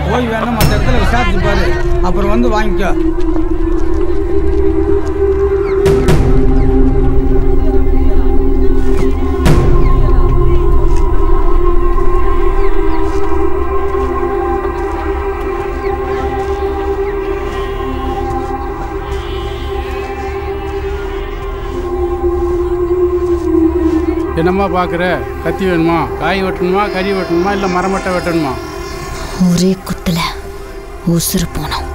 போய் வேணா மற்ற இடத்துல விசாரிச்சு பாரு அப்புறம் வந்து வாங்கிக்கோ என்னம்மா பார்க்குற கத்தி வேணுமா காய் வெட்டணுமா கறி வெட்டணுமா இல்லை மரமட்டை வெட்டணுமா ஒரே குத்துல உசுறு போனோம்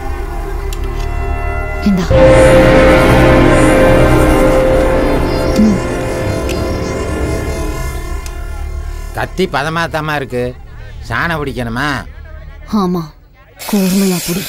இந்தா கத்தி பதமாத்தாமா இருக்கு சாணம் பிடிக்கணுமா ஆமா கூர்மையா புடி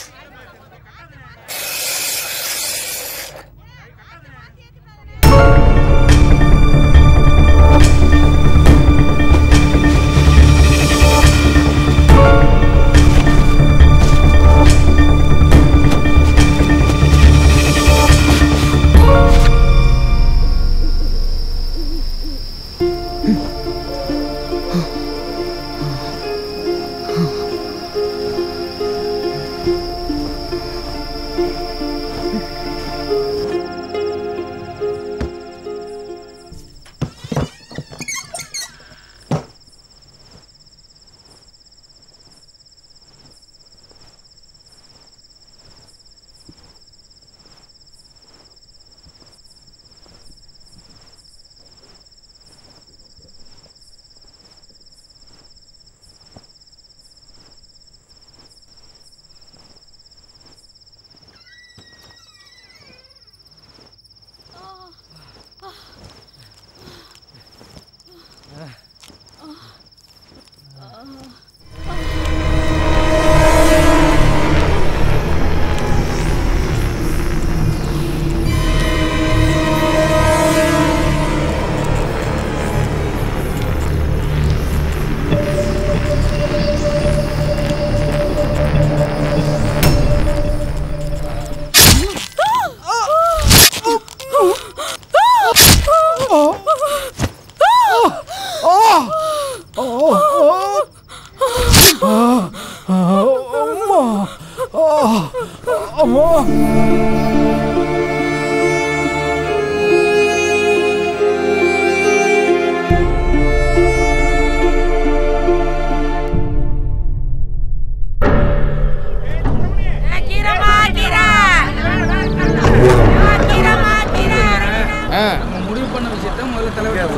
நம்ம முடிவு பண்ண விஷயத்த முதல்ல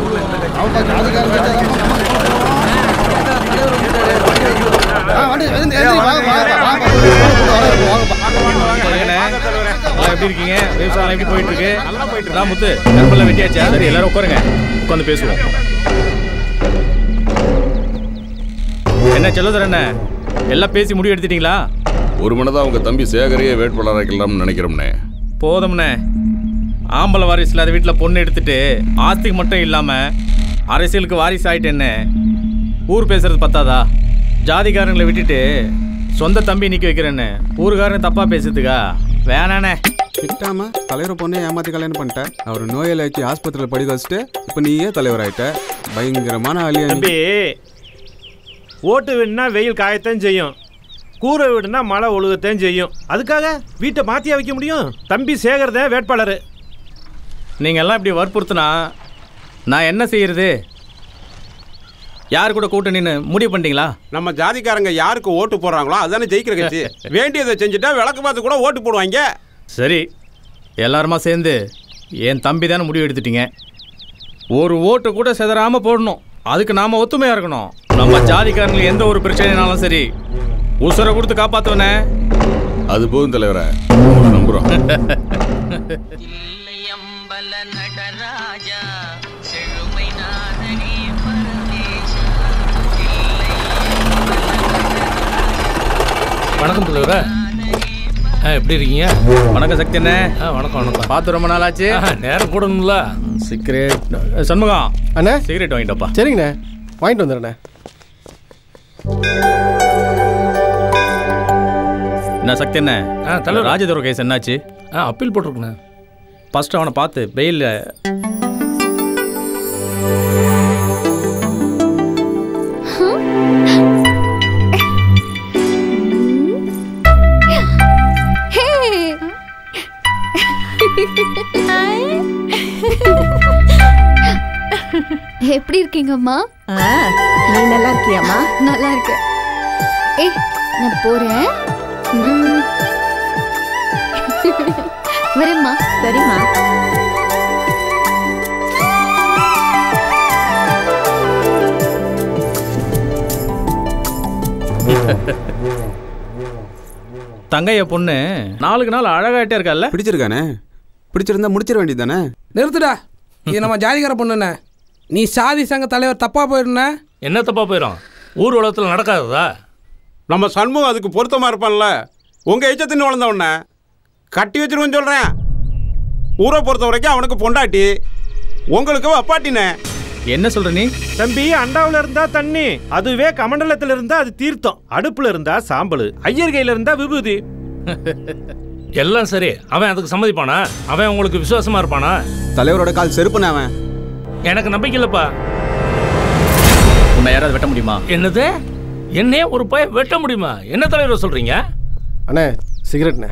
தலைவர் எப்படி இருக்கீங்க விவசாயம் எப்படி போயிட்டு இருக்கு நல்லா போயிட்டு இருக்கு முத்து நண்பர்லாம் வெட்டியாச்சா சரி எல்லாரும் உட்காருங்க உட்காந்து பேசுவோம் என்ன செல்லதர் என்ன எல்லாம் பேசி முடிவு எடுத்துட்டீங்களா ஒரு மனதான் உங்க தம்பி சேகரையே வேட்பாளர் ஆக்கலாம்னு நினைக்கிறோம்னே போதும்ண்ணே ஆம்பளை வாரிசு இல்லாத வீட்டில் பொண்ணு எடுத்துட்டு ஆஸ்திக்கு மட்டும் இல்லாமல் அரசியலுக்கு வாரிசு ஆயிட்டேன்னு ஊர் பேசுறது பத்தாதா ஜாதிக்காரங்களை விட்டுட்டு சொந்த தம்பி நிற்க வைக்கிறேன்னு ஊருக்காரன் தப்பாக பேசுறதுக்கா வேணாண்ணே திட்டாம தலைவரை பொண்ணே ஏமாத்தி கல்யாணம் பண்ணிட்ட அவர் நோயாளி ஆக்கி ஆஸ்பத்திரியில் படிக்க வச்சுட்டு இப்போ நீயே தலைவர் ஆயிட்ட பயங்கரமான அழியா நீ. தம்பி ஓட்டு வீடுனா வெயில் காயத்தான் செய்யும் கூரை வீடுனா மழை ஒழுகத்தான் செய்யும் அதுக்காக வீட்டை மாற்றியா வைக்க முடியும் தம்பி சேகர் தான் வேட்பாளர் நீங்கள் எல்லாம் இப்படி வற்புறுத்தினா நான் என்ன செய்யறது யார் கூட கூட்டணின்னு முடிவு பண்ணிட்டீங்களா நம்ம ஜாதிக்காரங்க யாருக்கு ஓட்டு போடுறாங்களோ அதானே ஜெயிக்கிற கட்சி வேண்டியதை செஞ்சுட்டா விளக்கு பார்த்து கூட ஓட்டு போடுவாங்க சரி எல்லாருமா சேர்ந்து என் தம்பி தானே முடிவு எடுத்துட்டீங்க ஒரு ஓட்டு கூட செதறாம போடணும் அதுக்கு நாம ஒத்துமையா இருக்கணும் நம்ம ஜாதிக்காரங்களுக்கு எந்த ஒரு பிரச்சனைனாலும் சரி உசுரை கொடுத்து காப்பாத்துவனே அது போதும் தலைவரே உங்களை நம்புறோம் வணக்கம் தலைவரே ஆ எப்படி இருக்கீங்க வணக்கம் சக்தி என்ன ஆ வணக்கம் வணக்கம் பார்த்து ரொம்ப நாள் ஆச்சு ஆ, நேரம் கூடணும்ல சிகரெட் சண்முகம் அண்ணே சிகரெட் வாங்கிட்டப்பா சரிங்கண்ணே வாங்கிட்டு வந்துடுறேண்ணே என்ன சக்தி என்ன ஆ, தலைவர். ராஜதுர கேஸ் என்னாச்சு ஆ அப்பீல் போட்டிருக்குண்ணே ஃபர்ஸ்ட் அவனை பார்த்து பெயில் இருக்கீங்கம்மா நீ நல்லா இருக்கியாம்மா நல்லா இருக்கேன் ஏய் நான் போறேன் ம். வரேம்மா சரிம்மா தங்கைய பொண்ணு நாளுக்கு நாள் அழகாயிட்டே இருக்கல்ல பிடிச்சிருக்கானே பிடிச்சிருந்தா முடிச்சிட வேண்டியதானே நிறுத்துடா இது நம்ம ஜாதிகார பொண்ணுண்ணே நீ சாதி சங்க தலைவர் தப்பா போயிருந்த என்ன தப்பா போயிடும் ஊர் உலகத்தில் நடக்காததா நம்ம சண்முகம் அதுக்கு பொருத்தமாக இருப்பான்ல உங்கள் எச்சத்தின் வளர்ந்த உடனே கட்டி வச்சிருவேன்னு சொல்கிறேன் ஊரை பொறுத்த வரைக்கும் அவனுக்கு பொண்டாட்டி உங்களுக்கு அப்பாட்டினே என்ன சொல்ற நீ தம்பி அண்டாவுல இருந்தா தண்ணி அதுவே கமண்டலத்துல இருந்தா அது தீர்த்தம் அடுப்புல இருந்தா சாம்பல் ஐயர் கையில இருந்தா விபூதி எல்லாம் சரி அவன் அதுக்கு சம்மதிப்பானா அவன் உங்களுக்கு விசுவாசமா இருப்பானா தலைவரோட கால் செருப்புனே அவன் எனக்கு நம்பிக்கை இல்லப்பா உன்னை யாராவது வெட்ட முடியுமா என்னது என்னையே ஒரு பையன் வெட்ட முடியுமா என்ன தலைவர் சொல்றீங்க அண்ணே சிகரெட்ண்ணே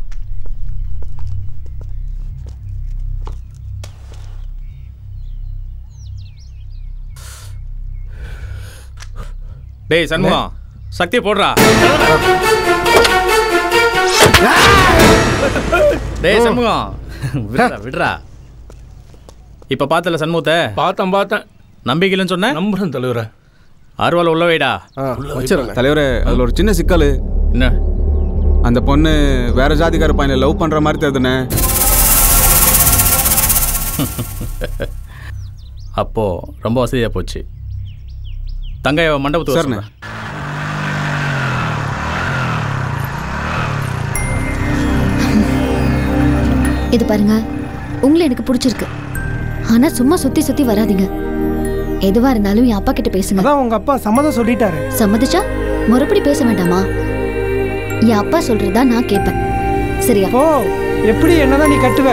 டேய் சண்முகம் சக்தி போடுறா டேய் சண்முகம் விடுறா விடுறா இப்ப பார்த்தல சண்முகத்தை பார்த்தேன் பார்த்தேன் நம்பிக்கைன்னு சொன்ன நம்புறேன் தலைவரை அருவால உள்ள வைடா வச்சிடறேன் தலைவரே அதில் ஒரு சின்ன சிக்கல் என்ன அந்த பொண்ணு வேற ஜாதிக்கார பையனை லவ் பண்ற மாதிரி தெரியுதுண்ணே அப்போ ரொம்ப வசதியா போச்சு தங்கைய மண்டபத்துக்கு வர சரிண்ணே. சொல்றேன். இது பாருங்க உங்களை எனக்கு பிடிச்சிருக்கு ஆனா சும்மா சுத்தி சுத்தி வராதீங்க எதுவா இருந்தாலும் என் அப்பா கிட்ட பேசுங்க அதான் உங்க அப்பா சம்மதம் சொல்லிட்டாரு சம்மதிச்சா மறுபடி பேச வேண்டாமா என் அப்பா சொல்றதா நான் கேட்பேன் சரியா ஓ எப்படி என்னதான் நீ கட்டுவ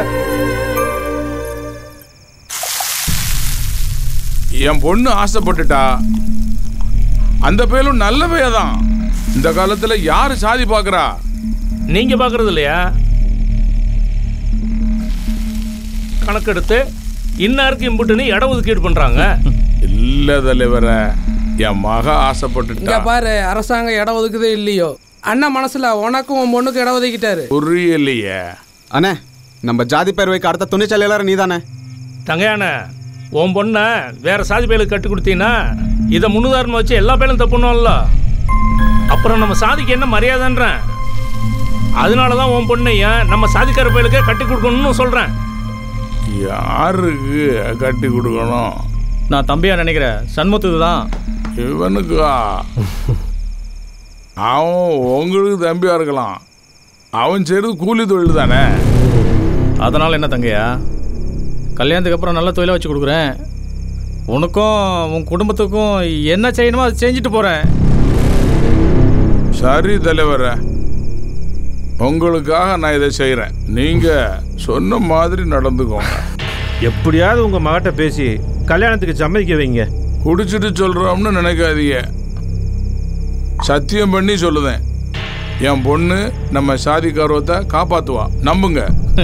என் பொண்ணு ஆசைப்பட்டுட்டா அந்த பயலும் நல்ல பையதான் இந்த காலத்துல யாரு சாதி பார்க்கறா நீங்க பார்க்கறது இல்லையா கணக்கெடுத்து இன்னாருக்கு இம்புட்டுன்னு இட ஒதுக்கீடு பண்றாங்க இல்ல தலைவர என் மக இங்க ஆசைப்பட்டுட்டா பாரு அரசாங்கம் இடம் ஒதுக்குதே இல்லையோ அண்ணன் மனசுல உனக்கும் உன் பொண்ணுக்கு இடம் ஒதுக்கிட்டாரு புரியலையே அண்ணே நம்ம ஜாதி பேர் வைக்க அடுத்த துணிச்சல் எல்லாரும் நீதானே தங்கையான உன் பொண்ணை வேற சாதி பயலுக்கு கட்டி கொடுத்தீங்கன்னா இதை முன்னுதாரணம் வச்சு எல்லா பேரும் தப்புணும்ல அப்புறம் நம்ம சாதிக்கு என்ன மரியாதைன்றேன் அதனால தான் உன் பொண்ணையும் நம்ம சாதிக்கார பயலுக்கே கட்டி கொடுக்கணும்னு சொல்கிறேன் யாருக்கு கட்டி கொடுக்கணும் நான் தம்பியா நினைக்கிறேன் சண்முகத்துக்கு தான் இவனுக்கா அவன் உங்களுக்கு தம்பியா இருக்கலாம் அவன் செய்யறது கூலி தொழில் தானே அதனால என்ன தங்கையா கல்யாணத்துக்கு அப்புறம் நல்ல தொழிலாக வச்சு கொடுக்குறேன் உனக்கும் உன் குடும்பத்துக்கும் என்ன செய்யணுமோ அதை செஞ்சுட்டு போகிறேன் சரி தலைவர உங்களுக்காக நான் இதை செய்கிறேன் நீங்க சொன்ன மாதிரி நடந்துக்கோங்க எப்படியாவது உங்க மகட்ட பேசி கல்யாணத்துக்கு சம்மதிக்க வைங்க குடிச்சிட்டு சொல்றோம்னு நினைக்காதீங்க சத்தியம் பண்ணி சொல்லுதேன் என் பொண்ணு நம்ம சாதி கௌரவத்தை காப்பாத்துவா நம்புங்க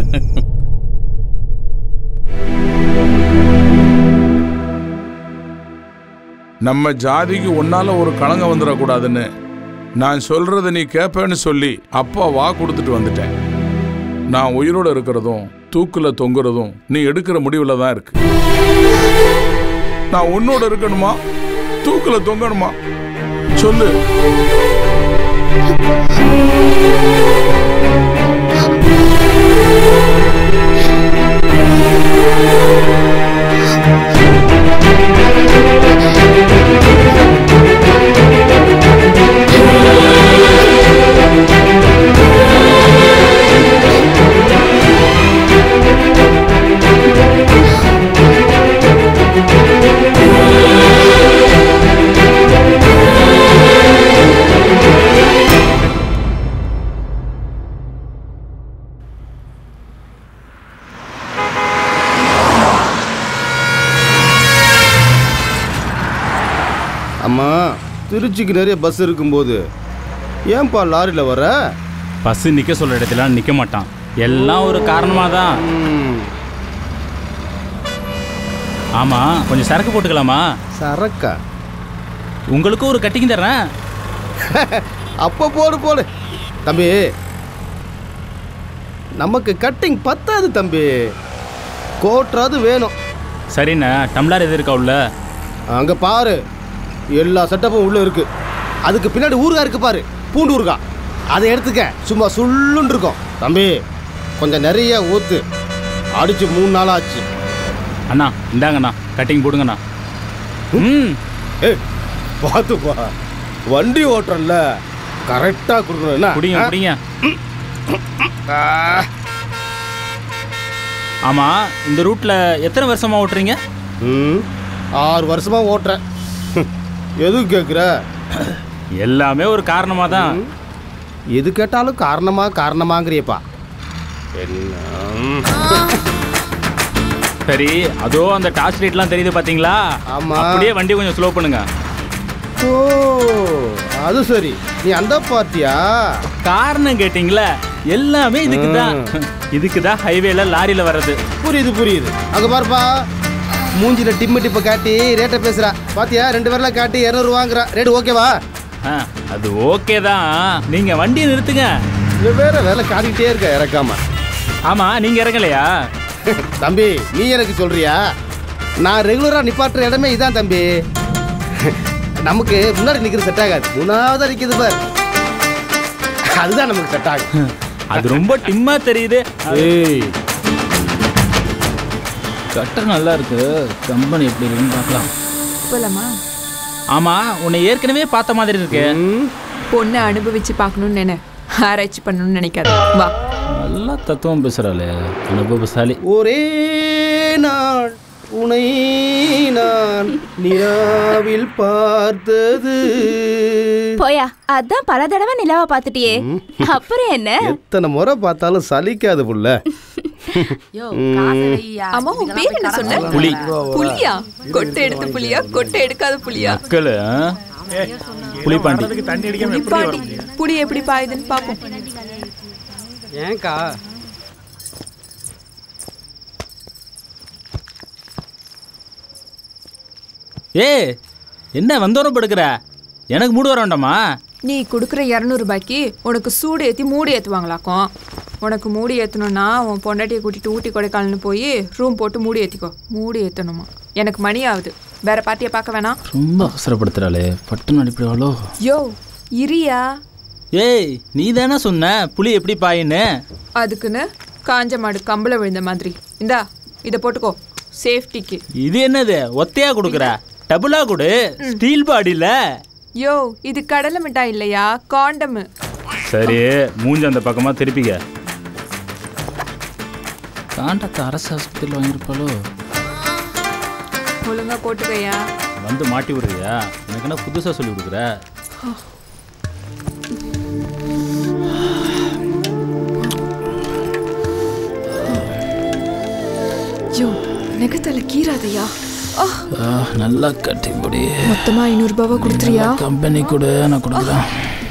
நம்ம ஜாதிக்கு உன்னால ஒரு களங்கம் வந்துடக்கூடாதுன்னு நான் சொல்றத நீ கேட்பேன்னு சொல்லி அப்பா வா கொடுத்துட்டு வந்துட்டேன் நான் உயிரோட இருக்கிறதும் தூக்குல தொங்குறதும் நீ எடுக்கிற முடிவுல தான் இருக்கு நான் உன்னோட இருக்கணுமா தூக்குல தொங்கணுமா சொல்லு அம்மா திருச்சிக்கு நிறைய பஸ் இருக்கும்போது ஏன்பா லாரியில் வர பஸ் நிற்க சொல்கிற இடத்துல நிற்க மாட்டான் எல்லாம் ஒரு காரணமாக தான் ஆமா கொஞ்சம் சரக்கு போட்டுக்கலாமா சரக்கா உங்களுக்கும் ஒரு கட்டிங் தர்றேன் அப்போ போடு போடு தம்பி நமக்கு கட்டிங் பத்தாது தம்பி கோட்ராது வேணும் சரிண்ணா டம்ளர் எது இருக்கா உள்ள அங்க பாரு எல்லா செட்டப்பும் உள்ள இருக்கு அதுக்கு பின்னாடி ஊறுகாய் இருக்கு பாரு பூண்டு ஊறுகாய் அதை எடுத்துக்க சும்மா சுள்ளுன்னு இருக்கும் தம்பி கொஞ்சம் நிறைய ஊத்து அடிச்சு மூணு நாள் ஆச்சு அண்ணா இந்தாங்கண்ணா கட்டிங் போடுங்கண்ணா ம் ஏய் பார்த்துப்பா வண்டி ஓட்டுறல்ல கரெக்டாக கொடுக்கணும் என்ன குடிங்க ஆ? குடிங்க ஆ. ஆமா இந்த ரூட்ல எத்தனை வருஷமா ஓட்டுறீங்க ம் ஆறு வருஷமா ஓட்டுறேன் எதுக்கு கேட்குற எல்லாமே ஒரு காரணமா தான் எது கேட்டாலும் காரணமா காரணமாங்கிறியப்பா என்ன சரி அதோ அந்த டார்ச் லைட்லாம் தெரியுது பாத்தீங்களா ஆமா. அப்படியே வண்டி கொஞ்சம் ஸ்லோ பண்ணுங்க ஓ அது சரி நீ அந்த பார்ட்டியா காரணம் கேட்டிங்களா எல்லாமே இதுக்கு தான் இதுக்கு தான் ஹைவேல லாரியில வர்றது புரியுது புரியுது அங்க பாருப்பா மூஞ்சில டிம்மு டிப்பை காட்டி ரேட்டை பேசுறா பாத்தியா ரெண்டு பேர்லாம் காட்டி இரநூறு வாங்குறா ரேட்டு ஓகேவா ஆ, அது ஓகே தான் நீங்க வண்டியை நிறுத்துங்க இது வேற வேலை காட்டிக்கிட்டே இருக்க இறக்காம ஆமா நீங்க இறங்கலையா தம்பி நீ எனக்கு சொல்றியா நான் ரெகுலரா நிப்பாட்டுற இடமே இதான் தம்பி நமக்கு முன்னாடி நிக்கிறது செட் ஆகாது மூணாவதா நிக்குது பார் அதுதான் நமக்கு செட் ஆகும் அது ரொம்ப டிம்மா தெரியுது ஏய் கட்டர் நல்லா இருக்கு கம்பெனி எப்படி இருக்குன்னு பார்க்கலாம் போலாமா ஆமா உன்னை ஏற்கனவே பார்த்த மாதிரி இருக்கு பொண்ணை அனுபவிச்சு பார்க்கணும்னு நினை ஆராய்ச்சி பண்ணணும்னு நினைக்காத வா நல்லா தத்துவம் பேசுறாளே அனுபவசாலி ஒரே நாள் உனை நான் நிலாவில் பார்த்தது போயா அதான் பல தடவை நிலாவை பார்த்துட்டியே அப்புறம் என்ன எத்தனை முறை பார்த்தாலும் சலிக்காது புள்ள ம். அம்மா உன் பேர் என்ன சொன்ன புலி. புலியா கொட்டை எடுத்த புலியா கொட்டை எடுக்காத புலியா மக்கள் புலிப்பாண்டி புலிப்பாண்டி புலி எப்படி பாயுதுன்னு பாப்போம் ஏன்க்கா ஏ என்ன வந்தோரம் படுக்கிற எனக்கு மூடு வர வேண்டாமா நீ கொடுக்குற இரநூறுபாய்க்கு உனக்கு சூடு ஏற்றி மூடி ஏற்றுவாங்களாக்கும் உனக்கு மூடி ஏற்றணும்னா உன் பொண்டாட்டியை கூட்டிட்டு ஊட்டி கொடைக்கானல்னு போய் ரூம் போட்டு மூடி ஏற்றிக்கோ மூடி ஏற்றணுமா எனக்கு மணி ஆகுது வேற பார்ட்டியை பார்க்க வேணாம் ரொம்ப அவசரப்படுத்துறாளே பட்டுன்னு அனுப்பிடுவாளோ யோ இரியா ஏய் நீ தானே சொன்ன புலி எப்படி பாயின்னு அதுக்குன்னு காஞ்ச மாடு கம்பள விழுந்த மாதிரி இந்தா இதை போட்டுக்கோ சேஃப்டிக்கு இது என்னது ஒத்தையா கொடுக்குற டபுளா கொடு ஸ்டீல் பாடியில யோ இது கடலை மிட்டாய் இல்லையா காண்டமு சரி மூஞ்சி அந்த பக்கமா திருப்பிக்க காண்டத்தை அரசு ஆஸ்பத்திரியில் வாங்கியிருப்பாளோ ஒழுங்கா போட்டுக்கையா வந்து மாட்டி விடுறியா எனக்கு என்ன புதுசாக சொல்லி கொடுக்குற யோ நெகத்தல கீராதையா ஆ, ஆ, நல்லா கட்டி முடி மொத்தமா ஐநூறுபாவா கொடுத்துறியா கம்பெனி கொடு நான் கொடுக்குறேன்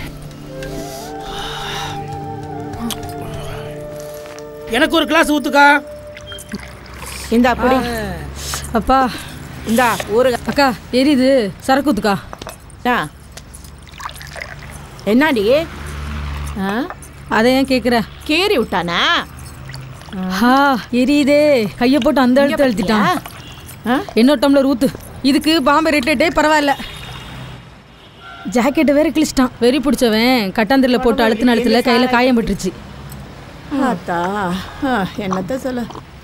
எனக்கு ஒரு கிளாஸ் ஊத்துக்கா இந்தா அப்படி அப்பா இந்தா ஊரு அக்கா எரியுது சரக்கு ஊத்துக்கா ஆ என்னடி ஆ அதை ஏன் கேட்குற கேறி விட்டானா ஹா எரியுதே கையை போட்டு அந்த இடத்துல அழுத்திட்டான் இன்னொரு டம்ளர் ஊத்து இதுக்கு பாம்பே ரேட்டே பரவாயில்ல ஜாக்கெட்டை வேற கிழிச்சிட்டான் வெறி பிடிச்சவன் கட்டாந்தரில் போட்டு அழுத்தின அழுத்துல கையில் காயம் பட்டுருச்சு ஆத்தா ஆ, என்னத்த சொல்ல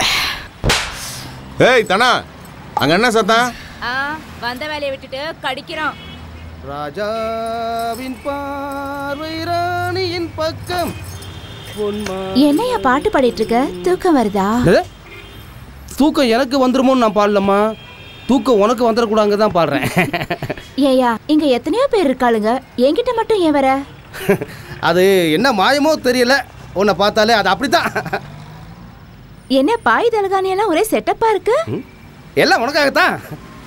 ஏய் தனா அங்க என்ன சத்தம் ஆ வந்த வேலையை விட்டுட்டு கடிக்கிறோம் ராஜாவின் பார்வை ராணியின் பக்கம் பொன்மா என்னையா பாட்டு பாடிட்டு இருக்க தூக்கம் வருதா என்னது? தூக்கம் எனக்கு வந்துருமோன்னு நான் பாடலம்மா தூக்கம் உனக்கு வந்துடக்கூடாங்க தான் பாடுறேன் ஏயா இங்க எத்தனையோ பேர் இருக்காளுங்க என்கிட்ட மட்டும் ஏன் வர அது என்ன மாயமோ தெரியல உன்னை பார்த்தாலே அது அப்படித்தான் என்ன பாய் தலகாணி எல்லாம் ஒரே செட்டப்பா இருக்கு எல்லாம் உனக்காகத்தான்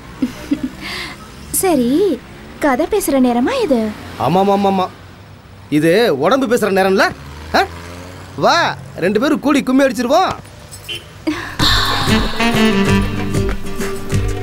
சரி கதை பேசுற நேரமா இது ஆமாம் ஆமாம் ஆமாம் இது உடம்பு பேசுகிற நேரம்ல ஆ? வா ரெண்டு பேரும் கூடி கும்மி அடிச்சிருவோம்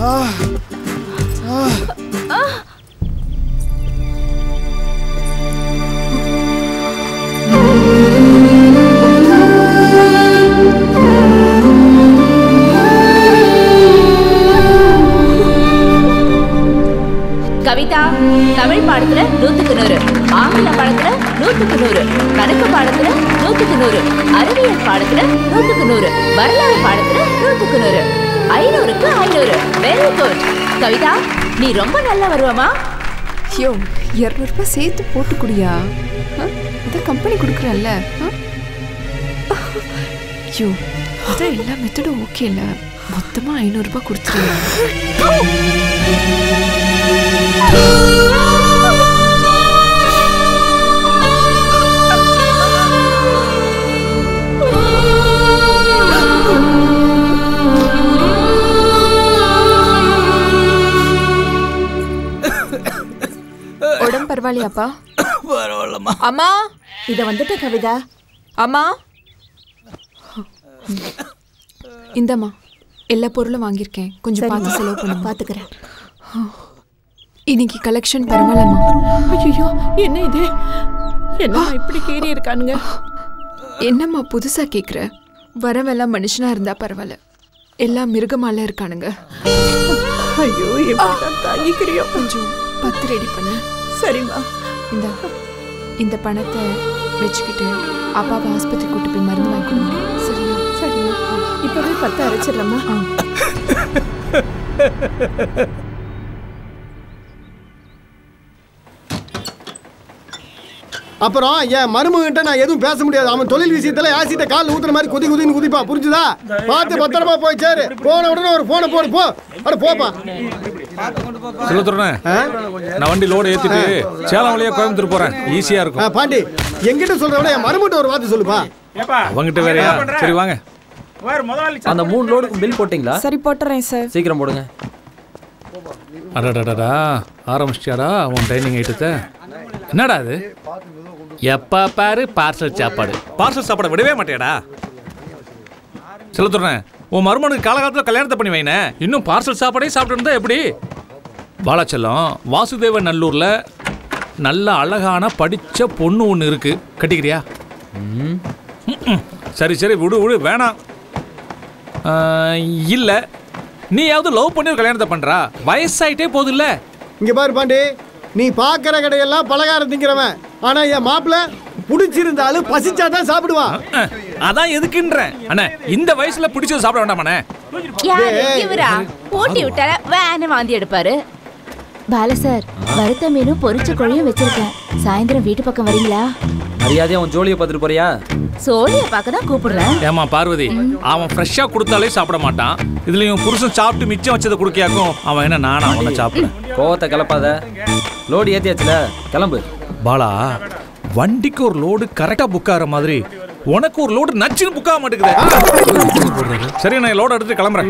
கவிதா தமிழ் பாடத்துல நூத்துக்கு நூறு ஆங்கில பாடத்துல நூத்துக்கு நூறு கணக்கு பாடத்துல நூத்துக்கு நூறு அறிவியல் பாடத்துல நூத்துக்கு நூறு வரலாறு பாடத்துல நூத்துக்கு நூறு ஐநூறுக்கு ஐநூறு வெரி குட் கவிதா நீ ரொம்ப நல்லா வருவமா ஐயோ இரநூறுபா சேர்த்து போட்டு குடியா ஆ? இதான் கம்பெனி கொடுக்குறல்ல ஐயோ அதான் எல்லா மெத்தடும் ஓகே இல்லை மொத்தமாக ஐநூறுரூபா கொடுத்துருங்க உடம்பு பரவாயில்லையாப்பா பரவாயில்லம்மா அம்மா இதை வந்துட்டு கவிதா அம்மா இந்தம்மா எல்லா பொருளும் வாங்கியிருக்கேன் கொஞ்சம் பார்த்து செலவு பண்ண பார்த்துக்கிறேன் இன்னைக்கு கலெக்ஷன் பரவாயில்லம்மா ஐயோ என்ன இது என்ன இப்படி கேறி இருக்கானுங்க என்னம்மா புதுசா கேக்குற வரவெல்லாம் மனுஷனா இருந்தா பரவாயில்ல எல்லாம் மிருகமால இருக்கானுங்க ஐயோ எப்படிதான் தாங்கிக்கிறியோ கொஞ்சம் பத்து ரெடி பண்ணு சரிம்மா இந்த இந்த பணத்தை வச்சுக்கிட்டு அப்பாவை ஆஸ்பத்திரி கூட்டு போய் மருந்து வாங்கி கொடுங்க சரியா சரிம்மா இப்பவே பத்து அரைச்சிடலாமா அப்புறம் என் மருமகிட்ட நான் எதுவும் பேச முடியாது அவன் தொழில் விஷயத்துல ஆசிட்ட கால் ஊத்துற மாதிரி குதி குதின்னு குதிப்பா புரிஞ்சுதா பார்த்து பத்திரமா போய் சேரு போன உடனே ஒரு போனை போடு போ அட போப்பா செலுத்துறேன் நான் வண்டி லோடு ஏத்திட்டு சேலம் வழியா கோயம்புத்தூர் போறேன் ஈஸியா ஆ, இருக்கும் பாண்டி எங்கிட்ட சொல்ற விட என் மருமகிட்ட ஒரு வார்த்தை சொல்லுப்பா அவங்கிட்ட வேறயா சரி வாங்க அந்த மூணு லோடுக்கு பில் போட்டிங்களா சரி போட்டுறேன் சார் சீக்கிரம் போடுங்க அடடடடா ஆரம்பிச்சிட்டியாடா உன் டைனிங் ஐட்டத்தை என்னடா அது எப்ப பாரு பார்சல் சாப்பாடு பார்சல் சாப்பாடு விடவே மாட்டியாடா செலுத்துறேன் உன் மருமனுக்கு காலகாலத்தில் கல்யாணத்தை பண்ணி வைனே இன்னும் பார்சல் சாப்பாடே சாப்பிட்டு இருந்தா எப்படி பாலாச்சலம் வாசுதேவ நல்லூர்ல நல்ல அழகான படிச்ச பொண்ணு ஒன்று இருக்கு கட்டிக்கிறியா ம்ம். சரி சரி விடு விடு வேணாம் ஆ, இல்ல நீயாவது லவ் பண்ணி ஒரு கல்யாணத்தை பண்றா வயசாயிட்டே போகுது இல்ல இங்க பாரு பாண்டி நீ பாக்குற கடையெல்லாம் பலகாரம் திங்கிறவன் ஆனா என் மாப்பிள்ள புடிச்சிருந்தாலும் பசிச்சாதான் சாப்பிடுவான் அதான் எதுக்குன்றேன் அண்ணா இந்த வயசுல பிடிச்சது சாப்பிட வேண்டாமாண்ணே யாரு ஏய். இவரா ஊட்டி விட்டால வேன்னு வாந்தி எடுப்பாரு பால சார் வறுத்த மீனும் பொரிச்ச கோழியும் வச்சிருக்கேன் சாயந்தரம் வீட்டு பக்கம் வரீங்களா மரியாதையா உன் ஜோலியை பார்த்துட்டு போறியா சோழிய பார்க்க தான் கூப்பிடுறேன் ஏமா பார்வதி அவன் ஃப்ரெஷ்ஷா கொடுத்தாலே சாப்பிட மாட்டான் இதுலயும் புருஷன் சாப்பிட்டு மிச்சம் வச்சதை குடுக்கியாக்கும் அவன் என்ன நானா அவனை சாப்பிட கோவத்தை கிளப்பாத லோடு ஏத்தியாச்சுல கிளம்பு பாலா வண்டிக்கு ஒரு லோடு கரெக்டா புக் ஆகிற மாதிரி உனக்கு ஒரு லோடு நச்சுன்னு புக் ஆக மாட்டேங்குது சரி நான் லோடு எடுத்து கிளம்புறேன்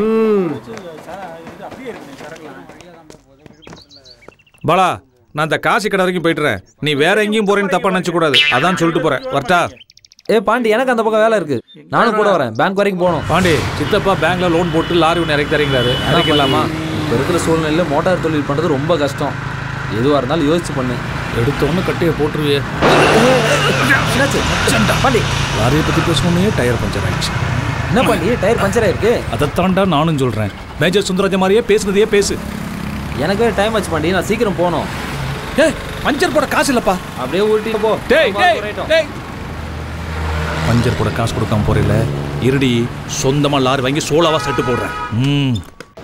பாலா நான் இந்த காசி கடை வரைக்கும் போயிட்டுறேன் நீ வேற எங்கேயும் போறேன்னு தப்பா நினைச்ச கூடாது அதான் சொல்லிட்டு போறேன் வரட்டா ஏ பாண்டி எனக்கு அந்த பக்கம் வேலை இருக்கு நானும் கூட வரேன் பேங்க் வரைக்கும் போகணும் பாண்டி சித்தப்பா பேங்க்ல லோன் போட்டு லாரி ஒன்று இறக்கி தரீங்களாரு இறக்கி இல்லாமா இப்போ இருக்கிற சூழ்நிலையில் மோட்டார் தொழில் பண்ணுறது ரொம்ப கஷ்டம் எதுவாக இருந்தாலும் யோசிச்சு பண்ணு எடுத்த ஒன்று கட்டியை போட்டுருவியே பாண்டி லாரியை பற்றி பேசணுன்னே டயர் பஞ்சர் ஆயிடுச்சு என்ன பாண்டி டயர் பஞ்சர் ஆயிருக்கு அதைத்தாண்டா நானும் சொல்கிறேன் மேஜர் சுந்தரராஜ மாதிரியே பேசுனதையே பேசு எனக்கு வேறு டைம் ஆச்சு பாண்டி நான் சீக்கிரம் போகணும் ஏய் பஞ்சர் போட காசு இல்லப்பா அப்படியே ஊட்டி போ டேய் டேய் போயிட்டோம். டேய் பஞ்சர் போட காசு கொடுக்காம போறீல இருடி சொந்தமா லாரி வாங்கி சோலாவா செட்டு போடுறேன் ம்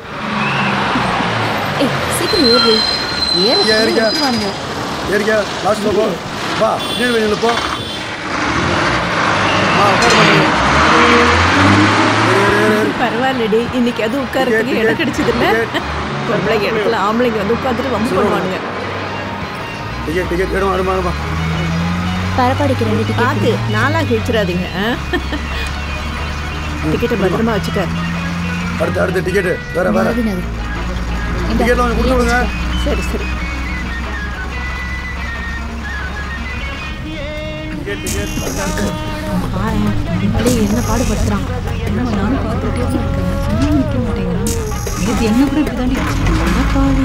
ஏய் சீக்கிரம் ஏறு ஏறு ஏறுங்க. எடுத்துருவானுங்க. ஏறிக்க லாஸ்ட்ல போ வா நீர் வெளியில போ ஆ, உட்காரு பாண்டி. பரவாயில்லடி இன்னைக்கு அது உட்காரத்துக்கு இடம் கிடைச்சது இல்ல பொம்பளைங்க இடத்துல ஆம்பளைங்க வந்து உட்காந்துட்டு வம்பு பண்ணுவானுங்க டிக்கெட் டிக்கெட் எடுமா எடுமா எடுமா பரப்பாடிக்கு ரெண்டு டிக்கெட் பார்த்து நாளா கிழிச்சிடாதீங்க டிக்கெட்டை பத்திரமா வச்சுக்க அடுத்து அடுத்து டிக்கெட்டு வேற வேற நகரு, நகரு. இந்தா, டிக்கெட்லாம் கொஞ்சம் கொடுத்து விடுங்க சரி சரி பாரு என்ன பாடுபடுத்துறான் நானும் பார்த்துட்டே இருக்கேன் சொன்னா நிற்க மாட்டேங்கிறான் இது என்ன கூட இப்படி தாண்டி பாவி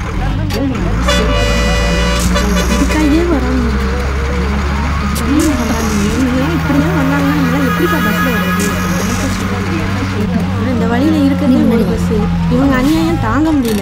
இதுக்காகவே வராங்க இப்படிலாம் வந்தாங்கன்னா நம்மளால எப்படிப்பா பஸ்ல வர்றது இந்த வழியில இருக்கிறது ஒரு பஸ் இவங்க அநியாயம் தாங்க முடியல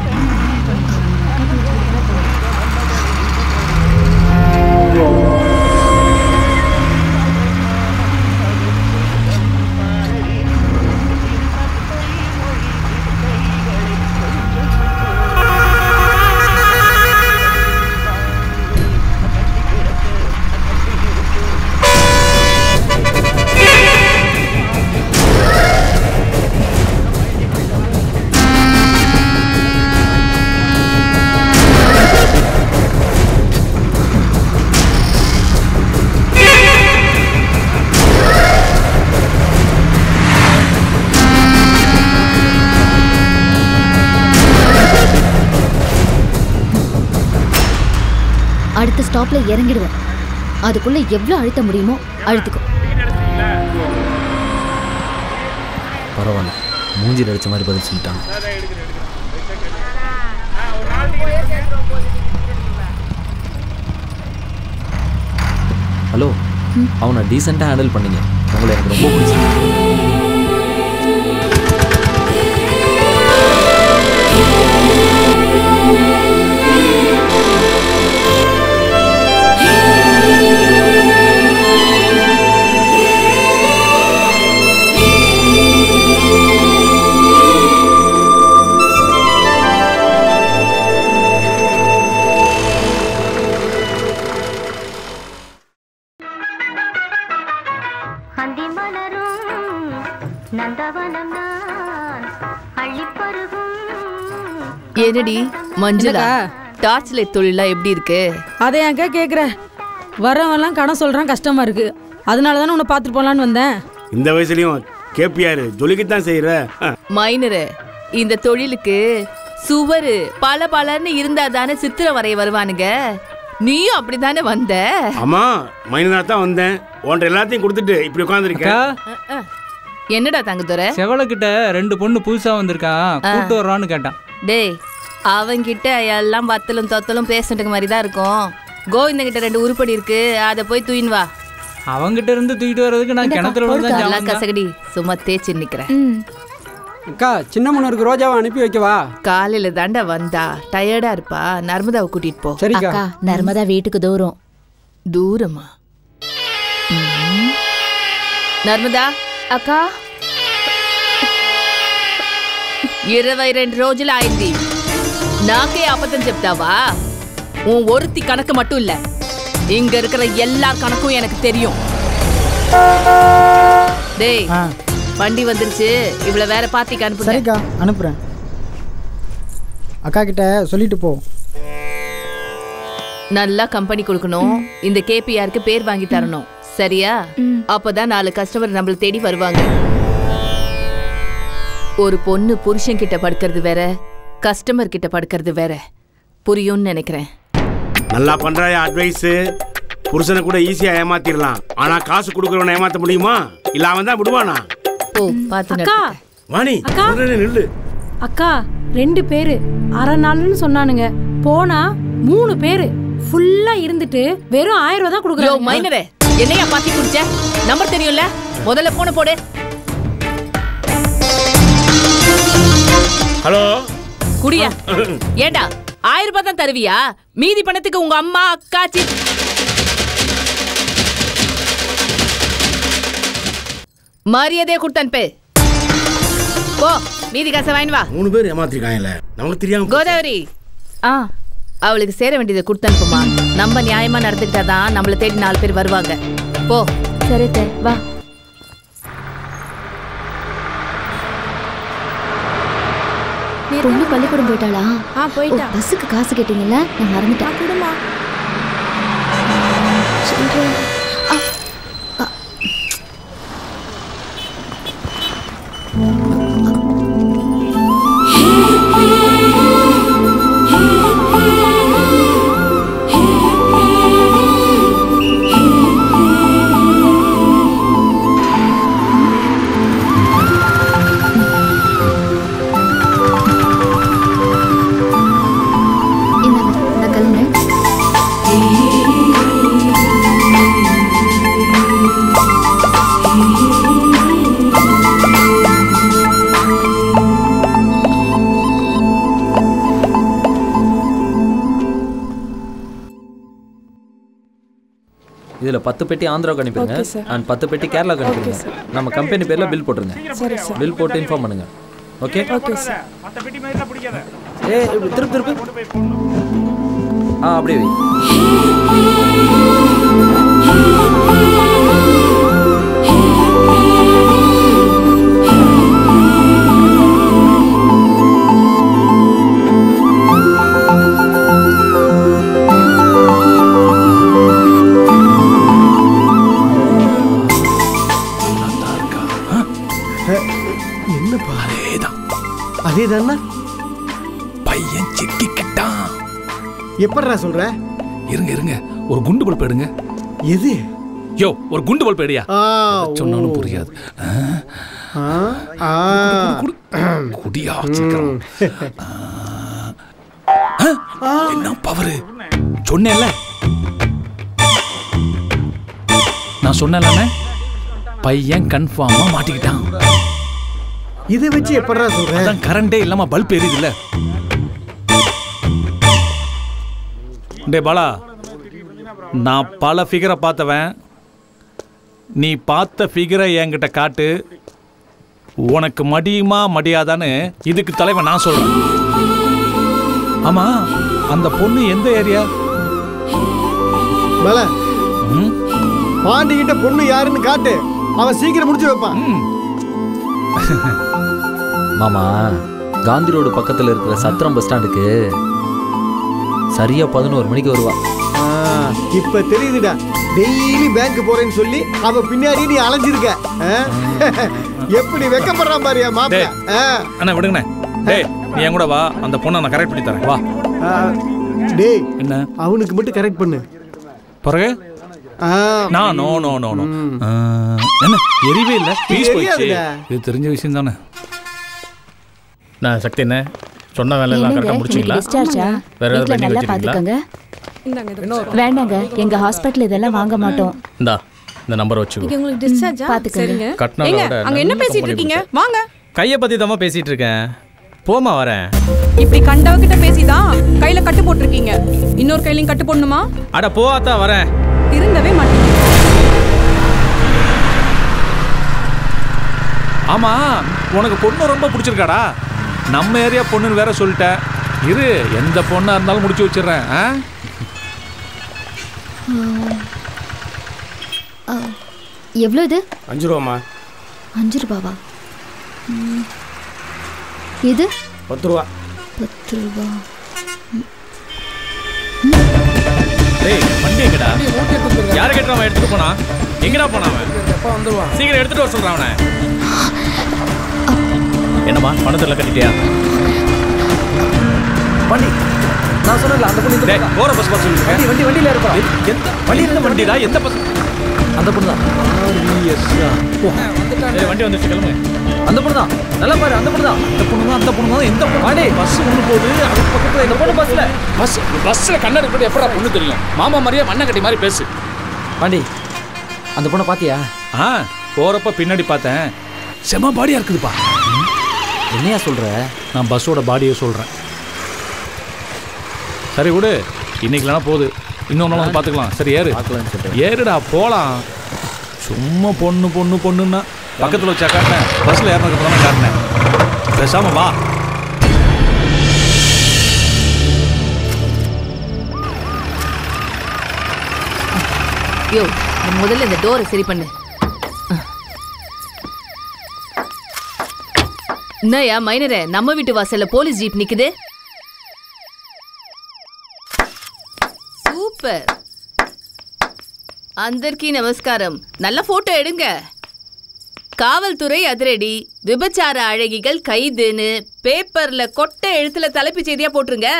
அடுத்த ஸ்டாப்ல இறங்கிடுவேன் அதுக்குள்ள எவ்வளவு அழுத்த முடியுமோ அழுத்துக்கோ பரவாயில்ல மூஞ்சில் அடிச்ச மாதிரி பதில் சொல்லிட்டாங்க ஹலோ அவனை டீசெண்டாக ஹேண்டில் பண்ணீங்க உங்களை எனக்கு ரொம்ப பிடிச்சிருக்கு அந்தி மலரும் நந்தவனம் நான் அள்ளிப்பருகும் என்னடி மஞ்சுளா என்னக்கா? டார்ச் லைட் தொழிலாம் எப்படி இருக்கு அதை ஏன்க்கா கேட்குற வரவன்லாம் கடன் சொல்கிறான் கஷ்டமா இருக்கு அதனால தானே உன்னை பார்த்துட்டு போகலான்னு வந்தேன் இந்த வயசுலயும் கேப்பியாரு ஜொலிக்கத்தான் செய்யற மைனரு இந்த தொழிலுக்கு சுவரு பல பலன்னு இருந்தா தானே சித்திரம் வரைய வருவானுங்க நீயும் அப்படிதானே வந்த ஆமா மைனா தான் வந்தேன் உன்ட்ட எல்லாத்தையும் கொடுத்துட்டு இப்படி உட்காந்துருக்கேன் என்னடா தங்கத்துறை செவலக்கிட்ட ரெண்டு பொண்ணு புதுசா வந்திருக்கான் கூட்டு வர்றான்னு கேட்டான் டேய் அவங்கிட்ட எல்லாம் வத்தலும் தொத்தலும் பேசிட்டு மாதிரி தான் இருக்கும் கோவிந்த கிட்ட ரெண்டு உருப்படி இருக்கு அதை போய் தூயின் வா அவங்கிட்ட இருந்து தூக்கிட்டு வர்றதுக்கு நான் கிணத்துல விழுந்தா நல்லா ஜாமான் தான். கசகடி சும்மா தேய்ச்சி நிக்கிறேன் அக்கா சின்ன முன்னருக்கு ரோஜாவை அனுப்பி வைக்கவா காலையில தாண்டா வந்தா டயர்டா இருப்பா நர்மதாவை கூட்டிட்டு போ சரிக்கா. அக்கா நர்மதா வீட்டுக்கு தூரம் தூரமா ம். నర్మదా అక్క ఇరవై రెండు రోజులు అయింది నాకే అబద్ధం చెప్తావా உன் ஒருத்தி கணக்கு மட்டும் இல்ல இங்க இருக்கிற எல்லா கணக்கும் எனக்கு தெரியும் டேய் வண்டி வந்துருச்சு இவ்வளவு வேற பார்ட்டிக்கு அனுப்புங்க சரிக்கா அனுப்புகிறேன் அக்கா கிட்ட சொல்லிட்டு போ நல்லா கம்பெனி கொடுக்கணும் இந்த கேபிஆருக்கு பேர் வாங்கி தரணும் சரியா அப்பதான் நாலு கஸ்டமர் நம்மள தேடி வருவாங்க ஒரு பொண்ணு புருஷன் கிட்ட படுக்கிறது வேற கஸ்டமர் கிட்ட படுக்கிறது வேற புரியும்னு நினைக்கிறேன் நல்லா பண்றாய அட்வைஸ் புருஷனை கூட ஈஸியா ஏமாத்திடலாம் ஆனா காசு கொடுக்கறவனை ஏமாத்த முடியுமா இல்ல அவன் தான் விடுவானா ஓ பாத்து அக்கா வாணி அக்கா. உடனே நில்லு அக்கா ரெண்டு பேரு அரை நாள்னு சொன்னானுங்க போனா மூணு பேரு ஃபுல்லா இருந்துட்டு வெறும் ஆயிரம் ரூபாய் தான் யோ கொடுக்குறாங்க மைனரே என்னையா பாத்தி குடிச்ச நம்பர் தெரியும்ல முதல்ல போன போடு ஹலோ குடியா ஏண்டா ஆயிரம் ரூபாய் தான் தருவியா மீதி பணத்துக்கு உங்க அம்மா அக்கா சி மரியாதையை கொடுத்து அனுப்பு போ மீதி காசை வாங்கி வா மூணு பேர் ஏமாத்திருக்காங்கல்ல நமக்கு தெரியாம போச்சு. கோதாவரி ஆ அவளுக்கு சேர வேண்டியதை கொடுத்து அனுப்புமா நம்ம நியாயமா நடந்துக்கிட்டாதான் நம்மள தேடி நாலு பேர் வருவாங்க போ సరే తే వా பொண்ணு பள்ளிக்கூடம் போயிட்டாளா ஆ போயிட்டா பஸ்ஸுக்கு காசு கேட்டீங்கல்ல நான் மறந்துட்டேன் குடுமா சில்லறை. ஆ, ஆ. இதில் பத்து பெட்டி ஆந்திராவுக்கு அனுப்பிடுங்க Okay, sir. அண்ட் பத்து பெட்டி கேரளாவுக்கு Okay, அனுப்பிடுங்க sir. நம்ம கம்பெனி பேரில் பில் போட்டுருங்க சரி, sir. பில் போட்டு இன்ஃபார்ம் பண்ணுங்க ஓகே ஓகே சார் ஏ திருப்பி திருப்பி ஆ அப்படியே வை என்னப்பா அதேதான் அதேதானா பையன் சிக்கிக்கிட்டான் எப்படிடா சொல்ற இருங்க இருங்க ஒரு குண்டு பல்ப் எடுங்க எது யோ ஒரு குண்டு பல்ப் எடுயா ஆ, சொன்னாலும் புரியாது ஆ, ஆ. குடியா சீக்கிரம் ஆ, என்ன பவரு சொன்னேன்ல நான் சொன்னேன்ல பையன் கன்ஃபார்மா மாட்டிக்கிட்டான் இதை வச்சு எப்படிடா சொல்ற அதான் கரண்டே இல்லாம பல்ப் எரியுதுல்ல டே பாலா நான் பல ஃபிகரை பார்த்தவன் நீ பார்த்த ஃபிகரை என்கிட்ட காட்டு உனக்கு மடியுமா மடியாதான்னு இதுக்கு தலைவன் நான் சொல்றேன் ஆமா அந்த பொண்ணு எந்த ஏரியா பல பாண்டி கிட்ட பொண்ணு யாருன்னு காட்டு அவன் சீக்கிரம் முடிச்சு வைப்பான் மாமா காந்தி ரோடு பக்கத்தில் இருக்கிற சத்திரம் பஸ் ஸ்டாண்டுக்கு சரியா பதினோரு மணிக்கு வருவா ஆ, இப்ப தெரியுதுடா டெய்லி பேங்க் போறேன்னு சொல்லி அவ பின்னாடி நீ அலைஞ்சிருக்க ஆ? எப்படி வெக்கப்படுறான் பாரியா மாப்பிள்ள ஆ. அண்ணா விடுங்கண்ணே டேய் நீ என் கூட வா அந்த பொண்ணை நான் கரெக்ட் பண்ணி தரேன் வா ஆ, டேய் என்ன அவனுக்கு மட்டும் கரெக்ட் பண்ணு பிறகு நான் நோ நோ நோ நோ என்ன எரிவே இல்லை பீஸ் போயிடுச்சு தெரியாதுடா. இது தெரிஞ்ச விஷயம் தானே நான் சக்தி என்ன சொன்ன வேலை எல்லாம் கரெக்டாக முடிச்சிங்களா டிஸ்சார்ஜா வேற ஏதாவது வீட்ல பெண்டிங் நல்லா வச்சிருக்கீங்களா பாத்துக்கோங்க வேண்டாங்க எங்க ஹாஸ்பிட்டல் இதெல்லாம் வாங்க மாட்டோம் இந்தா இந்த நம்பர் வச்சுக்கோ இங்க உங்களுக்கு டிஸ்சார்ஜா பாத்துக்கங்க கட்டினால ஏங்க விட அங்க என்ன நல்ல பேசிட்டு company இருக்கீங்க கொடுத்து. வாங்க கையை பத்தி தான் பேசிட்டு இருக்கேன் போமா வரேன் இப்படி கண்டவகிட்ட பேசிதான் கையில கட்டு போட்டிருக்கீங்க இன்னொரு கையிலையும் கட்டு போடணுமா அட போவாத்தா வரேன் திருந்தவே மாட்டீங்க ஆமா உனக்கு பொண்ணு ரொம்ப பிடிச்சிருக்காடா நம்ம ஏரியா பொண்ணுன்னு வேற சொல்லிட்டேன் இரு எந்த பொண்ணா இருந்தாலும் முடிச்சு வச்சிடுறேன் ஆ? ஆ, எவ்வளோ இது அஞ்சு ரூபாம்மா அஞ்சு ரூபாவா ம். இது பத்து ரூபா பத்து ரூபா டேய் வண்டி எங்கடா யாரை கேட்டு அவன் எடுத்துட்டு போனா எங்கடா போனா அவன் எப்போ வந்துருவான் சீக்கிரம் எடுத்துட்டு வர சொல்றான் அவனை என்னம்மா பணத்தில் கட்டிட்டியா வண்டி நான் சொன்னல அந்த பொண்ணு இந்த டேய், பொண்ணு போற பஸ் பஸ் வண்டி வண்டி வண்டியில இருப்பா எந்த வண்டி எந்த வண்டிடா எந்த பஸ் அந்த பொண்ணு தான் டேய், வண்டி வந்துருச்சு கிளம்புங்க அந்த பொண்ணு தான் நல்லா பாரு அந்த பொண்ணு தான் அந்த பொண்ணு தான் அந்த பொண்ணு தான் எந்த பொண்ணு வாடி பஸ் ஒன்று போகுது அது பக்கத்துல இந்த பொண்ணு பஸ்ல பஸ் பஸ்ல கண்ணாடி போட்டு எப்படா பொண்ணு தெரியும் மாமா மாதிரியே மண்ணை கட்டி மாதிரி பேசு பாண்டி அந்த பொண்ணை பாத்தியா ஆ போறப்ப பின்னாடி பார்த்தேன் செம பாடியா இருக்குதுப்பா என்னையா சொல்ற நான் பஸ்ஸோட பாடியை சொல்றேன் சரி விடு இன்னைக்கு இல்லைனா போகுது இன்னொரு நாள் வந்து பார்த்துக்கலாம் சரி ஏறு பார்க்கலாம்னு சொல்றேன் ஏறுடா போலாம் சும்மா பொண்ணு பொண்ணு பொண்ணுன்னா பக்கத்தில் வச்சா காட்டினேன் பஸ்ஸில் ஏறினதுக்கு அப்புறம் தான் காட்டினேன் பேசாம வா யோ நீ முதல்ல இந்த டோரை சரி பண்ணு என்னய்யா மைனரே நம்ம வீட்டு வாசல்ல போலீஸ் ஜீப் நிக்குது சூப்பர் అందరికీ நமஸ்காரம் நல்ல போட்டோ எடுங்க காவல்துறை அதிரடி விபச்சார அழகிகள் கைதுன்னு பேப்பர்ல கொட்டை எழுத்துல தலைப்புச் செய்தியா போட்டுருங்க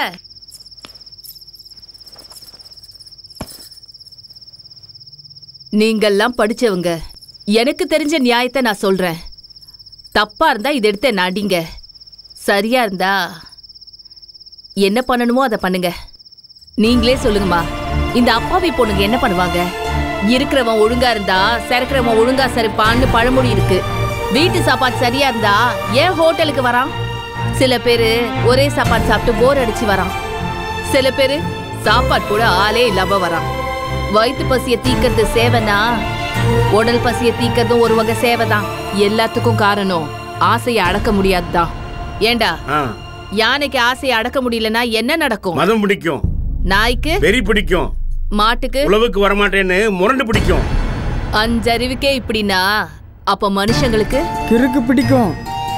நீங்கெல்லாம் படிச்சவங்க எனக்கு தெரிஞ்ச நியாயத்தை நான் சொல்றேன் தப்பா இருந்தா இதை எடுத்து என்ன அடிங்க சரியா இருந்தா என்ன பண்ணணுமோ அதை பண்ணுங்க நீங்களே சொல்லுங்கம்மா இந்த அப்பாவி பொண்ணுங்க என்ன பண்ணுவாங்க இருக்கிறவன் ஒழுங்கா இருந்தா சரக்கிறவன் ஒழுங்கா சரிப்பான்னு பழமொழி இருக்கு வீட்டு சாப்பாடு சரியா இருந்தா ஏன் ஹோட்டலுக்கு வரான் சில பேரு ஒரே சாப்பாடு சாப்பிட்டு போர் அடிச்சு வரான் சில பேரு சாப்பாடு கூட ஆளே இல்லாம வரான் வயிற்று பசிய தீக்கிறது சேவைனா உடல் பசிய தீக்கிறதும் ஒரு வகை சேவை தான் எல்லாத்துக்கும் காரணம் ஆசையை அடக்க முடியாதுதான் ஏண்டா ஆ, யானைக்கு ஆசையை அடக்க முடியலன்னா என்ன நடக்கும் மதம் பிடிக்கும் நாய்க்கு வெறி பிடிக்கும் மாட்டுக்கு உழவுக்கு வரமாட்டேன்னு முரண்டு பிடிக்கும் அஞ்சறிவுக்கே இப்படின்னா அப்ப மனுஷங்களுக்கு கிறுக்கு பிடிக்கும்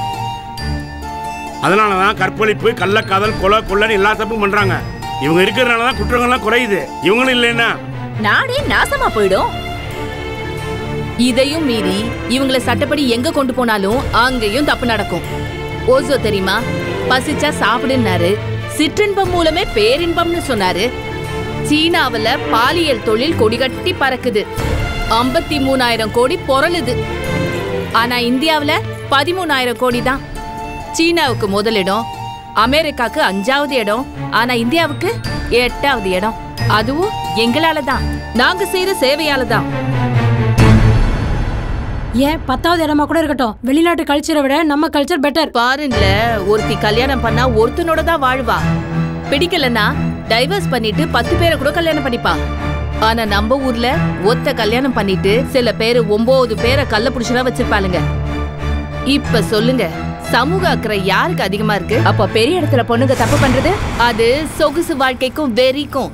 அதனால தான் கற்பழிப்பு கள்ளக்காதல் கொலை கொள்ளன்னு எல்லா தப்பும் பண்றாங்க இவங்க இருக்கிறதுனால தான் குற்றங்கள்லாம் குறையுது இவங்களும் இல்லைன்னா நாடே நாசமா போயிடும் இதையும் மீறி இவங்கள சட்டப்படி எங்க கொண்டு போனாலும் அங்கேயும் தப்பு நடக்கும் ஓசோ தெரியுமா பசிச்சா சாப்பிடுனாரு சிற்றின்பம் மூலமே பேரின்பம்னு சொன்னாரு சீனாவுல பாலியல் தொழில் கொடிகட்டி பறக்குது ஐம்பத்தி மூணாயிரம் கோடி பொருளுது ஆனா இந்தியாவுல பதிமூணாயிரம் கோடி தான் சீனாவுக்கு முதலிடம் அமெரிக்காக்கு அஞ்சாவது இடம் ஆனா இந்தியாவுக்கு எட்டாவது இடம் அதுவும் எங்களால தான் நாங்க செய்யற சேவையால தான் ஏன் பத்தாவது இடமா கூட இருக்கட்டும் வெளிநாட்டு கல்ச்சரை விட நம்ம கல்ச்சர் பெட்டர் பாருங்கள ஒருத்தி கல்யாணம் பண்ணா ஒருத்தனோட தான் வாழ்வா பிடிக்கலன்னா டைவர்ஸ் பண்ணிட்டு பத்து பேரை கூட கல்யாணம் பண்ணிப்பா ஆனா நம்ம ஊர்ல ஒத்த கல்யாணம் பண்ணிட்டு சில பேரு ஒன்பது பேரை கள்ள புடிச்சுதான் வச்சிருப்பாளுங்க இப்ப சொல்லுங்க சமூக அக்கறை யாருக்கு அதிகமா இருக்கு அப்ப பெரிய இடத்துல பொண்ணுங்க தப்பு பண்றது அது சொகுசு வாழ்க்கைக்கும் வெறிக்கும்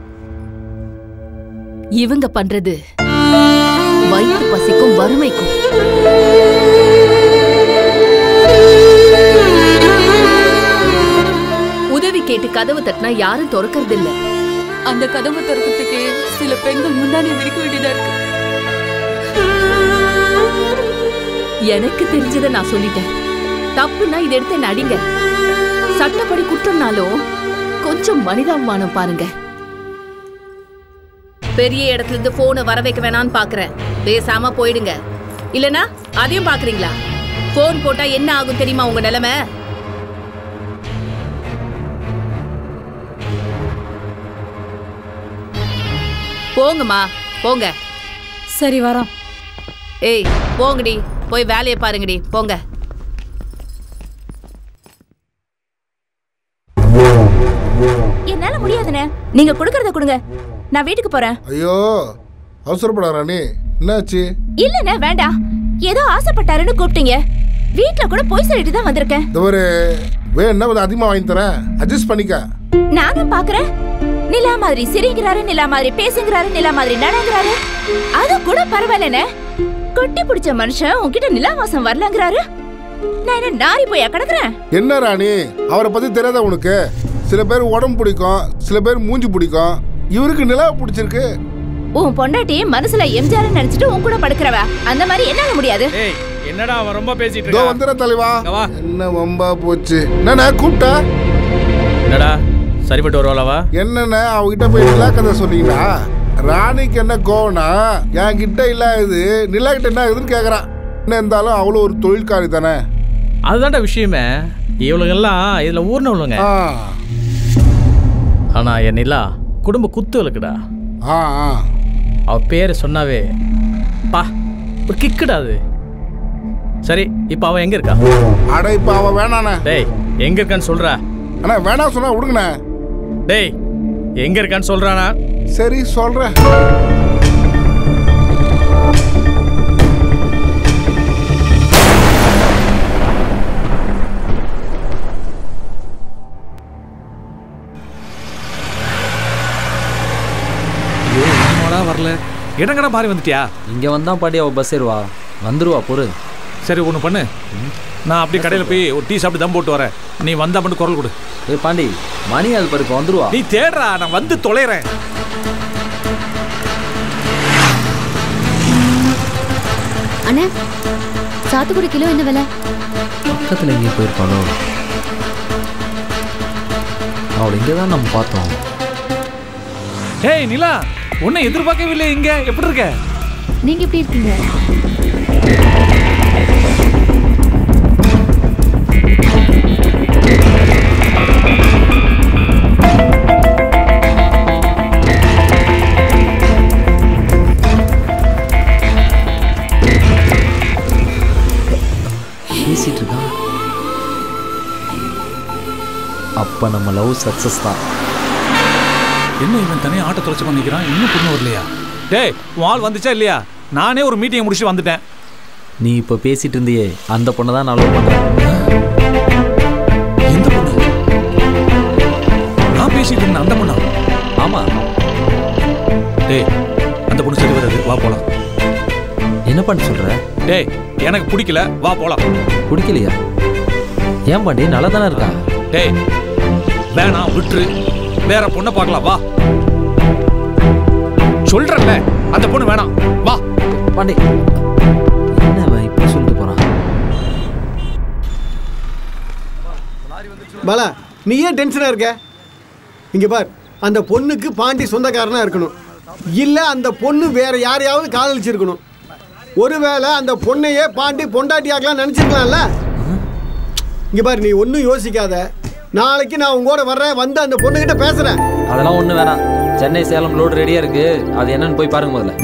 இவங்க பண்றது வயிற்று பசிக்கும் வறுமைக்கும் உதவி கேட்டு கதவு தட்டினா யாரும் திறக்கறது இல்ல அந்த கதவு திறக்கிறதுக்கு சில பெண்கள் முந்தானி விரிக்க வேண்டியதா இருக்கு எனக்கு தெரிஞ்சதை நான் சொல்லிட்டேன் தப்புன்னா இதை எடுத்து என்ன அடிங்க சட்டப்படி குற்றம்னாலும் கொஞ்சம் மனிதாபிமானம் பாருங்க பெரிய இடத்துல இருந்து போனை வர வைக்க வேணாம்னு பாக்குறேன் பேசாம போயிடுங்க இல்லனா அதையும் பாக்குறீங்களா போன் போட்டா என்ன ஆகும் தெரியுமா உங்க நிலைமை போங்கம்மா போங்க சரி வரோம் ஏய் போங்கடி போய் வேலையை பாருங்கடி போங்க என்னால முடியாதுண்ணே நீங்க கொடுக்கறத கொடுங்க நான் வீட்டுக்கு போறேன் ஐயோ அவசரப்படா ராணி என்னாச்சு இல்லண்ணே வேண்டாம் ஏதோ ஆசைப்பட்டாருன்னு கூப்பிட்டீங்க வீட்ல கூட போய் சொல்லிட்டு தான் வந்திருக்கேன் இந்த ஒரு வேணா கொஞ்சம் அதிகமாக வாங்கி தரேன் அட்ஜஸ்ட் பண்ணிக்க நானும் பாக்குறேன் நிலா மாதிரி சிரிக்கிறாரு நிலா மாதிரி பேசுங்கிறாரு நிலா மாதிரி நடங்கிறாரு அது கூட பரவாயில்லண்ணே கொட்டி பிடிச்ச மனுஷன் உன்கிட்ட நிலா வாசம் வரலங்கிறாரு நான் என்ன நாரி போயா கிடக்குறேன் என்ன ராணி அவரை பத்தி தெரியாத உனக்கு சில பேர் உடம்பு பிடிக்கும் சில பேர் மூஞ்சி பிடிக்கும் இவருக்கு நிலா பிடிச்சிருக்கு உன் பொண்டாட்டி மனசுல எம்ஜிஆர் நினைச்சிட்டு உன் கூட படுக்கிறவ அந்த மாதிரி என்னால முடியாது ஏய் என்னடா அவன் ரொம்ப பேசிட்டு இதோ இருக்கான் வந்துடுற தலைவா என்ன வம்பா போச்சு என்னண்ணே கூப்பிட்டா என்னடா சரிப்பட்டு வருவாளவா என்னண்ணே அவகிட்ட போய் நிலா கதை சொன்னீங்களா ராணிக்கு என்ன கோவனா என் கிட்ட இல்லாதது நிலா கிட்ட என்ன ஆகுதுன்னு கேக்குறான் என்ன இருந்தாலும் அவ்வளோ ஒரு தொழில்காரி தானே அதுதான்டா விஷயமே இவளுங்கெல்லாம் இதுல ஊர்னவளுங்க ஆனா என் நிலா குடும்ப குத்து விளக்குடா ஆ ஆ அவ பேரை சொன்னாவே பா ஒரு கிக்குடா அது சரி இப்போ அவன் எங்க இருக்கா அட இப்போ அவ வேணாண்ணே டேய் எங்க இருக்கான்னு சொல்றா அண்ணா வேணாம் சொன்னா விடுங்கண்ணே டேய் எங்க இருக்கான்னு சொல்றானா சரி சொல்றேன் என்னடா வரல இடங்கடா மாறி வந்துட்டியா இங்கே வந்தா பாட்டி அவள் பஸ் ஏறுவா வந்துருவா பொறு சரி ஒன்று பண்ணு நான் அப்படியே கடையில் போய் ஒரு டீ சாப்பிட்டு தம் போட்டு வரேன் நீ வந்தா மட்டும் குரல் கொடு ஏய் பாண்டி மணி அது பாரு இப்போ வந்துருவா நீ தேடுறா நான் வந்து தொலைறேன் அண்ணே சாத்துக்குடி கிலோ என்ன விலை பக்கத்தில் எங்கேயும் போயிருப்பாளோ அவளை இங்கே தான் நம்ம பார்த்தோம் ஏய் நிலா உன்னை எதிர்பார்க்கவில்லை இங்க எப்படி இருக்க நீங்க எப்படி இருக்கீங்க பேசிட்டு இருக்கான் அப்ப நம்ம லவ் சக்சஸ் தான் என்ன இவன் தனியாக ஆட்டோ தொலைச்சு பண்ணிக்கிறான் இன்னும் பொண்ணு வரலையா டேய் உன் ஆள் வந்துச்சா இல்லையா நானே ஒரு மீட்டிங் முடிச்சுட்டு வந்துட்டேன் நீ இப்போ பேசிட்டு இருந்தியே அந்த பொண்ணை தான் நான் லவ் பண்ணுறேன் எந்த பொண்ணு நான் பேசிட்டு இருந்தேன் அந்த பொண்ணா ஆமாம் டேய் அந்த பொண்ணு சரி வராது வா போலாம் என்ன பண்ண சொல்கிற டேய் எனக்கு பிடிக்கல வா போலாம் பிடிக்கலையா ஏன் பாண்டி நல்லா தானே இருக்கா டேய் வேணாம் விட்டுரு வேற பொண்ணை பார்க்கலாம் வா சொல்றேன்ல அந்த பொண்ணு வேணாம் வா பாண்டி என்ன அவன் இப்படி சொல்லிட்டு போகிறான் பாலா நீ ஏன் டென்ஷனாக இருக்க இங்கே பார் அந்த பொண்ணுக்கு பாண்டி சொந்தக்காரனா இருக்கணும் இல்லை அந்த பொண்ணு வேற யாரையாவது காதலிச்சிருக்கணும் ஒருவேளை அந்த பொண்ணையே பாண்டி பொண்டாட்டியாக்கலாம் நினச்சிருக்கலாம்ல இங்கே பார் நீ ஒன்றும் யோசிக்காத நாளைக்கு நான் உங்க கூட வர்றேன் வந்து அந்த பொண்ணுகிட்ட பேசுகிறேன் அதெல்லாம் ஒன்றும் வேணாம் சென்னை சேலம் லோடு ரெடியாக இருக்கு அது என்னன்னு போய் பாருங்க முதல்ல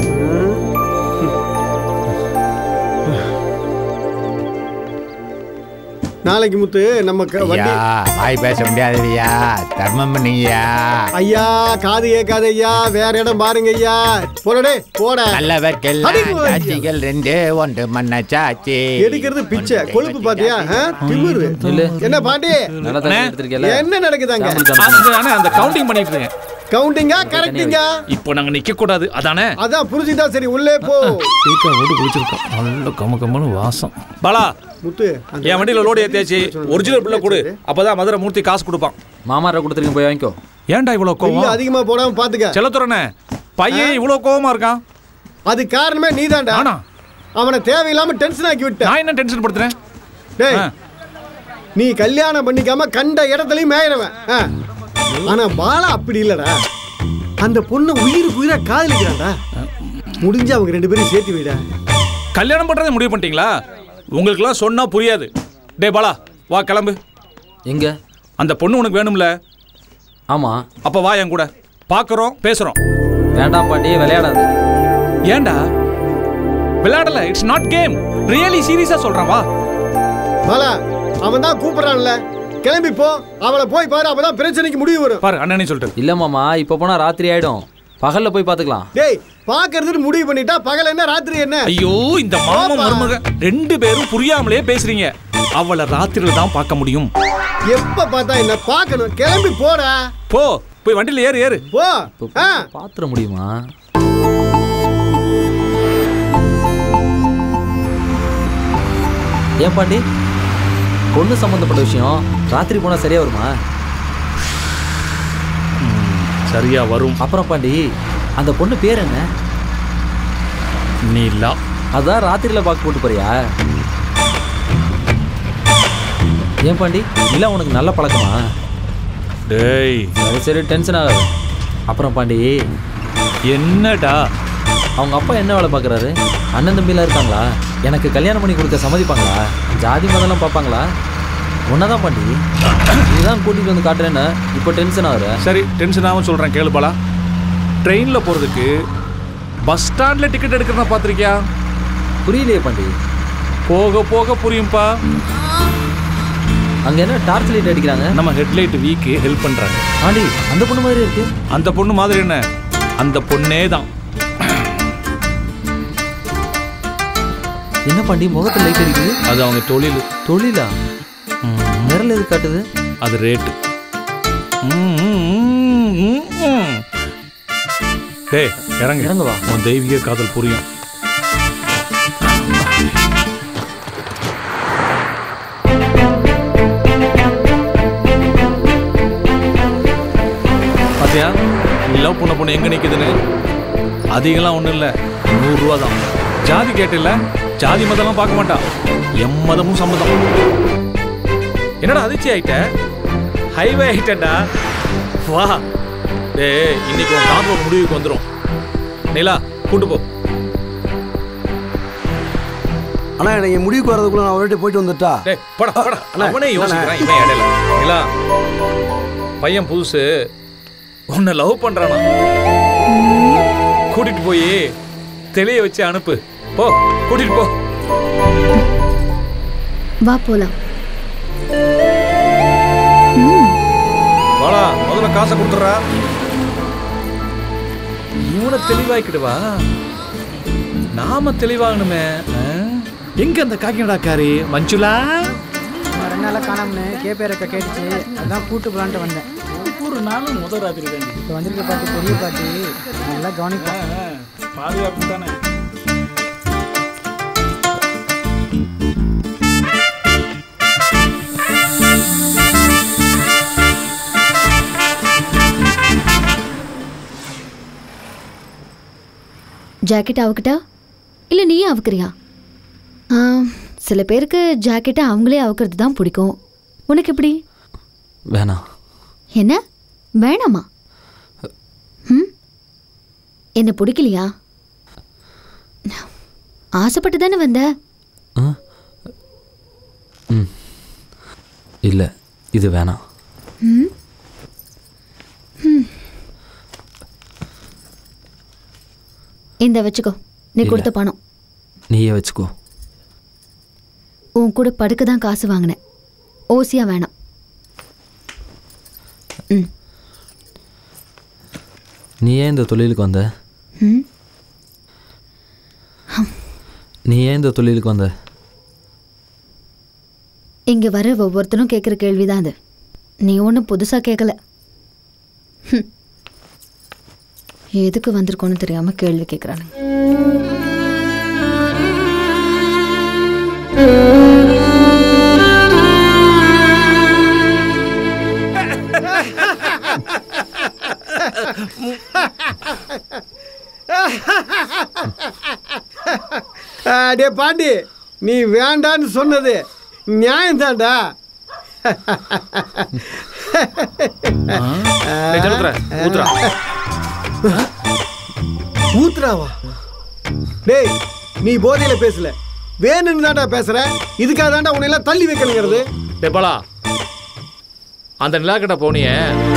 நாளைக்கு முத்து நம்ம க- வண்டி ஐயா வாய் பேச முடியாதுயா தர்மம் பண்ணீங்கய்யா ஐயா காது கேட்காத ஐயா வேற இடம் பாருங்க ஐயா போடடே போட நல்லவர்க்கெல்லாம் அடி போய். சாட்சிகள் ரெண்டு ஒன்று மன்ன சாட்சி எடுக்கிறது பிச்சை கொழுப்பு பாத்தியா ஆ? திமிரு என்ன பாண்டி நல்லா தான் எடுத்திருக்கேல்ல என்ன நடக்குதாங்க அண்ணே அந்த கவுண்டிங் பண்ணிட்டு இருக்கேன் கவுண்டிங்கா கரெக்டிங்கா இப்போ நாங்க நிக்க கூடாது அதானே அதான் புரிஞ்சுதா சரி உள்ளே போ சீக்கிரம் ஓட்டு குடிச்சிருக்கோம் நல்ல கம கம்மனு வாசம் பாலா முத்து என் வண்டியில லோடு ஏத்தியாச்சு ஒரிஜினல் பில்ல கொடு அப்பதான் மதுரை மூர்த்தி காசு கொடுப்பான் மாமாரை கொடுத்துருக்கீங்க போய் வாங்கிக்கோ ஏன்டா இவ்வளவு பில்லு கோவம் அதிகமா போடாம பாத்துக்க செல்லத்துறனே பையன் இவ்வளவு கோவமா இருக்கான் அது காரணமே நீதான்டா அவனை தேவையில்லாம டென்ஷன் ஆக்கி விட்ட நான் என்ன டென்ஷன் படுத்துறேன் டேய் நீ கல்யாணம் பண்ணிக்காம கண்ட இடத்துலயும் மேயிறவன் ஆ. ஆனா பாலா அப்படி இல்லடா அந்த பொண்ணு உயிருக்கு உயிரா காதலிக்கிறான்டா முடிஞ்சு அவங்க ரெண்டு பேரும் சேர்த்து வைடா கல்யாணம் பண்றதை முடிவு பண்ணிட்டீங்களா உங்களுக்குலாம் சொன்னா புரியாது டேய் பாலா வா கிளம்பு எங்க அந்த பொண்ணு உனக்கு வேணும்ல ஆமா அப்ப வா என் கூட பாக்குறோம் பேசுறோம் வேண்டாம் பாண்டி விளையாடாது ஏன்டா விளையாடல இட்ஸ் நாட் கேம் ரியலி சீரியஸா சொல்றேன் வா பாலா அவன் தான் கூப்பிடுறான்ல கிளம்பி போ அவளை போய் பாரு அப்பதான் பிரச்சனைக்கு முடிவு வரும் பாரு அண்ணனே சொல்லிட்டு இல்ல மாமா இப்போ போனா ராத்திரி ஆயிடும் பகல்ல போய் பாத்துக்கலாம் டேய் பாக்குறதுன்னு முடிவு பண்ணிட்டா பகல் என்ன ராத்திரி என்ன ஐயோ இந்த மாமா மருமக ரெண்டு பேரும் புரியாமலே பேசுறீங்க அவளை ராத்திரில தான் பார்க்க முடியும் எப்ப பார்த்தா என்ன பார்க்கணும் கிளம்பி போடா போ போய் வண்டியில ஏறு ஏறு போ ஆ பாத்துற முடியுமா ஏன் பாண்டி பொண்ணு சம்பந்தப்பட்ட விஷயம் ராத்திரி போனா சரியா வருமா சரியா வரும் அப்புறம் பாண்டி அந்த பொண்ணு பேர் என்ன நீலா அதான் ராத்திரியில பார்க்க போட்டு போறியா ஏன் பாண்டி இல்ல உனக்கு நல்ல பழக்கமா டேய் சரி சரி டென்ஷன் ஆகாது அப்புறம் பாண்டி என்னடா அவங்க அப்பா என்ன வேலை பார்க்குறாரு அண்ணன் தம்பிலாம் இருக்காங்களா எனக்கு கல்யாணம் பண்ணி கொடுக்க சம்மதிப்பாங்களா ஜாதி மதம்லாம் பார்ப்பாங்களா ஒன்னதான் பாண்டி இதுதான் கூட்டிகிட்டு வந்து காட்டுறேன்னு இப்போ டென்ஷன் ஆகுற சரி டென்ஷன் ஆகும் சொல்றேன் கேளு பாலா ட்ரெயின்ல போறதுக்கு பஸ் ஸ்டாண்ட்ல டிக்கெட் எடுக்கிறத பாத்திருக்கியா புரியலையே பாண்டி போக போக புரியும்பா அங்க என்ன டார்ச் லைட் அடிக்கிறாங்க நம்ம ஹெட்லைட் வீக்கு ஹெல்ப் பண்றாங்க பாண்டி அந்த பொண்ணு மாதிரி இருக்கு அந்த பொண்ணு மாதிரி என்ன அந்த பொண்ணே தான் என்ன பாண்டி முகத்துல லைட் அடிக்குது அது அவங்க தொழில் தொழிலா விரல் எது காட்டுது அது ரேட்டு டேய் இறங்கு இறங்கு வா உன் தெய்வீக காதல் புரியும் பாத்தியா நீ லவ் பண்ண பொண்ணு எங்க நிக்குதுன்னு அதிகம்லாம் ஒண்ணும் இல்ல நூறு ரூபா தான் ஜாதி கேட்டில்ல ஜாதி மதம்லாம் பார்க்க மாட்டா எம் மதமும் சம்மதம் என்னடா அதிர்ச்சி ஆயிட்ட ஹைவே ஆயிட்டேன்டா வா டேய் இன்னைக்கு உன் காம்போ முடிவுக்கு வந்துடும் நிலா கூட்டு போ அண்ணா எனக்கு முடிவுக்கு வரதுக்குள்ள நான் ஒரு போயிட்டு வந்துட்டா டேய் போடா போடா அண்ணா, அவனே அண்ணா. யோசிக்கிறான் இவன் இடையில நிலா பையன் புதுசு உன்னை லவ் பண்றானா கூட்டிட்டு போய் தெளிய வச்சு அனுப்பு போ கூட்டிட்டு போ வா போலாம் வாடா முதல்ல காசை கொடுத்துட்றா இவனை தெளிவாக்கிடுவா நாம தெளிவாகணுமே ஆ? எங்க அந்த காக்கினடாக்காரி மஞ்சுளா ரெண்டு நாளாக காணாமனு கேப்பேரக்க கேட்டுச்சு அதான் கூட்டு போலான்ட்டு வந்தேன் ஒரு நாளும் முதல் ராத்திரி தான் இப்போ வந்திருக்க பாட்டி பெரிய பாட்டி நல்லா கவனிப்பேன் பாதுகாப்பு தானே ஜாக்கெட் அவுக்கிட்டா இல்லை நீயே அவுக்குறியா ஆ, சில பேருக்கு ஜாக்கெட்டை அவங்களே அவுக்கிறது தான் பிடிக்கும் உனக்கு எப்படி வேணாம் என்ன வேணாமா ம் என்ன பிடிக்கலையா ஆசைப்பட்டு தானே வந்த ம் இல்லை இது வேணாம் ம் ம். இந்த வச்சுக்கோ நீ இல்ல. கொடுத்த பணம் நீயே வச்சுக்கோ உன் கூட படுக்க தான் காசு வாங்கினேன் ஓசியா வேணாம் நீ ஏன் இந்த தொழிலுக்கு வந்த ம் நீ ஏன் இந்த தொழிலுக்கு வந்த இங்கே வர ஒவ்வொருத்தரும் கேட்குற கேள்வி தான் அது நீ ஒன்றும் புதுசாக கேட்கல ஹம். எதுக்கு வந்திருக்கோன்னு தெரியாமல் கேள்வி கேட்குறானுங்க டே பாண்டி நீ வேண்டான்னு சொன்னது நியாயம் தான்டா டேய், ஜலதுரை, ஊத்துறா. ஊத்துறாவா டேய் நீ போதையில பேசல வேணும்னு தான்டா பேசுற இதுக்காக தான்டா உன்னை எல்லாம் தள்ளி வைக்கணுங்கிறது டேய் பாலா அந்த நிலாக்கிட்ட போனியே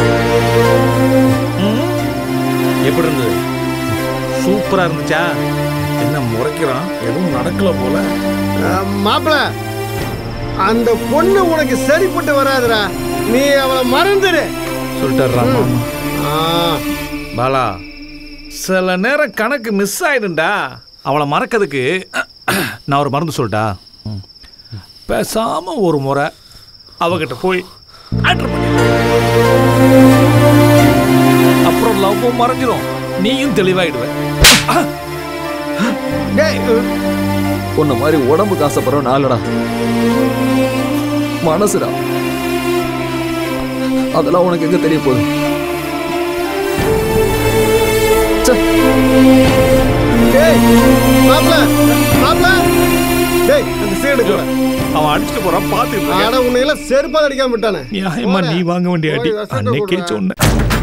ம், எப்படி இருந்தது சூப்பரா இருந்துச்சா என்ன முறைக்கிறான் எதுவும் நடக்கல போல மாப்பிள அந்த பொண்ணு உனக்கு சரிப்பட்டு வராதுடா நீ அவளை மறந்துடு சொல்லிட்டாரா பாலா சில நேரம் கணக்கு மிஸ் ஆயிடும்டா அவளை மறக்கிறதுக்கு நான் ஒரு மருந்து சொல்லிட்டா ம். பேசாம ஒரு முறை அவகிட்ட போய் ஆர்டர் பண்ணி அப்புறம் லவ்வும் மறைஞ்சிரும் நீயும் தெளிவாயிடுவ உன்ன மாதிரி உடம்புக்கு ஆசைப்படுற நாளடா மனசுடா அதெல்லாம் உனக்கு எங்க தெரிய போகுது டேய் மாப்பிள மாப்பிள டேய் அந்த சீடு கூட அவன் அடிச்சுட்டு போறான் பார்த்து ஆனா உன்னை எல்லாம் செருப்பால் அடிக்காம விட்டானே நியாயமா நீ வாங்க வேண்டிய அடி அன்னைக்கே சொன்னேன்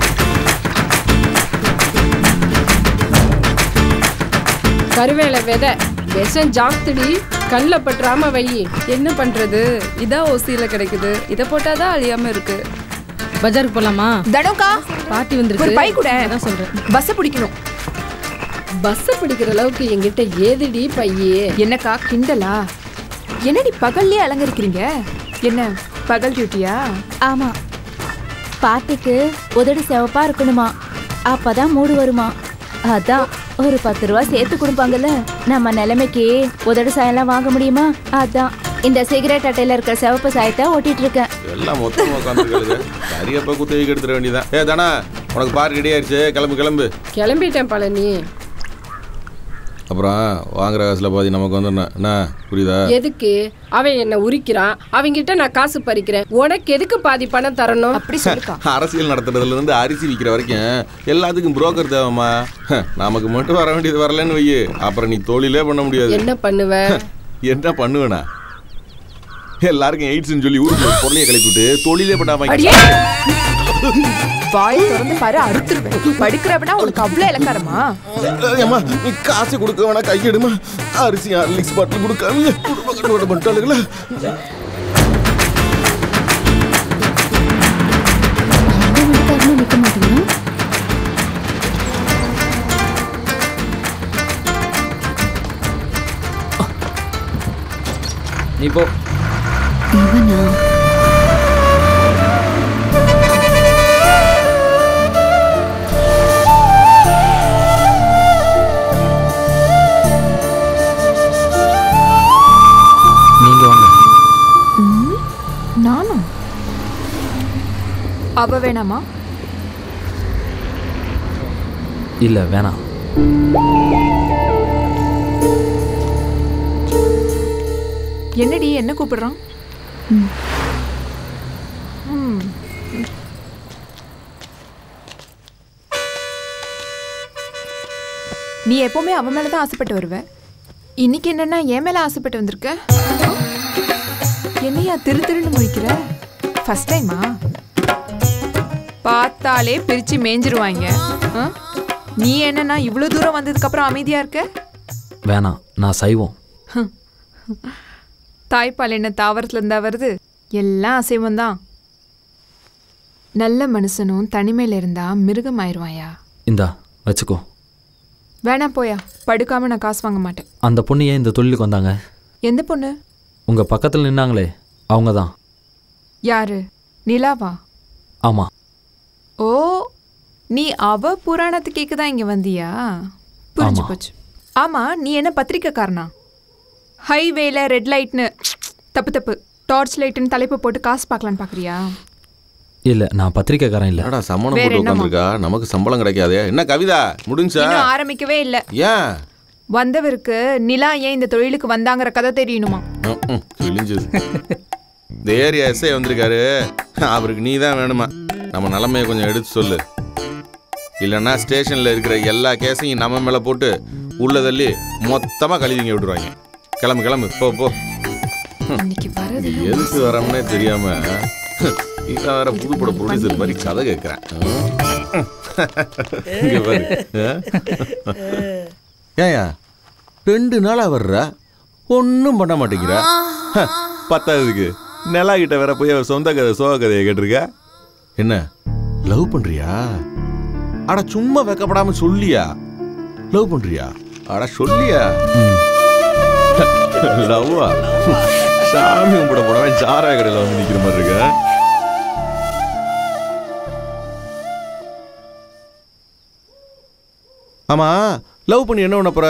கருவேல விதை விஷம் ஜாஸ்திடி கண்ணில் பற்றாம வை என்ன பண்றது இதான் ஓசியில கிடைக்குது இதை போட்டாதான் அழியாம இருக்கு பஜாருக்கு போலாமா தடோக்கா பாட்டி வந்திருக்கு ஒரு பை கூட அதான் சொல்றேன் பஸ் பிடிக்கணும் பஸ் பிடிக்கிற அளவுக்கு என்கிட்ட ஏதுடி பையே என்னக்கா கிண்டலா என்னடி பகல்லே அலங்கரிக்கிறீங்க என்ன பகல் டியூட்டியா ஆமா பாட்டிக்கு உதடு சிவப்பா இருக்கணுமா அப்பதான் மூடு வருமா அதான் ஒரு பத்து ரூபா சேர்த்து கொடுப்பாங்கல்ல நம்ம நிலைமைக்கு உதடு சாயம்லாம் வாங்க முடியுமா அதான் இந்த சிகரெட் அட்டையில இருக்கிற சிவப்பு சாயத்தை ஒட்டிட்டு இருக்கேன் எல்லாம் மொத்தமாக உட்காந்துருக்காளுங்க சரியப்பா குத்தகைக்கு எடுத்துட வேண்டியதான் ஏ தானா உனக்கு பார் ரெடி ஆயிடுச்சு கிளம்பு கிளம்பு கிளம்பிட்டேன் பழனி அப்புறம் வாங்குற காசில் பாதி நமக்கு வந்துடணும் என்ன புரியுதா எதுக்கு அவன் என்ன உரிக்கிறான் அவங்கிட்ட நான் காசு பறிக்கிறேன் உனக்கு எதுக்கு பாதி பணம் தரணும் அப்படி அரசியல் நடத்துறதுல இருந்து அரிசி விற்கிற வரைக்கும் எல்லாத்துக்கும் புரோக்கர் தேவைம்மா ஹ, நமக்கு மட்டும் வர வேண்டியது வரலன்னு வையு அப்புறம் நீ தொழிலே பண்ண முடியாது என்ன பண்ணுவ என்ன பண்ணுவேனா எல்லாருக்கும் எய்ட்ஸ்னு சொல்லி ஊருக்கு பொருளையை கிளப்பிட்டு தொழிலே பண்ணாம அடியே வாய் திறந்து பாரு அறுத்துருவேன் படுக்கிறவனா உனக்கு அவ்வளவு இலக்காரமா ஏம்மா நீ காசு கொடுக்க வேணா கையெடுமா அரிசி ஹார்லிக்ஸ் பாட்டில் கொடுக்காம குடும்ப கட்டுப்பாடு பண்ணிட்டாளுங்களா வீட்டுக்காரனும் நிற்க மாட்டேங்கிறான் நீ போ இவனா அவ வேணாமா இல்லை வேணாம் என்னடி என்ன கூப்பிடுறான் ம். நீ எப்பவுமே அவன் மேல தான் ஆசைப்பட்டு வருவ இன்னைக்கு என்னன்னா என் மேல ஆசைப்பட்டு வந்திருக்க என்னையா திரு திருன்னு முழிக்கிற ஃபர்ஸ்ட் டைமா பார்த்தாலே பிரிச்சு மேய்ஞ்சிருவாங்க ஆ? நீ என்னன்னா இவ்வளோ தூரம் வந்ததுக்கு அப்புறம் அமைதியா இருக்க வேணாம் நான் சைவம் தாய்ப்பால் என்ன தாவரத்துல இருந்தா வருது எல்லாம் அசைவம் தான் நல்ல மனுஷனும் தனிமையில இருந்தா மிருகம் ஆயிடுவாயா இந்தா வச்சுக்கோ வேணாம் போயா படுக்காம நான் காசு வாங்க மாட்டேன் அந்த பொண்ணு ஏன் இந்த தொழிலுக்கு வந்தாங்க எந்த பொண்ணு உங்கள் பக்கத்தில் நின்னாங்களே அவங்க தான் யாரு நிலாவா ஆமாம் ஓ நீ அவ புராணத்து கேட்க தான் இங்க வந்தியா புரிஞ்சு ஆமா. போச்சு ஆமா நீ என்ன பத்திரிக்கைக்காரனா ஹைவேல ரெட் லைட்னு தப்பு தப்பு டார்ச் லைட்னு தலைப்பு போட்டு காசு பார்க்கலான்னு பார்க்குறியா இல்லை நான் பத்திரிக்கைக்காரன் இல்லை என்னடா சம்மணம் வேற போட்டு என்னம்மா? உட்காந்துருக்கா நமக்கு சம்பளம் கிடைக்காதே என்ன கவிதா முடிஞ்சா இன்னும் ஆரம்பிக்கவே இல்ல ஏன் வந்தவருக்கு நிலா ஏன் இந்த தொழிலுக்கு வந்தாங்கிற கதை தெரியணுமா ம்ம், கிழிஞ்சது இந்த ஏரியா எஸ்ஐ வந்திருக்காரு அவருக்கு நீ தான் வேணுமா நம்ம நிலமையை கொஞ்சம் எடுத்து சொல்லு இல்லைன்னா ஸ்டேஷனில் இருக்கிற எல்லா கேஸையும் நம்ம மேலே போட்டு உள்ள தள்ளி மொத்தமாக கழுவிங்க விட்டுருவாங்க கிளம்பு கிளம்பு போ போ இன்னைக்கு வரது இது எதுக்கு வரோம்னே தெரியாம இதான் வேற புதுப்பட ப்ரொடியூசர் மாதிரி கதை கேட்குறேன் இங்க பாரு ஏயா ரெண்டு நாளா வர்ற ஒன்றும் பண்ண மாட்டேங்கிற ஹ, பத்தாவதுக்கு நிலா கிட்ட வேற போய் அவ சொந்த கதை சோக கதையை கேட்டிருக்க என்ன லவ் பண்றியா அட சும்மா வெக்கப்படாம சொல்லியா லவ் பண்றியா அட சொல்லியா லவ்வா சாமி கும்பிட போனவன் சாரா கடையில் வந்து நிக்கிற மாதிரி இருக்க ஆமா லவ் பண்ணி என்ன பண்ண போற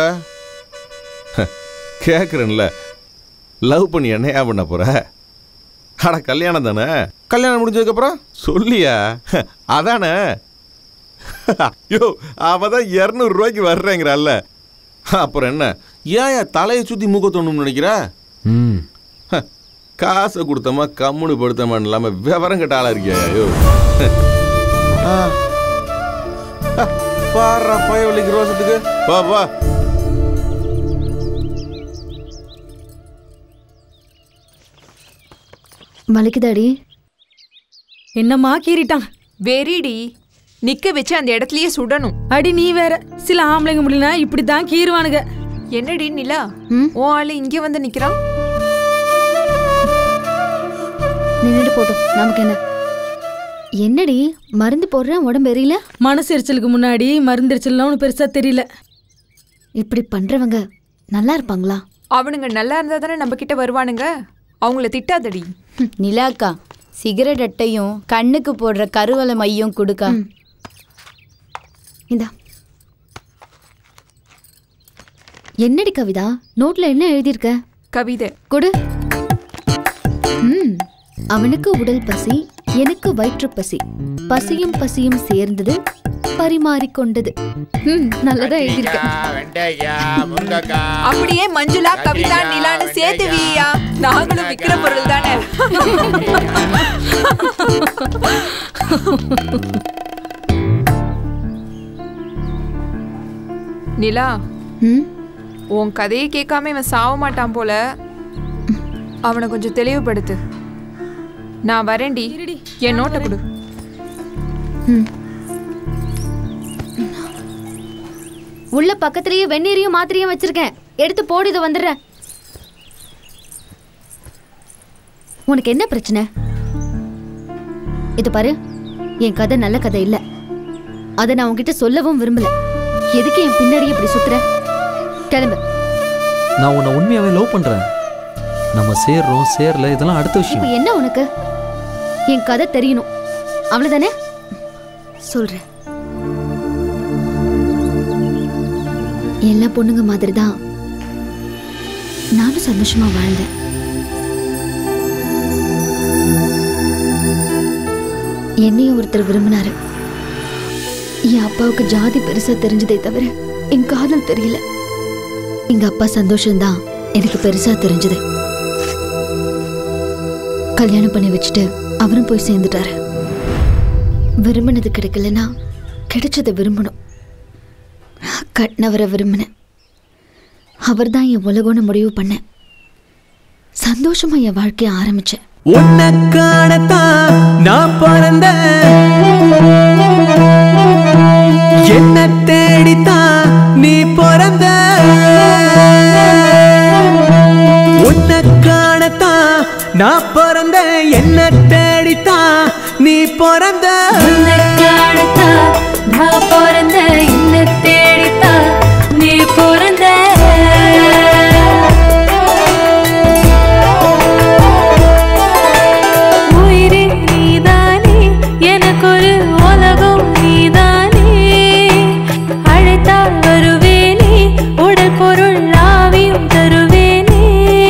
கேட்குறேன்ல லவ் பண்ணி என்னையா பண்ண போற அட கல்யாணம் தானே கல்யாணம் முடிஞ்சதுக்கப்புறம் சொல்லியா அதானே ஐயோ அவன் தான் இரநூறுவாய்க்கு வர்றேங்கிறாள்ல அப்புறம் என்ன ஏன் என் தலையை சுற்றி மூக்க தோணும்னு நினைக்கிற ம் ஹ, காசை கொடுத்தமா கம்முனு படுத்தமான்னு இல்லாமல் விவரம் கட்ட ஆளா இருக்கியா ஐயோ ஆ. ஆ, பாருடா பய வலிக்கு ரோசத்துக்கு வா வா வலிக்குதாடி என்னம்மா கீறிட்டான் வெறிடி நிக்க வச்சு அந்த இடத்துலயே சுடணும் அடி நீ வேற சில ஆம்பளைங்க முடியல இப்படி தான் கீறுவானுங்க என்னடி நிலா உன் ஆளு இங்க வந்து நிக்கிறான் நின்னுட்டு போட்டோம் நமக்கு என்ன என்னடி மருந்து போடுறேன் உடம்பு எரியல மனசு எரிச்சலுக்கு முன்னாடி மருந்து எரிச்சல்லாம் ஒன்றும் பெருசா தெரியல இப்படி பண்றவங்க நல்லா இருப்பாங்களா அவனுங்க நல்லா இருந்தா தானே நம்ம கிட்ட வருவானுங்க அவங்கள திட்டாதடி நிலாக்கா சிகரெட் அட்டையும் கண்ணுக்கு போடுற கருவலை மையும் கொடுக்கா இந்தா என்னடி கவிதா நோட்ல என்ன எழுதியிருக்க கவிதை கொடு ம் அவனுக்கு உடல் பசி எனக்கு வயிற்று பசி பசியும் பசியும் சேர்ந்தது பரிமாறிக்கொண்டது ம் நல்லதா எழுதியிருக்க அப்படியே மஞ்சுளா கவிதா நிலான்னு சேர்த்து வீயா நாங்களும் விக்கிற பொருள் தானே நிலா ம் உன் கதையை கேட்காம இவன் சாவ மாட்டான் போல அவனை கொஞ்சம் தெளிவுபடுத்து நான் வரேன்டி என் நோட்டை கொடு ம். உள்ள பக்கத்துலயே வெந்நீரையும் மாத்திரையும் வச்சிருக்கேன் எடுத்து போடு இதை வந்துடுறேன் உனக்கு என்ன பிரச்சனை இது பாரு என் கதை நல்ல கதை இல்ல அதை நான் உன்கிட்ட சொல்லவும் விரும்பல எதுக்கு என் பின்னாடி இப்படி சுத்துற கிளம்பு நான் உன்னை உண்மையாவே லவ் பண்றேன் நம்ம சேர்றோம் சேரல இதெல்லாம் அடுத்த இப்போ விஷயம் என்ன உனக்கு என் கதை தெரியணும் அவ்வளவுதானே சொல்றேன் எல்லா பொண்ணுங்க மாதிரி தான் நானும் சந்தோஷமா வாழ்ந்தேன் என்னையும் ஒருத்தர் விரும்பினாரு என் அப்பாவுக்கு ஜாதி பெருசா தெரிஞ்சதே தவிர என் காதல் தெரியல எங்க அப்பா சந்தோஷம்தான் எனக்கு பெருசா தெரிஞ்சது கல்யாணம் பண்ணி வச்சுட்டு அவரும் போய் சேர்ந்துட்டாரு விரும்பினது கிடைக்கலனா கிடைச்சதை விரும்பணும் கட்டினவரை விரும்பினேன் அவர் தான் என் உலகம்னு முடிவு பண்ணேன் சந்தோஷமா என் வாழ்க்கைய ஆரம்பிச்சேன் உன்னை காணத்தான் நான் பிறந்த என்ன தேடித்தான் நீ பிறந்த உன்னை காணத்தான் நான் பிறந்த என்ன தேடித்தான் நீ பிறந்த நான் பிறந்த என்ன தேடித்தான் நீ பிறந்த உயிரே நீதானே எனக்கு ஒரு உலகம் நீதானே அழைத்தால் வருவேனே உடல் பொருள் ஆவியும் தருவேனே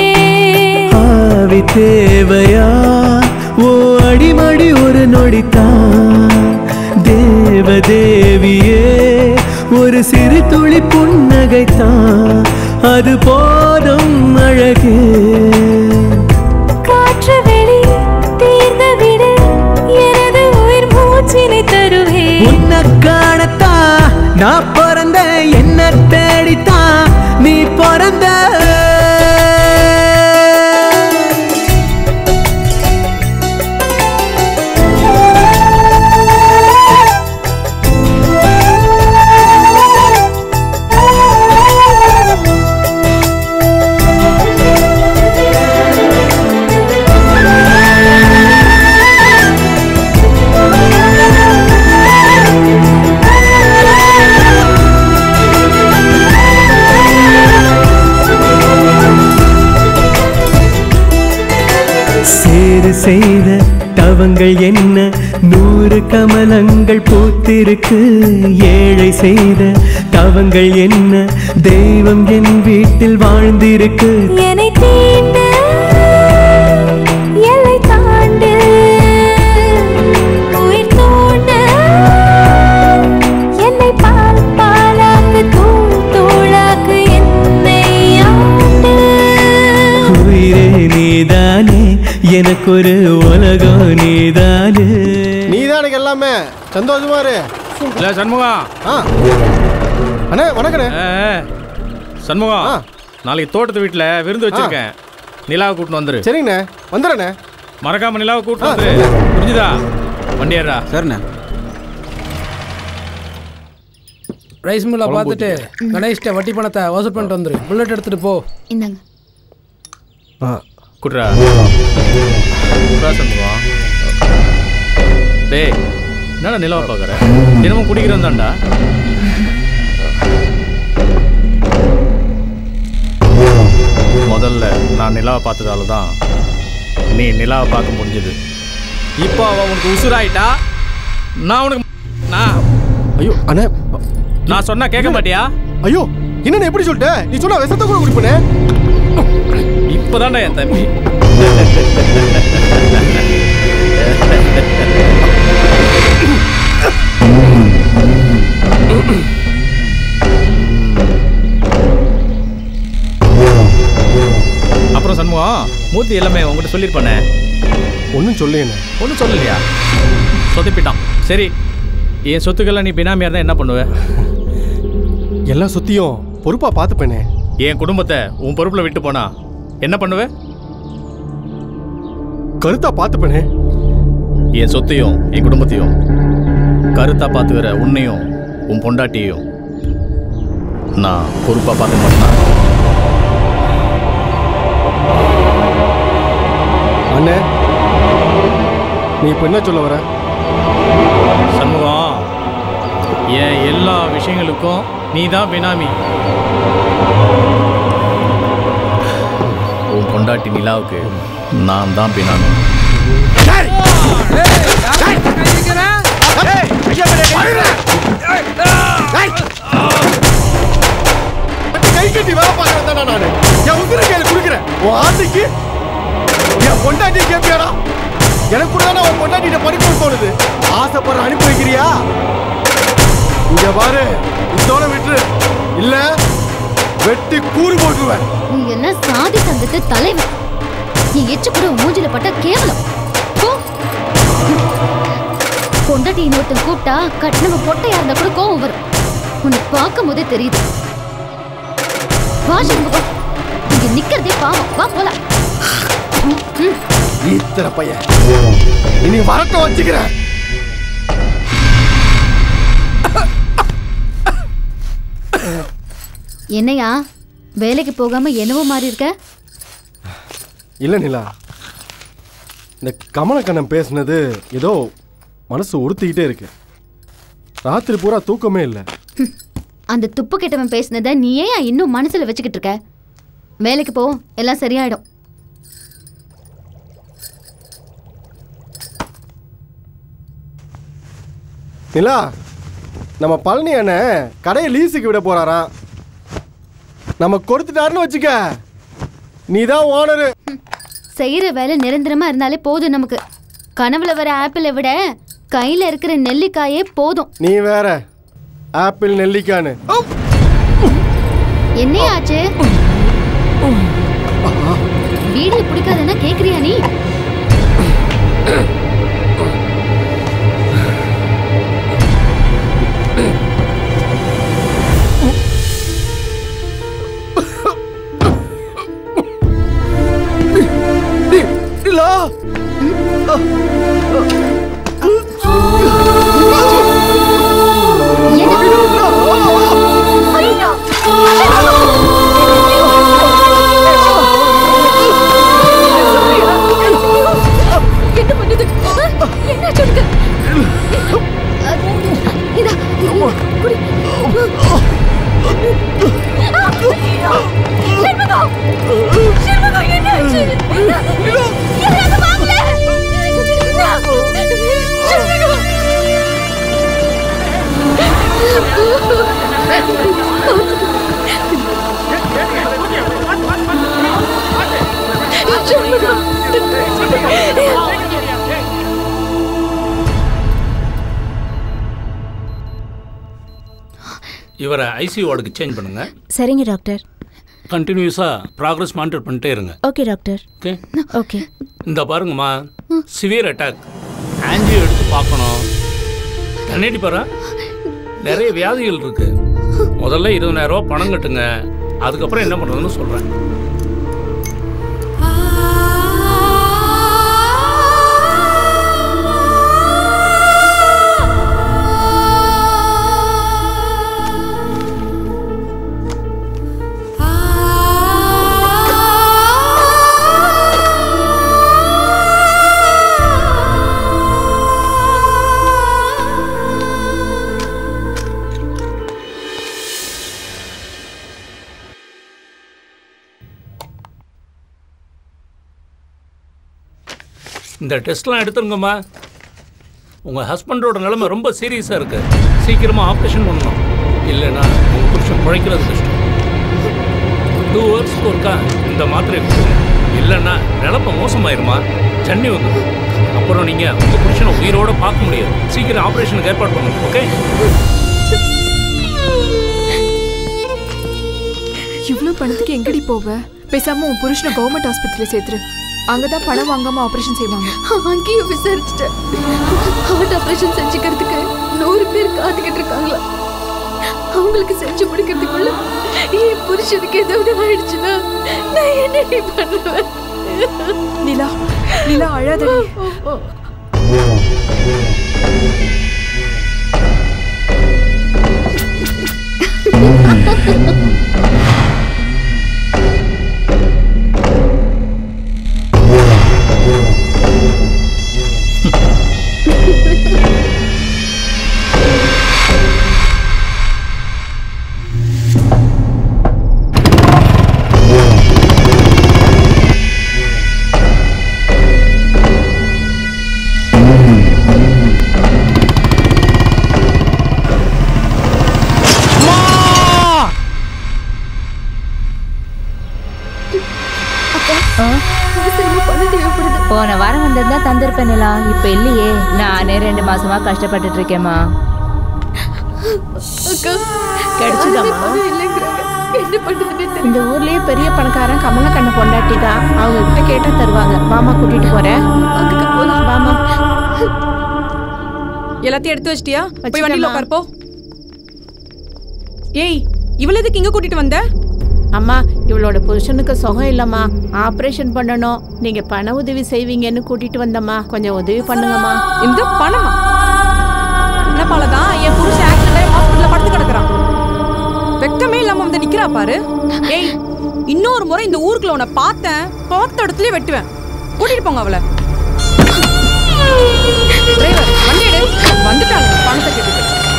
ஆவி தேவையா ஓ அடிமடி ஒரு நொடித்தான் தேவதேவியே ஒரு சிறு துளி புன்னகைத்தான் அது போதும் அழகே காற்று வெளி தீர்ந்த விட எனது உயிர் மூச்சினை தருவேன் உன்னை காணத்தான் நான் பிறந்த என்ன தேடித்தான் நீ பிறந்த சேரு செய்த தவங்கள் என்ன நூறு கமலங்கள் பூத்திருக்கு ஏழை செய்த தவங்கள் என்ன தெய்வம் என் வீட்டில் வாழ்ந்திருக்கு என்னை தீண்ட எல்லை தாண்டு உயிர் தூண்ட என்னை பால் பாலாக்கு தூள் தூளாக்கு என்னை ஆண்டு உயிரே நீதானே எனக்கு ஒரு உலகம் நீதானே நீதான் எல்லாமே சந்தோஷமா இரு இல்ல சண்முகம் ஆ அண்ணே வணக்கண்ணே சண்முகம் நாளைக்கு தோட்டத்து வீட்டில் விருந்து வச்சிருக்கேன் நிலாவை கூட்டின்னு வந்துரு சரிங்கண்ணே வந்துடுறேண்ணே மறக்காம நிலாவை கூட்டின்னு வந்துரு புரிஞ்சுதா வண்டி ஏறா சரிண்ணே ரைஸ் மில்லை குழம்பு பார்த்துட்டு கணேஷ்ட வட்டி பணத்தை வசூல் பண்ணிட்டு வந்துரு புல்லட் எடுத்துட்டு போ இந்தாங்க குட்ரா குட்ரா சண்முகம் டேய் என்னடா நிலவை பார்க்குற தினமும் குடிக்கிறோம் தான்டா முதல்ல நான் நிலாவை பார்த்ததால தான் நீ நிலாவை பார்க்க முடிஞ்சது இப்போ அவன் உனக்கு உசுராயிட்டா நான் உனக்கு நான் ஐயோ அண்ணே நான் சொன்னா கேட்க மாட்டியா ஐயோ என்னண்ணே எப்படி சொல்லிட்ட நீ சொன்னா விஷத்தை கூட குடிப்பனே இப்போதான்டா என் தம்பி அப்புறம் சண்முகம் மூர்த்தி எல்லாமே உங்ககிட்ட சொல்லியிருப்பானே ஒன்றும் சொல்லேண்ணே ஒன்றும் சொல்லலையா சொதப்பிட்டான் சரி என் சொத்துக்கெல்லாம் நீ பினாமியாக இருந்தால் என்ன பண்ணுவ எல்லா சொத்தையும் பொறுப்பா பார்த்துப்பேனே என் குடும்பத்தை உன் பொறுப்பில் விட்டு போனா என்ன பண்ணுவ கருத்தா பார்த்துப்பேனே என் சொத்தையும் என் குடும்பத்தையும் கருத்தா பார்த்துக்கிற உன்னையும் உன் பொண்டாட்டியையும் நான் பொறுப்பாக பார்க்க மாட்டேன் அண்ணே நீ இப்போ என்ன சொல்ல வர சண்முகம் என் எல்லா விஷயங்களுக்கும் நீ தான் பினாமி உன் பொண்டாட்டி நிலாவுக்கு நான் தான் பினாமி கை கட்டி வேலை பார்க்கறேன் தானே நானு என் உதிர கையில் குடுக்குறேன் உன் ஆசைக்கு என் பொண்டாட்டி கேட்பியாடா எனக்கு கூட தானே உன் பொண்டாட்டிட்ட படிக்கணும் தோணுது ஆசைப்படுற அனுப்பி வைக்கிறியா இங்க பாரு இதோட விட்டுரு இல்ல வெட்டி கூறு போட்டுருவேன் நீ எல்லாம் சாதி சங்கத்து தலைவன் நீ எச்சு கூட உன் மூஞ்சில பட்ட கேவலம் போ பொண்டாட்டி இன்னொருத்தன் கூப்பிட்டா கட்டினவ பொட்டையா இருந்தா கூட கோவம் வரும் உன்னை பார்க்கும் போதே தெரியுது வா சண்முகம் இங்க நிக்கிறதே பாவம் வா போலாம் ம், ம். இத்தனை பையன் இனி வரட்டும் வச்சுக்கிறேன் என்னையா வேலைக்கு போகாம என்னவோ மாறி இருக்க இல்ல நிலா இந்த கமலக்கண்ணன் பேசுனது ஏதோ மனசு உறுத்திக்கிட்டே இருக்கு ராத்திரி பூரா தூக்கமே இல்லை அந்த துப்பு கெட்டவன் பேசினதை நீ ஏன் இன்னும் மனசுல வச்சுக்கிட்டு இருக்க வேலைக்கு போ எல்லாம் சரியாயிடும் நிலா நம்ம பழனி அண்ணன் கடையை லீஸுக்கு விட போறாராம் நம்ம கொடுத்துட்டாருன்னு வச்சுக்க நீ தான் ஓனரு செய்யற வேலை நிரந்தரமா இருந்தாலே போதும் நமக்கு கனவுல வர ஆப்பிளை விட கையில இருக்கிற நெல்லிக்காயே போதும் நீ வேற ஆப்பிள் நெல்லிக்கான்னு என்ன ஆச்சு வீடியோ பிடிக்காதுன்னா கேக்குறியா நீ நிலா என்ன பண்ணுது என்னாச்சு உனக்கு இதா குடி செண்பகம் செண்பகம் என்னாச்சு யாராவது வாங்கல இவரை ஐசியூ வார்டுக்கு சேஞ்ச் பண்ணுங்க சரிங்க டாக்டர் கண்டினியூஸாக ப்ராக்ரஸ் மானிட்டர் பண்ணிட்டே இருங்க ஓகே டாக்டர் ஓகே ஓகே இந்த பாருங்கம்மா சிவியர் அட்டாக் ஆன்ஜியோ எடுத்து பார்க்கணும் கண்ணாடி பாரு நிறைய வியாதிகள் இருக்கு முதல்ல இருபதாயிரம் ரூபாய் பணம் கட்டுங்க அதுக்கப்புறம் என்ன பண்ணுறதுன்னு சொல்கிறேன் இந்த டெஸ்ட்லாம் எடுத்துருங்கம்மா உங்கள் ஹஸ்பண்டோட நிலைமை ரொம்ப சீரியஸாக இருக்கு சீக்கிரமாக ஆப்ரேஷன் பண்ணணும் இல்லைன்னா உங்கள் புருஷன் பிழைக்கிறது கஷ்டம் டூ ஹவர்ஸ்க்கு ஒருக்கா இந்த மாத்திரையை கொடுங்க இல்லைன்னா நிலப்ப மோசமாயிருமா ஜன்னி வந்துடும் அப்புறம் நீங்கள் உங்கள் புருஷனை உயிரோட பார்க்க முடியாது சீக்கிரம் ஆப்ரேஷனுக்கு ஏற்பாடு பண்ணுங்க ஓகே இவ்வளோ பணத்துக்கு எங்கடி போவ பேசாம உன் புருஷனை கவர்மெண்ட் ஆஸ்பத்திரியில் சேர்த்துரு அங்கதான் பணம் வாங்காம ஆபரேஷன் செய்வாங்க அங்கேயும் விசாரிச்சுட்டேன் ஹார்ட் ஆபரேஷன் செஞ்சுக்கிறதுக்கு நூறு பேர் காத்துக்கிட்டு இருக்காங்களா அவங்களுக்கு செஞ்சு முடிக்கிறதுக்குள்ள என் புருஷனுக்கு ஏதாவது ஆயிடுச்சுன்னா நான் என்னடி பண்ணுவேன் நிலா நிலா அழாதடி வந்திருந்தா தந்திருப்பேன் நிலா இப்ப இல்லையே நானே ரெண்டு மாசமா கஷ்டப்பட்டுட்டு இருக்கேம்மா அக்கா கிடைச்சுதாம்மா? பணம் இல்லைங்கிறாங்க என்ன பண்றதுன்னு தெரியல இந்த ஊர்லயே பெரிய பணக்காரன் கமலக்கண்ண பொண்டாட்டி தான் அவங்க கிட்ட கேட்டா தருவாங்க மாமா கூட்டிட்டு போறேன் மாமா எல்லாத்தையும் எடுத்து வச்சிட்டியா போய் வச்சிட்டேம்மா. வண்டியில உட்கார் போ ஏய் இவ்வளவு எதுக்கு இங்க கூட்டிட்டு வந்த அம்மா இவளோட புருஷனுக்கு சுகம் இல்லம்மா ஆபரேஷன் பண்ணணும் நீங்க பண உதவி செய்வீங்கன்னு கூட்டிட்டு வந்தம்மா கொஞ்சம் உதவி பண்ணுங்கம்மா இந்த பணமா பணப்பால தான் என் புருஷன் ஆக்சிடென்ட் ஹாஸ்பிடல்ல படுத்து கிடக்குறான் வெக்கமே இல்லாம வந்து நிக்கிறா பாரு ஏய் இன்னொரு முறை இந்த ஊருக்குள்ள உன்னை பார்த்தேன் பார்த்த இடத்துலயே வெட்டுவேன் கூட்டிட்டு போங்க அவளை டிரைவர் வண்டி எடு வந்துட்டாங்க பணத்தை கேட்டுட்டு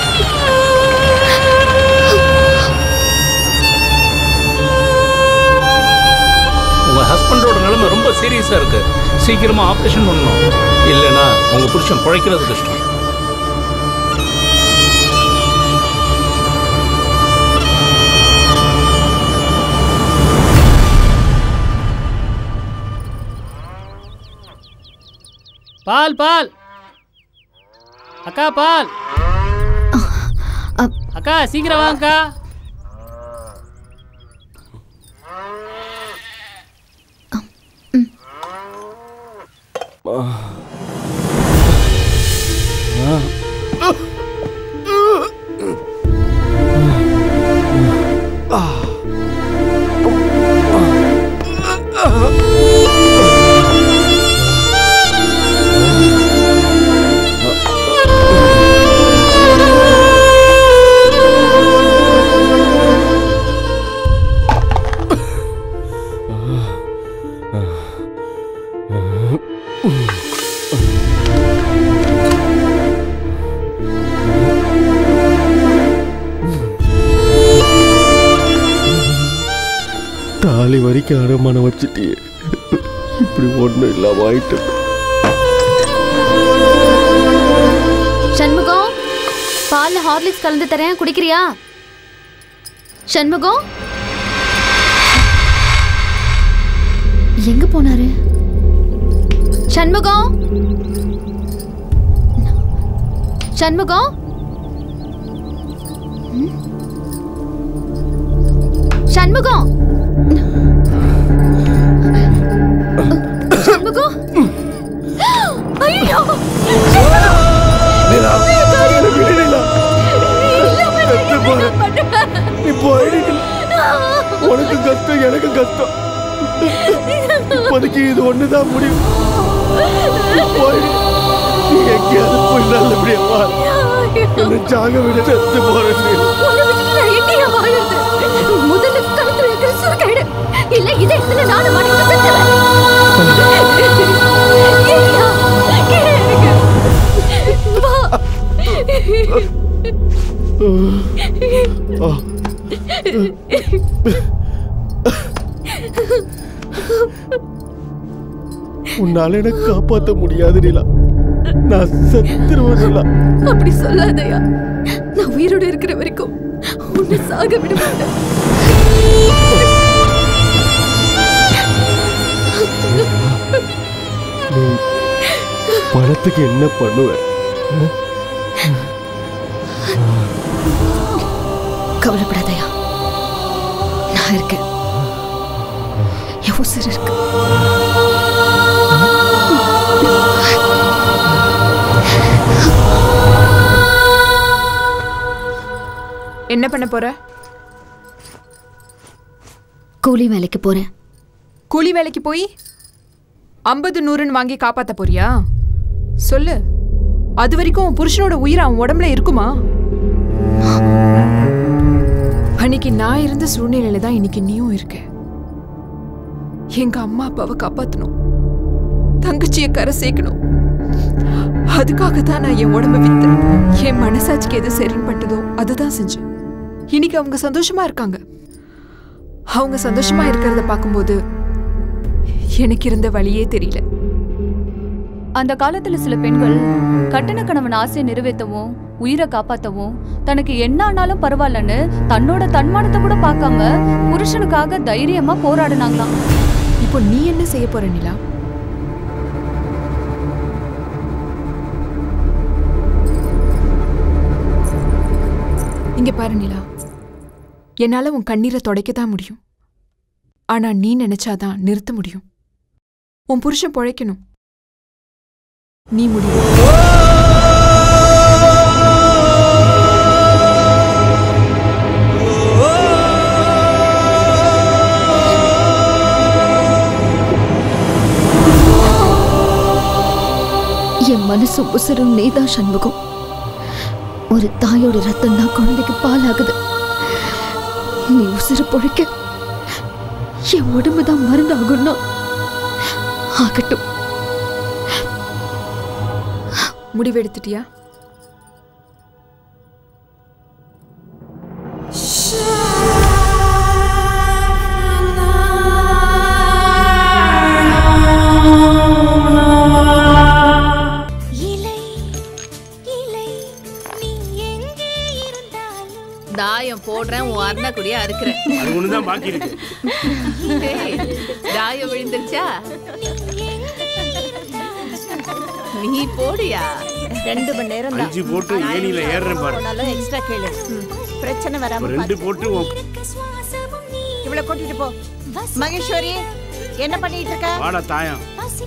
உங்க ஹஸ்பண்டோட நிலைமை ரொம்ப சீரியஸா இருக்கு சீக்கிரமா ஆபரேஷன் பண்ணணும் இல்லைன்னா உங்க புருஷன் பிழைக்கிறது கஷ்டம் பால் பால் அக்கா பால் அக்கா சீக்கிரம் வாங்கக்கா தாலி வரைக்கும் அடமானம் வச்சுட்டியே இப்படி ஒன்றும் இல்லாம ஆயிட்டு சண்முகம் பால்ல ஹார்லிக்ஸ் கலந்து தரேன் குடிக்கிறியா சண்முகம் எங்க போனாரு சண்முகம் சண்முகம் ம்? சண்முகம் சண்முகம் ஐயோ நீ போயிடு உனக்கு கஷ்டம் எனக்கு கஷ்டம் இப்போதைக்கு இது ஒண்ணுதான் முடியும் போயிடு நீ எங்கேயாவது போய் நல்லபடியா வா என்ன சாக விட செத்து போறேன் உன்னை விட்டுட்டு நான் எங்கேயா வாழுறது? முதல்ல கழுத்துல இருக்கிற சுருக்க எடு. இல்ல இதே இடத்துல நானும் மாட்டிக்கிட்டு செத்துருவேன். ஏய்யா, கீழே இறங்கு. வா. உன்னால எனக்கு காப்பாத்த முடியாது நிலா நான் செத்துருவேன் நிலா அப்படி சொல்லாதயா நான் உயிரோட இருக்கிற வரைக்கும் உன்னை சாக விட மாட்டேன் நீ பணத்துக்கு என்ன பண்ணுவ கவலைப்படாதயா நான் இருக்கேன் என் உசுர் இருக்கு என்ன பண்ண போற கூலி வேலைக்கு போறேன் கூலி வேலைக்கு போய் ஐம்பது நூறுன்னு வாங்கி காப்பாத்த போறியா சொல்லு அது வரைக்கும் உன் புருஷனோட உயிர் அவன் உடம்புல இருக்குமா அன்னைக்கு நான் இருந்த சூழ்நிலையில தான் இன்னைக்கு நீயும் இருக்க எங்க அம்மா அப்பாவை காப்பாத்தணும் தங்கச்சியை கரை சேர்க்கணும் அதுக்காக தான் நான் என் உடம்ப வித்தேன் என் மனசாட்சிக்கு எது சரின்னு பட்டதோ அதுதான் செஞ்சேன் இன்னைக்கு அவங்க சந்தோஷமா இருக்காங்க அவங்க சந்தோஷமா இருக்கிறத பார்க்கும்போது எனக்கு இருந்த வழியே தெரியல அந்த காலத்துல சில பெண்கள் கட்டண கணவன் ஆசையை நிறைவேற்றவும் உயிரை காப்பாத்தவும் தனக்கு என்ன ஆனாலும் பரவாயில்லன்னு தன்னோட தன்மானத்தை கூட பார்க்காம புருஷனுக்காக தைரியமா போராடினாங்களாம் இப்போ நீ என்ன செய்ய போற நிலா இங்க பாரு நிலா என்னால உன் கண்ணீரை துடைக்க தான் முடியும் ஆனா நீ நினைச்சாதான் நிறுத்த முடியும் உன் புருஷன் பொழைக்கணும் நீ முடியும் என் மனசும் உசுரும் நீதான் சண்முகம் ஒரு தாயோட ரத்தம் தான் குழந்தைக்கு பாலாகுது நீ உசுறு பொழைக்க என் உடம்பு தான் மருந்தாகும்னா ஆகட்டும் முடிவெடுத்துட்டியா தாயம் போடுறேன் உன் அருணாக்குடியா இருக்கிறேன் அது ஒண்ணுதான் பாக்கி இருக்கு ஏய், தாயம் விழுந்துருச்சா நீ போடியா ரெண்டு மணி நேரம் தான் அஞ்சு போட்டு ஏணியில ஏறுறேன் பாரு போனாலும் எக்ஸ்ட்ரா கேளு ம், பிரச்சனை வராம ஒரு ரெண்டு பாத்து. போட்டு உன் இவளை கூட்டிட்டு போ மகேஸ்வரி என்ன பண்ணிட்டு இருக்க வாடா தாயம்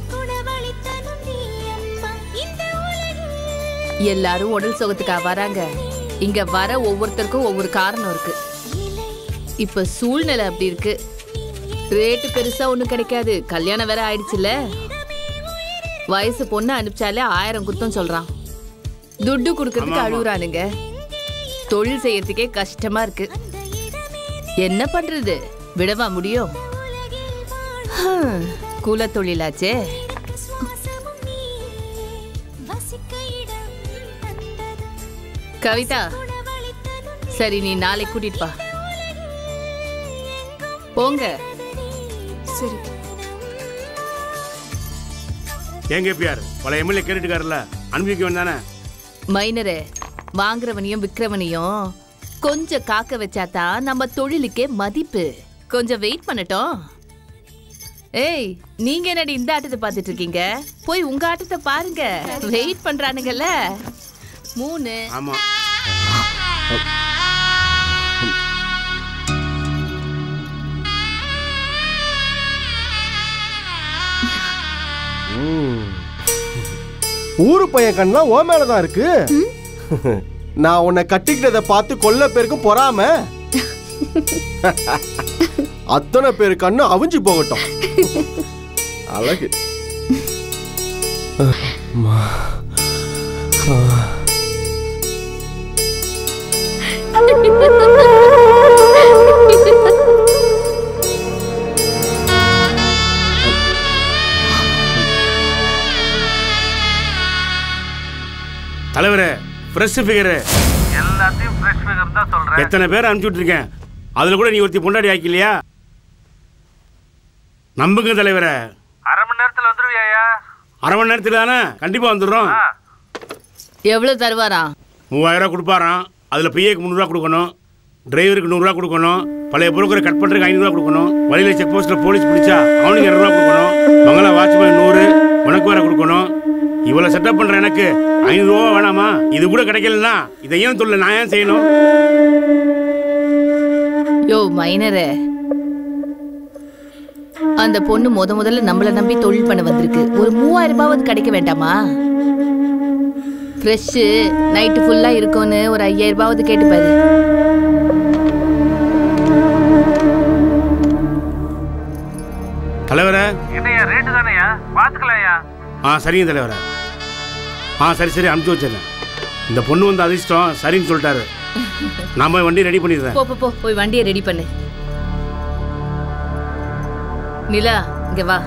எல்லாரும் உடல் சுகத்துக்கா வராங்க இங்க வர ஒவ்வொருத்தருக்கும் ஒவ்வொரு காரணம் இருக்கு இப்ப சூழ்நிலை அப்படி இருக்கு ரேட்டு பெருசா ஒண்ணும் கிடைக்காது கல்யாணம் வேற ஆயிடுச்சுல வயசு பொண்ணு அனுப்பிச்சாலே ஆயிரம் குத்தம் சொல்றான் துட்டு கொடுக்கறதுக்கு ஆமா, ஆமா. அழுகுறானுங்க தொழில் செய்யறதுக்கே கஷ்டமா இருக்கு என்ன பண்றது விடவா முடியும் ஹம், குல தொழிலாச்சே கவிதா சரி நீ நாளைக்கு கூட்டிட்டு வா போங்க சரி ஏங்க பியார் பல எம்எல்ஏ கேட்டுக்காருல்ல அனுப்பிக்க வேண்டானே மைனரே வாங்குறவனையும் விற்கிறவனையும் கொஞ்சம் காக்க வச்சாதான் நம்ம தொழிலுக்கே மதிப்பு கொஞ்சம் வெயிட் பண்ணட்டும் ஏய் நீங்க என்னடி இந்த ஆட்டத்தை பார்த்துட்டு இருக்கீங்க போய் உங்க ஆட்டத்தை பாருங்க வெயிட் பண்றானுங்கல்ல மூணு ஆமா ஊரு பையன் கண்ணெலாம் ஓ மேல தான் இருக்கு நான் உன்னை கட்டிக்கிட்டதை பார்த்து கொல்ல பேருக்கும் பொறாம அத்தனை பேர் கண்ணு அவிஞ்சு போகட்டும் அழகு அம்மா. ஆ. தலைவரே ஃப்ரெஷ் ஃபிகரு எல்லாத்தையும் ஃப்ரெஷ் ஃபிகர் தான் சொல்றேன் எத்தனை பேர் அனுப்பிச்சு விட்டுருக்கேன் அதுல கூட நீ ஒருத்தி பொண்டாடி ஆக்கலையா நம்புங்க தலைவரே அரை மணி நேரத்துல வந்துருவியா அரை மணி நேரத்தில் தானே கண்டிப்பா வந்துடுறோம் எவ்வளவு தருவாராம் மூவாயிரம் ரூபா கொடுப்பாராம் அதில் பிஏக்கு முந்நூறுரூவா கொடுக்கணும் டிரைவருக்கு நூறுரூவா கொடுக்கணும் பழைய புரோக்கரை கட் பண்ணுறதுக்கு ஐநூறுரூவா கொடுக்கணும் வழியில் செக் போஸ்ட்டில் போலீஸ் பிடிச்சா அவனுக்கு இரநூறுவா கொடுக்கணும் மங்களா வாட்ச்மேன் நூறு உனக்கு வேற கொடுக்கணும் இவ்வளோ செட்டப் பண்ணுற எனக்கு ஐநூறுரூவா வேணாமா இது கூட கிடைக்கலன்னா இதை ஏன் தொழில் நான் ஏன் செய்யணும் யோ மைனரே அந்த பொண்ணு முத முதல்ல நம்மள நம்பி தொழில் பண்ண வந்திருக்கு ஒரு மூவாயிரம் ரூபாவது கிடைக்க வேண்டாமா ஃப்ரெஷ்ஷு நைட்டு ஃபுல்லா இருக்கும்னு ஒரு ஐயாயிரம் ரூபாவது கேட்டு பாரு தலைவரே என்னையா ரேட்டு தானேயா பாத்துக்கலாம்யா ஆ சரிங்க தலைவரே ஆ சரி சரி அனுப்பிச்சு வச்சிடுறேன் இந்த பொண்ணு வந்து அதிர்ஷ்டம் சரின்னு சொல்லிட்டாரு நான் போய் வண்டி ரெடி பண்ணிடுறேன் போ போ போ போய் வண்டியை ரெடி பண்ணு நிலா இங்க வா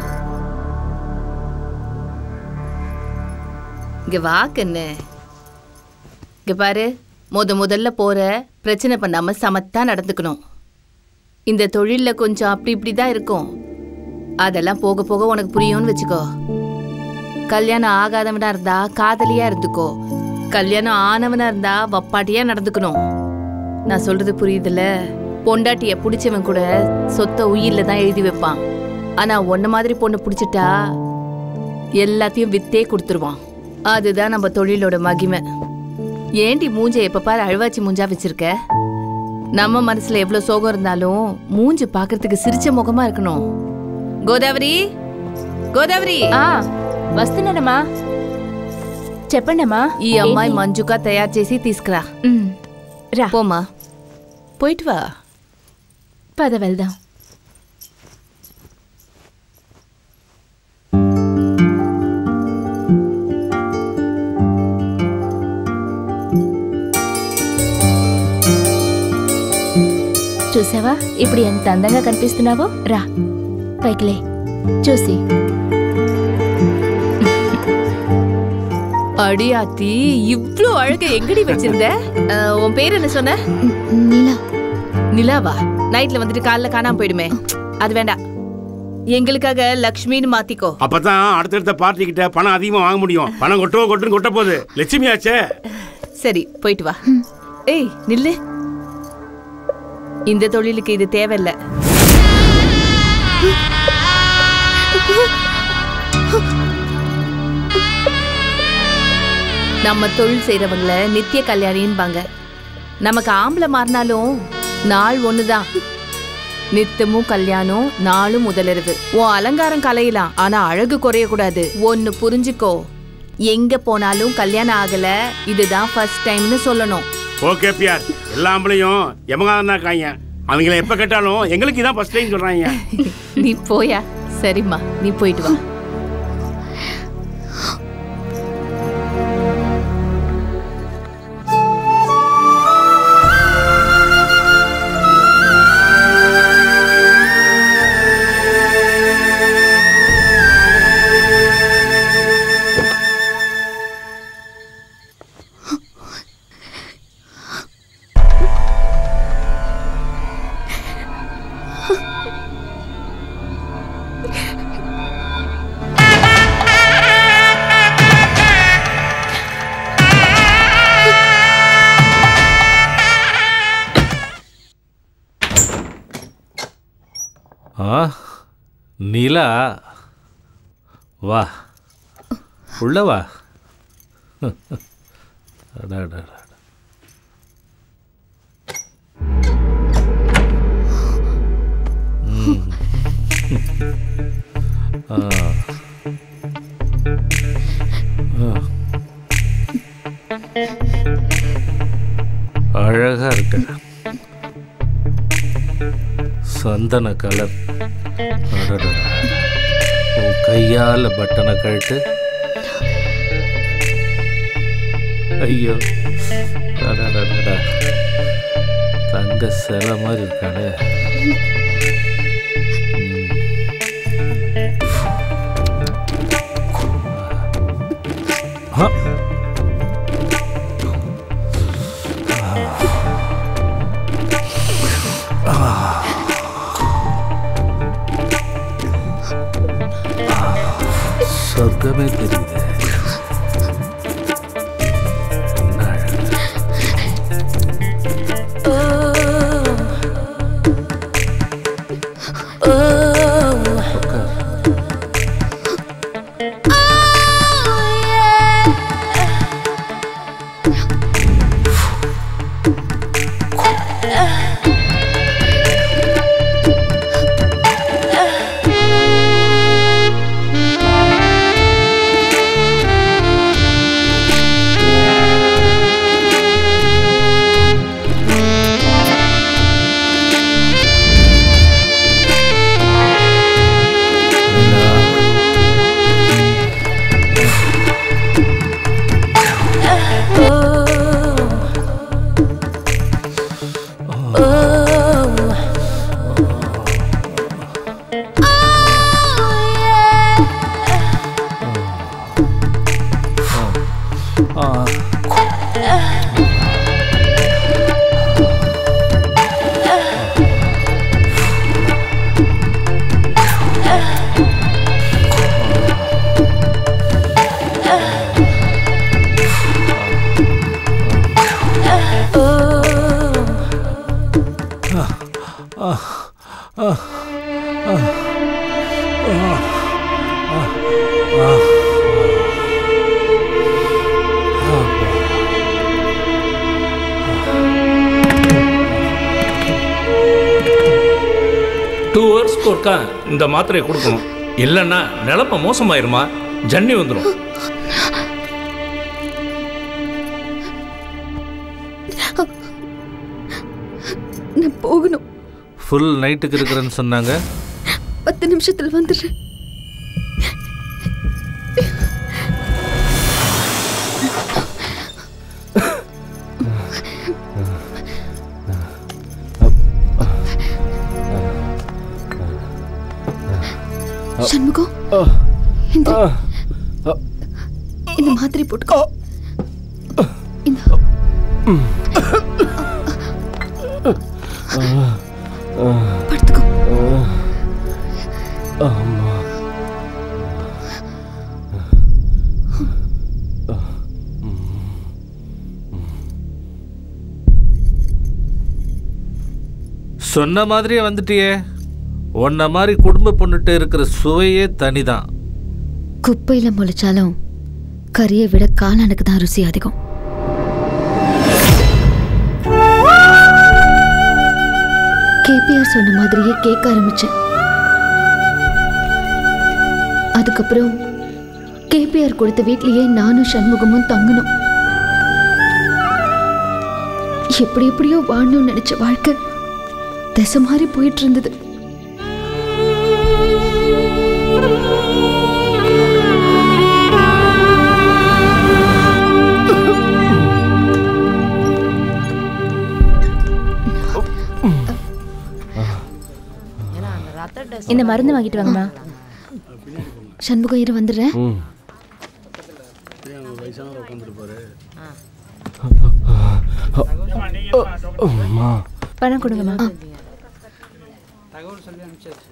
இங்க வா கண்ணு இங்க பாரு முத முதல்ல போற பிரச்சனை பண்ணாம சமத்தா நடந்துக்கணும் இந்த தொழில்ல கொஞ்சம் அப்படி இப்படி தான் இருக்கும் அதெல்லாம் போக போக உனக்கு புரியும்னு வச்சுக்கோ கல்யாணம் ஆகாதவனா இருந்தா காதலியா இருந்துக்கோ கல்யாணம் ஆனவனா இருந்தா வப்பாட்டியா நடந்துக்கணும் நான் சொல்றது புரியுதுல்ல பொண்டாட்டிய பிடிச்சவன் கூட சொத்த உயிர்ல தான் எழுதி வைப்பான் ஆனா உன்ன மாதிரி பொண்ணு பிடிச்சிட்டா எல்லாத்தையும் வித்தே கொடுத்துருவான் அதுதான் நம்ம தொழிலோட மகிமை ஏண்டி மூஞ்ச எப்ப பாரு அழுவாச்சி மூஞ்சா வச்சிருக்க நம்ம மனசுல எவ்வளவு சோகம் இருந்தாலும் மூஞ்சி பாக்குறதுக்கு சிரிச்ச முகமா இருக்கணும் గోదావరి గోదావరి వస్తున్నానమ్మా చెప్పండమ్మా ఈ అమ్మాయి మంజుగా తయారు చేసి తీసుకురా రా పోమా పోయిట్ వా పద వెళ్దాం చూసావా ఇప్పుడు ఎంత అందంగా కనిపిస్తున్నావో రా పైకిలే చూసి அடியாத்தி இவ்ளோ அழக எங்கடி வச்சிருந்த அஹ், உன் பேர் என்ன சொன்ன நிலா நிலாவா நைட்ல வந்துட்டு காலைல காணாம போயிடுமே அது வேண்டாம் எங்களுக்காக லக்ஷ்மின்னு மாத்திக்கோ அப்பதான் அடுத்தடுத்த பார்ட்டி கிட்ட பணம் அதிகமா வாங்க முடியும் பணம் கொட்டோ கொட்டுன்னு கொட்ட போகுது லட்சுமி ஆச்சே சரி போயிட்டு வா ஏய் நில்லு இந்த தொழிலுக்கு இது தேவையில்ல நம்ம தொழில் செய்யறவங்கள நித்திய கல்யாணின்பாங்க நமக்கு ஆம்பளை மாறினாலும் நாள் ஒண்ணுதான் நித்தமும் கல்யாணம் நாளும் முதலிரவு உன் அலங்காரம் கலையலாம் ஆனா அழகு குறையக்கூடாது ஒன்னு புரிஞ்சுக்கோ எங்க போனாலும் கல்யாணம் ஆகல இதுதான் ஃபர்ஸ்ட் டைம்னு சொல்லணும் ஓகே பியார் எல்லா ஆம்பளையும் எமகாதான் தான் இருக்காங்க அவங்கள எப்ப கேட்டாலும் எங்களுக்கு இதான் ஃபர்ஸ்ட் டைம் சொல்றாங்க நீ போயா சரிம்மா நீ போயிட்டு வா ஆ நிலா வா உள்ள வா அடா, அடா, அடா. ம். ஆ. ஆ. அழகா இருக்க சந்தன கலர் அடடடா. உன் கையால பட்டனை கழட்டு ஐயோ அடடடடா. தங்க சிலை மாதிரி இருக்கானே ஆ. ஆ. சொர்க்கமே தெரியுது டூ ஹவர்ஸ்க்கு ஒருக்கா இந்த மாத்திரையை கொடுக்கணும் இல்லைன்னா நிலமை மோசமாயிருமா ஜன்னி வந்துடும் நான் போகணும் ஃபுல் நைட்டுக்கு இருக்கிறேன்னு சொன்னாங்க பத்து நிமிஷத்துல வந்துடுறேன் சண்முகம் இந்த இந்த மாத்திரை போட்டுக்கோ இந்த படுத்துக்கோ அம்மா சொன்ன மாதிரியே வந்துட்டியே உன்ன மாதிரி குடும்ப பொண்ணுட்டு இருக்கிற சுவையே தனிதான் குப்பையில முளைச்சாலும் கறியை விட காளானுக்கு தான் ருசி அதிகம் கேபிஆர் சொன்ன மாதிரியே கேட்க ஆரம்பிச்சேன் அதுக்கப்புறம் கேபிஆர் கொடுத்த வீட்லயே நானும் சண்முகமும் தங்கணும் எப்படி எப்படியோ வாழணும்னு நினைச்ச வாழ்க்கை திசை மாதிரி போயிட்டு இருந்தது இந்த மருந்து வாங்கிட்டு வாங்கம்மா சண்முகம் இரு வந்துடுறேன் அம்மா பணம் கொடுங்கம்மா தகவல் சொல்லி அனுப்பிச்சாச்சு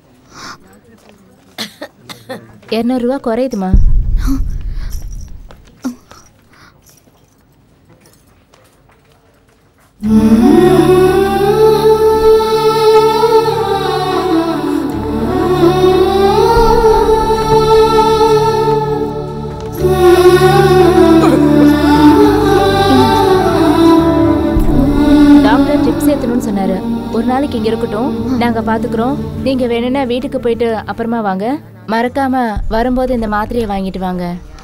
இரநூறுவா குறையுதுமா டாக்டர் ட்ரிப்ஸ் ஏற்றணும்னு சொன்னாரு ஒரு நாளைக்கு இங்க இருக்கட்டும் நாங்க பாத்துக்கிறோம் நீங்க வேணும்னா வீட்டுக்கு போயிட்டு அப்புறமா வாங்க மறக்காம வரும்போது இந்த மாத்திரையை வாங்கிட்டு வாங்க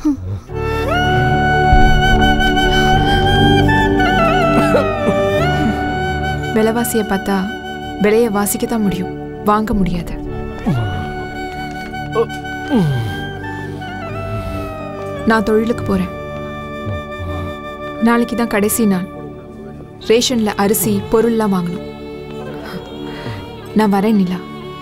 விலைவாசியை பார்த்தா விலையை வாசிக்க தான் முடியும் வாங்க முடியாது நான் தொழிலுக்கு போறேன் நாளைக்கு தான் கடைசி நாள் ரேஷன்ல அரிசி பொருள்லாம் வாங்கணும் நான் வரேன் நிலா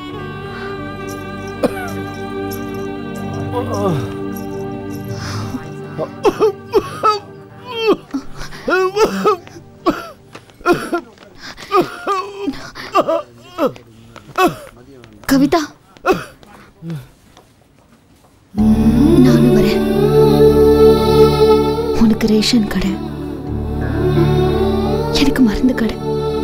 கவிதா நானும் வரேன் உனக்கு ரேஷன் கடை எனக்கு மருந்து கடை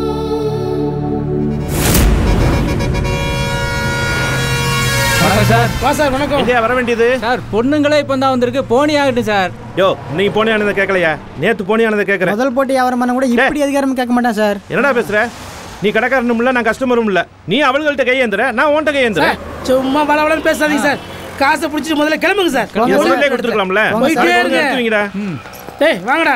வணக்கம் சார் வா சார் வணக்கம் எங்கேயா வர வேண்டியது சார் பொண்ணுங்களே இப்போ தான் வந்திருக்கு போனி ஆகட்டும் சார் யோ நீங்க போனியானதை கேட்கலையா நேத்து போனியானதை கேட்கறேன் முதல் போட்டி வியாபாரம் பண்ண கூட இப்படி அதிகாரம் கேட்க மாட்டேன் சார் என்னடா பேசுற நீ கடைக்காரனும் இல்ல நான் கஸ்டமரும் இல்ல நீ அவள்கள்ட்ட கையேந்துற நான் உன்கிட்ட கையேந்துறேன் சும்மா வளவளன்னு பேசாதீங்க சார் காசை பிடிச்சிட்டு முதல்ல கிளம்புங்க சார் இது முதல்ல கொடுத்துருக்கலாம்ல போயிட்டே சார், இருங்க. எடுத்துவீங்கடா டேய் வாங்கடா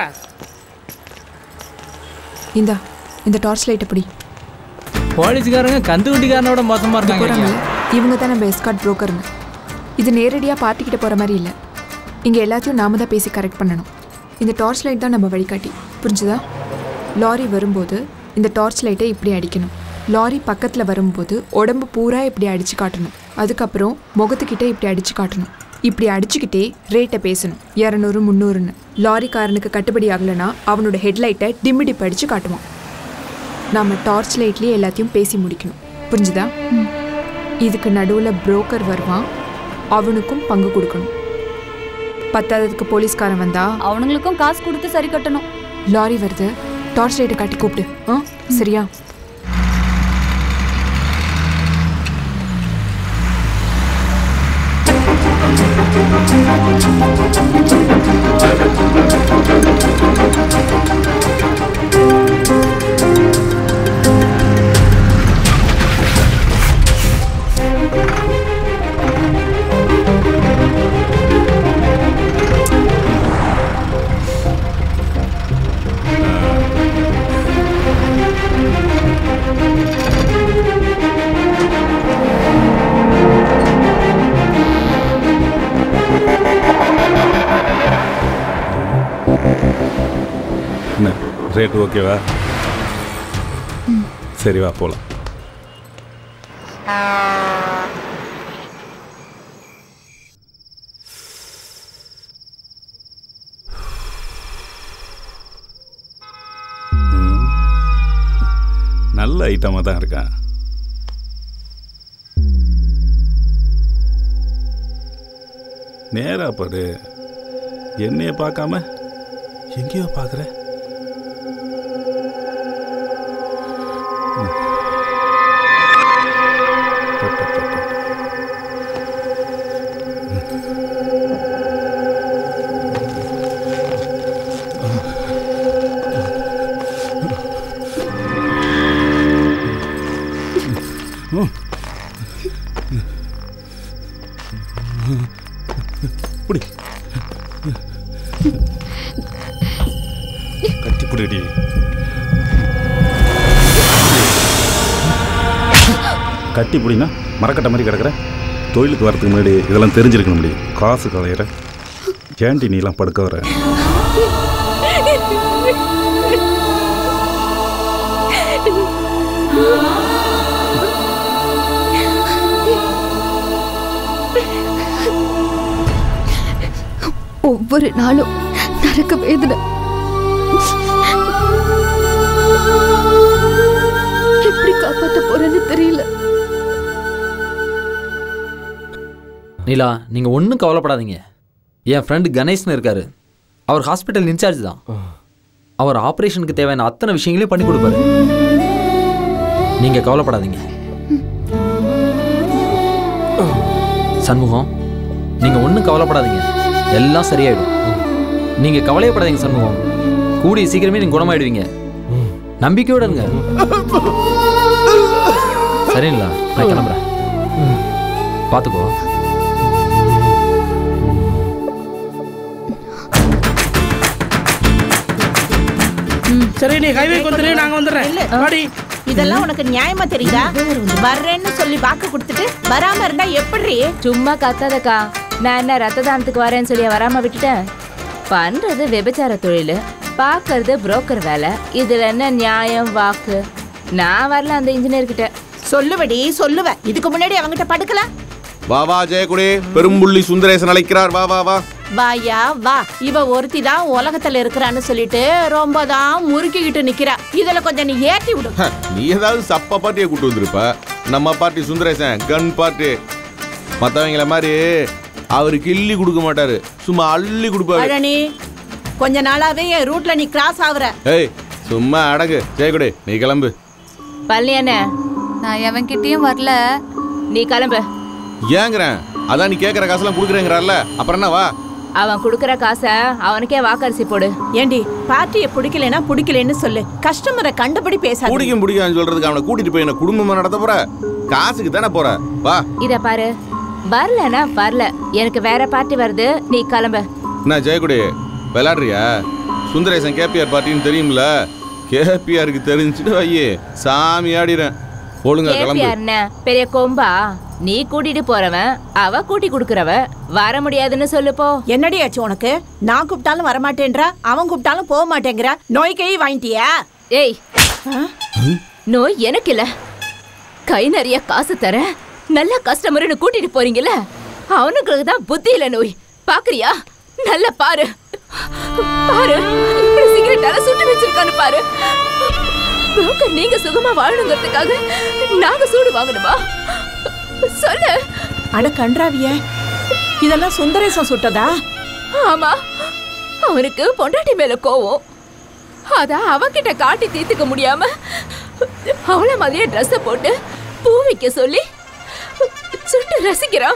இந்தா இந்த டார்ச் லைட் எப்படி போலீஸ்காரங்க கந்து வண்டிக்காரனோட மோசமா இருக்காங்க போறாங்க இவங்க தான் நம்ம எஸ்கார்ட் புரோக்கருங்க இது நேரடியாக பார்ட்டிக்கிட்ட போகிற மாதிரி இல்லை இங்கே எல்லாத்தையும் நாம தான் பேசி கரெக்ட் பண்ணணும் இந்த டார்ச் லைட் தான் நம்ம வழிகாட்டி புரிஞ்சுதா லாரி வரும்போது இந்த டார்ச் லைட்டை இப்படி அடிக்கணும் லாரி பக்கத்தில் வரும்போது உடம்பு பூரா இப்படி அடித்து காட்டணும் அதுக்கப்புறம் முகத்துக்கிட்ட இப்படி அடித்து காட்டணும் இப்படி அடிச்சுக்கிட்டே ரேட்டை பேசணும் இரநூறு முந்நூறுன்னு லாரிக்காரனுக்கு கட்டுப்படி ஆகலைன்னா அவனோட ஹெட்லைட்டை டிம்மி டிப் அடித்து காட்டுவான் நாம டார்ச் லைட்லேயே எல்லாத்தையும் பேசி முடிக்கணும் புரிஞ்சுதா இதுக்கு நடுவில் புரோக்கர் வருவான் அவனுக்கும் பங்கு கொடுக்கணும் பத்தாததுக்கு போலீஸ்காரன் வந்தா அவனுங்களுக்கும் காசு கொடுத்து சரி கட்டணும் லாரி வருது டார்ச் லைட்டை காட்டி கூப்பிடு ஆ சரியா ரேட் ஓகேவா சரி வா போகலாம் நல்ல ஐட்டமாக தான் இருக்கான் நேரா பாரு என்னைய பார்க்காம எங்கேயோ பார்க்குற புடி கட்டி புடிடி கட்டி புடினா மரக்கட்டை மாதிரி கிடக்குற தொழிலுக்கு வரதுக்கு முன்னாடி இதெல்லாம் தெரிஞ்சிருக்கணும் முடியும் காசு கலையிற ஏண்டி நீலாம் படுக்க வர ஒவ்வொரு நாளும் நரக்க வேதனை எப்படி காப்பாத்த போறேன்னு தெரியல நீலா நீங்கள் ஒன்றும் கவலைப்படாதீங்க என் ஃப்ரெண்டு கணேஷ்னு இருக்காரு அவர் ஹாஸ்பிட்டல் இன்சார்ஜ் தான் அவர் ஆப்ரேஷனுக்கு தேவையான அத்தனை விஷயங்களையும் பண்ணி கொடுப்பாரு நீங்கள் கவலைப்படாதீங்க சண்முகம் நீங்கள் ஒன்றும் கவலைப்படாதீங்க எல்லாம் சரியாயிடும் நீங்கள் கவலையப்படாதீங்க சண்முகம் கூடிய சீக்கிரமே நீங்கள் குணமாயிடுவீங்க நம்பிக்கையோட இருங்க சரிங்களா நான் கிளம்புறேன் பார்த்துக்கோ சரி நீ ஹைவேக்கு வந்துரு நாங்க வந்துடுறேன் வாடி இதெல்லாம் உனக்கு நியாயமா தெரியுதா வர்றேன்னு சொல்லி வாக்கு கொடுத்துட்டு வராம இருந்தா எப்படி சும்மா கத்தாதக்கா நான் என்ன ரத்த தானத்துக்கு வரேன்னு சொல்லி வராம விட்டுட்டேன் பண்றது விபச்சார தொழில் பார்க்கறது புரோக்கர் வேலை இதுல என்ன நியாயம் வாக்கு நான் வரல அந்த இன்ஜினியர் கிட்ட சொல்லுவடி சொல்லுவ இதுக்கு முன்னாடி அவங்கிட்ட படுக்கல வா வா ஜெயக்குடி பெரும்புள்ளி சுந்தரேசன் அழைக்கிறார் வா வா வா வாயா வா இவ ஒருத்தி தான் உலகத்துல இருக்கிறான்னு சொல்லிட்டு ரொம்ப தான் முறுக்கிக்கிட்டு நிக்கிறா இதுல கொஞ்சம் நீ ஏத்தி விடு ஹ, நீ ஏதாவது சப்ப பார்ட்டியை கூட்டு வந்திருப்ப நம்ம பார்ட்டி சுந்தரேசன் கன் பார்ட்டி மற்றவங்கள மாதிரி அவர் கிள்ளி கொடுக்க மாட்டாரு சும்மா அள்ளி கொடுப்பாரு பழனி கொஞ்ச நாளாவே என் ரூட்ல நீ கிராஸ் ஆகுற ஏய் சும்மா அடகு ஜெயக்குடி நீ கிளம்பு பள்ளி என்ன நான் எவன்கிட்டயும் வரல நீ கிளம்பு ஏங்கிறேன் அதான் நீ கேட்குற காசெல்லாம் கொடுக்குறேங்கிறால அப்புறம் என்ன வா அவன் கொடுக்குற காசை அவனுக்கே வாக்கரிசி போடு ஏண்டி பார்ட்டியை பிடிக்கலனா பிடிக்கலன்னு சொல்லு கஸ்டமரை கண்டுபிடி பேசாத பிடிக்கும் பிடிக்கும் சொல்றதுக்கு அவனை கூட்டிட்டு போய் என்ன குடும்பமா நடத்த போற காசுக்கு தானே போற வா இத பாரு வரலனா வரல எனக்கு வேற பார்ட்டி வருது நீ கிளம்பு என்ன ஜெயக்குடி விளையாடுறியா சுந்தரேசன் கேபிஆர் பார்ட்டின்னு தெரியும்ல கேபிஆருக்கு தெரிஞ்சுட்டு வையே சாமி ஆடிறேன் ஒழுங்கா கிளம்பு கேபியார்ன பெரிய கொம்பா நீ கூட்டிட்டு போறவன் அவ கூட்டி கொடுக்கறவ வர முடியாதுன்னு சொல்லு போ என்னடி ஆச்சு உனக்கு நான் கூப்பிட்டாலும் வரமாட்டேன்றா அவன் கூப்பிட்டாலும் போக மாட்டேங்கிறா நோய் கை வாங்கிட்டியா ஏய் நோய் எனக்கு இல்ல கை நிறைய காசு தர நல்ல கஸ்டமர்னு கூட்டிட்டு போறீங்கல்ல அவனுங்களுக்கு தான் புத்தி இல்ல நோய் பாக்குறியா நல்ல பாரு பாரு இப்படி சிகரெட்டால சுட்டு வச்சிருக்கான்னு பாரு புரோக்கர் நீங்க சுகமா வாழணுங்கிறதுக்காக நாங்க சூடு வாங்கணுமா சொல்லு அட கன்றாவிய இதெல்லாம் சுந்தரேசன் சுட்டதா ஆமா அவனுக்கு பொண்டாட்டி மேல கோவம் அத அவன்கிட்ட காட்டி தீர்த்துக்க முடியாம அவள மாதிரியே ட்ரெஸ்ஸ போட்டு பூ வைக்க சொல்லி சுட்டு ரசிக்கிறான்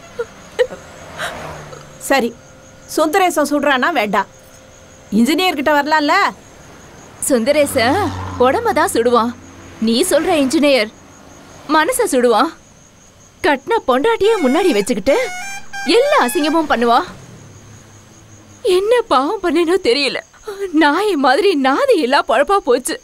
சரி சுந்தரேசன் சுடுறானா வேண்டாம் இன்ஜினியர் கிட்ட வரலாம்ல சுந்தரேச உடம்ப தான் சுடுவான் நீ சொல்ற இன்ஜினியர் மனச சுடுவான் கட்டின பொண்டாட்டியே முன்னாடி வச்சுக்கிட்டு எல்லா அசிங்கமும் பண்ணுவான் என்ன பாவம் பண்ணனோ தெரியல நாய் மாதிரி நாதி எல்லா பழப்பா போச்சு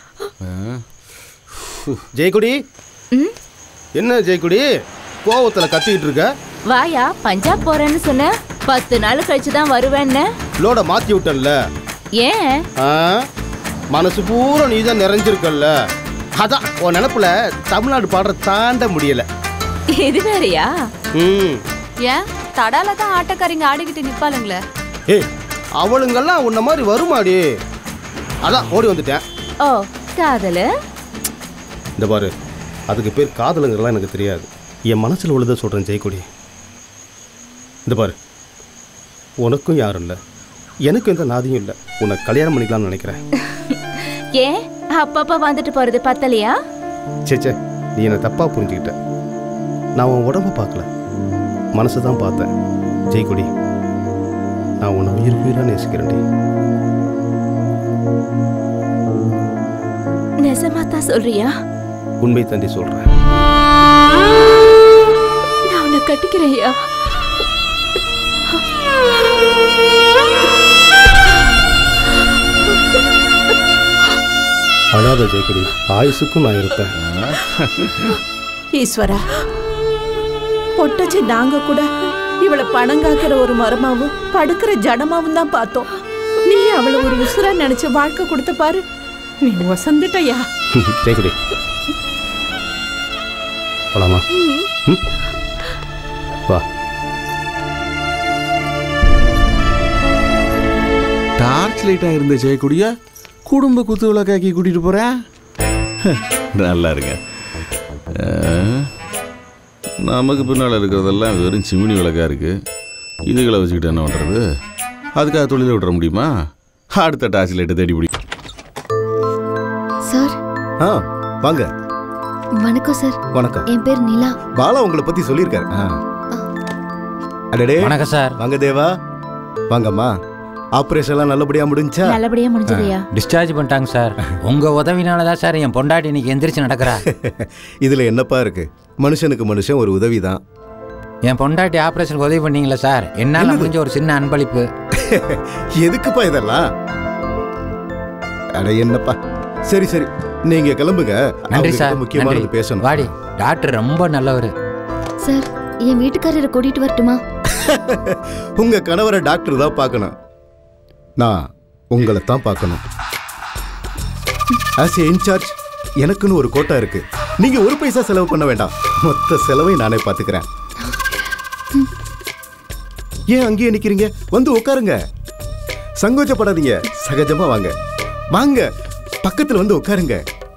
ஜெயக்குடி என்ன ஜெயக்குடி கோவத்துல கத்திக்கிட்டு இருக்க வாயா பஞ்சாப் போறேன்னு சொன்ன பத்து நாள் கழிச்சு தான் வருவேன்னு லோட மாத்தி விட்டேன்ல ஏன் ஆ? மனசு பூரா நீ தான் நிறைஞ்சிருக்கல்ல அதான் உன் நினப்புல தமிழ்நாடு பாடுற தாண்ட முடியல இது வேறயா ம் ஏன் தடால தான் ஆட்டக்காரிங்க ஆடிக்கிட்டு நிப்பாளுங்களே ஏய் அவளுங்கெல்லாம் உன்ன மாதிரி வருமாடி அதான் ஓடி வந்துட்டேன் ஓ காதலு இந்த பாரு அதுக்கு பேர் காதலுங்கிறலாம் எனக்கு தெரியாது என் மனசில் உள்ளதை சொல்கிறேன் ஜெயக்கொடி இந்த பாரு உனக்கும் யாரும் இல்லை எனக்கும் எந்த நாதியும் இல்லை உன்னை கல்யாணம் பண்ணிக்கலாம்னு நினைக்கிறேன் ஏன் அப்பப்ப வந்துட்டு போறது பத்தலையா சே சே நீ என்னை தப்பாக புரிஞ்சுக்கிட்ட நான் உன் உடம்ப பார்க்கல மனசு தான் பார்த்தேன் ஜெயக்கொடி நான் உன்னை உயிர் உயிராக நேசிக்கிறேன்டி நெசமா தான் சொல்றியா உண்மை தண்டி சொல்கிறேன் நான் உன்னை கட்டிக்கிறேயா அழாத ஜெயக்கொடி ஆயுசுக்கும் நான் இருப்பேன் ஈஸ்வரா பொட்டச்சி நாங்க கூட இவளை பணங்காக்கிற ஒரு மரமாவும் படுக்கிற ஜடமாவும் தான் பார்த்தோம் நீ அவளை ஒரு உசுரா நினைச்சு வாழ்க்கை கொடுத்த பாரு நீ வசந்துட்டயா ஜெயக்கொடி போலாமா ம்? வா டார்ச் லைட்டாக இருந்த ஜெயக்குடியா குடும்ப குத்து விளக்காக்கி கூட்டிகிட்டு போகிறேன் நல்லா இருங்க அஹ், நமக்கு பின்னால் இருக்கிறதெல்லாம் வெறும் சிமினி விளக்கா இருக்குது இதுகளை வச்சுக்கிட்டு என்ன பண்ணுறது அதுக்காக தொழிலை விட்டுற முடியுமா அடுத்த டார்ச் லைட்டை தேடி பிடி சார் ஆ வாங்க வணக்கம் சார் வணக்கம் என் பேர் நிலா பாலா உங்களை பத்தி சொல்லியிருக்காரு ஆ. அடடே வணக்கம் சார் வாங்க தேவா வாங்கம்மா ஆபரேஷன் எல்லாம் நல்லபடியா முடிஞ்சா நல்லபடியா முடிஞ்சதையா டிஸ்சார்ஜ் பண்ணிட்டாங்க சார் உங்க உதவினால தான் சார் என் பொண்டாட்டி இன்னைக்கு எந்திரிச்சு நடக்கிறா இதுல என்னப்பா இருக்கு மனுஷனுக்கு மனுஷன் ஒரு உதவி தான் என் பொண்டாட்டி ஆபரேஷனுக்கு உதவி பண்ணீங்களா சார் என்னால முடிஞ்ச ஒரு சின்ன அன்பளிப்பு எதுக்குப்பா இதெல்லாம் அட என்னப்பா சரி சரி நீங்க கிளம்புங்க நன்றி அவங்ககிட்ட சார் முக்கியமானது நன்றி. பேசணும் வாடி டாக்டர் ரொம்ப நல்லவர் சார் என் வீட்டுக்காரரை கூட்டிட்டு வரட்டுமா உங்க கணவரை டாக்டர் தான் பார்க்கணும் நான் உங்களை தான் பார்க்கணும் ஆஸ் ஏ இன்சார்ஜ் எனக்குன்னு ஒரு கோட்டா இருக்கு நீங்க ஒரு பைசா செலவு பண்ண வேண்டாம் மொத்த செலவை நானே பார்த்துக்கிறேன் ஏன் அங்கேயே நிக்கிறீங்க வந்து உட்காருங்க சங்கோச்சப்படாதீங்க சகஜமா வாங்க வாங்க பக்கத்துல வந்து உட்காருங்க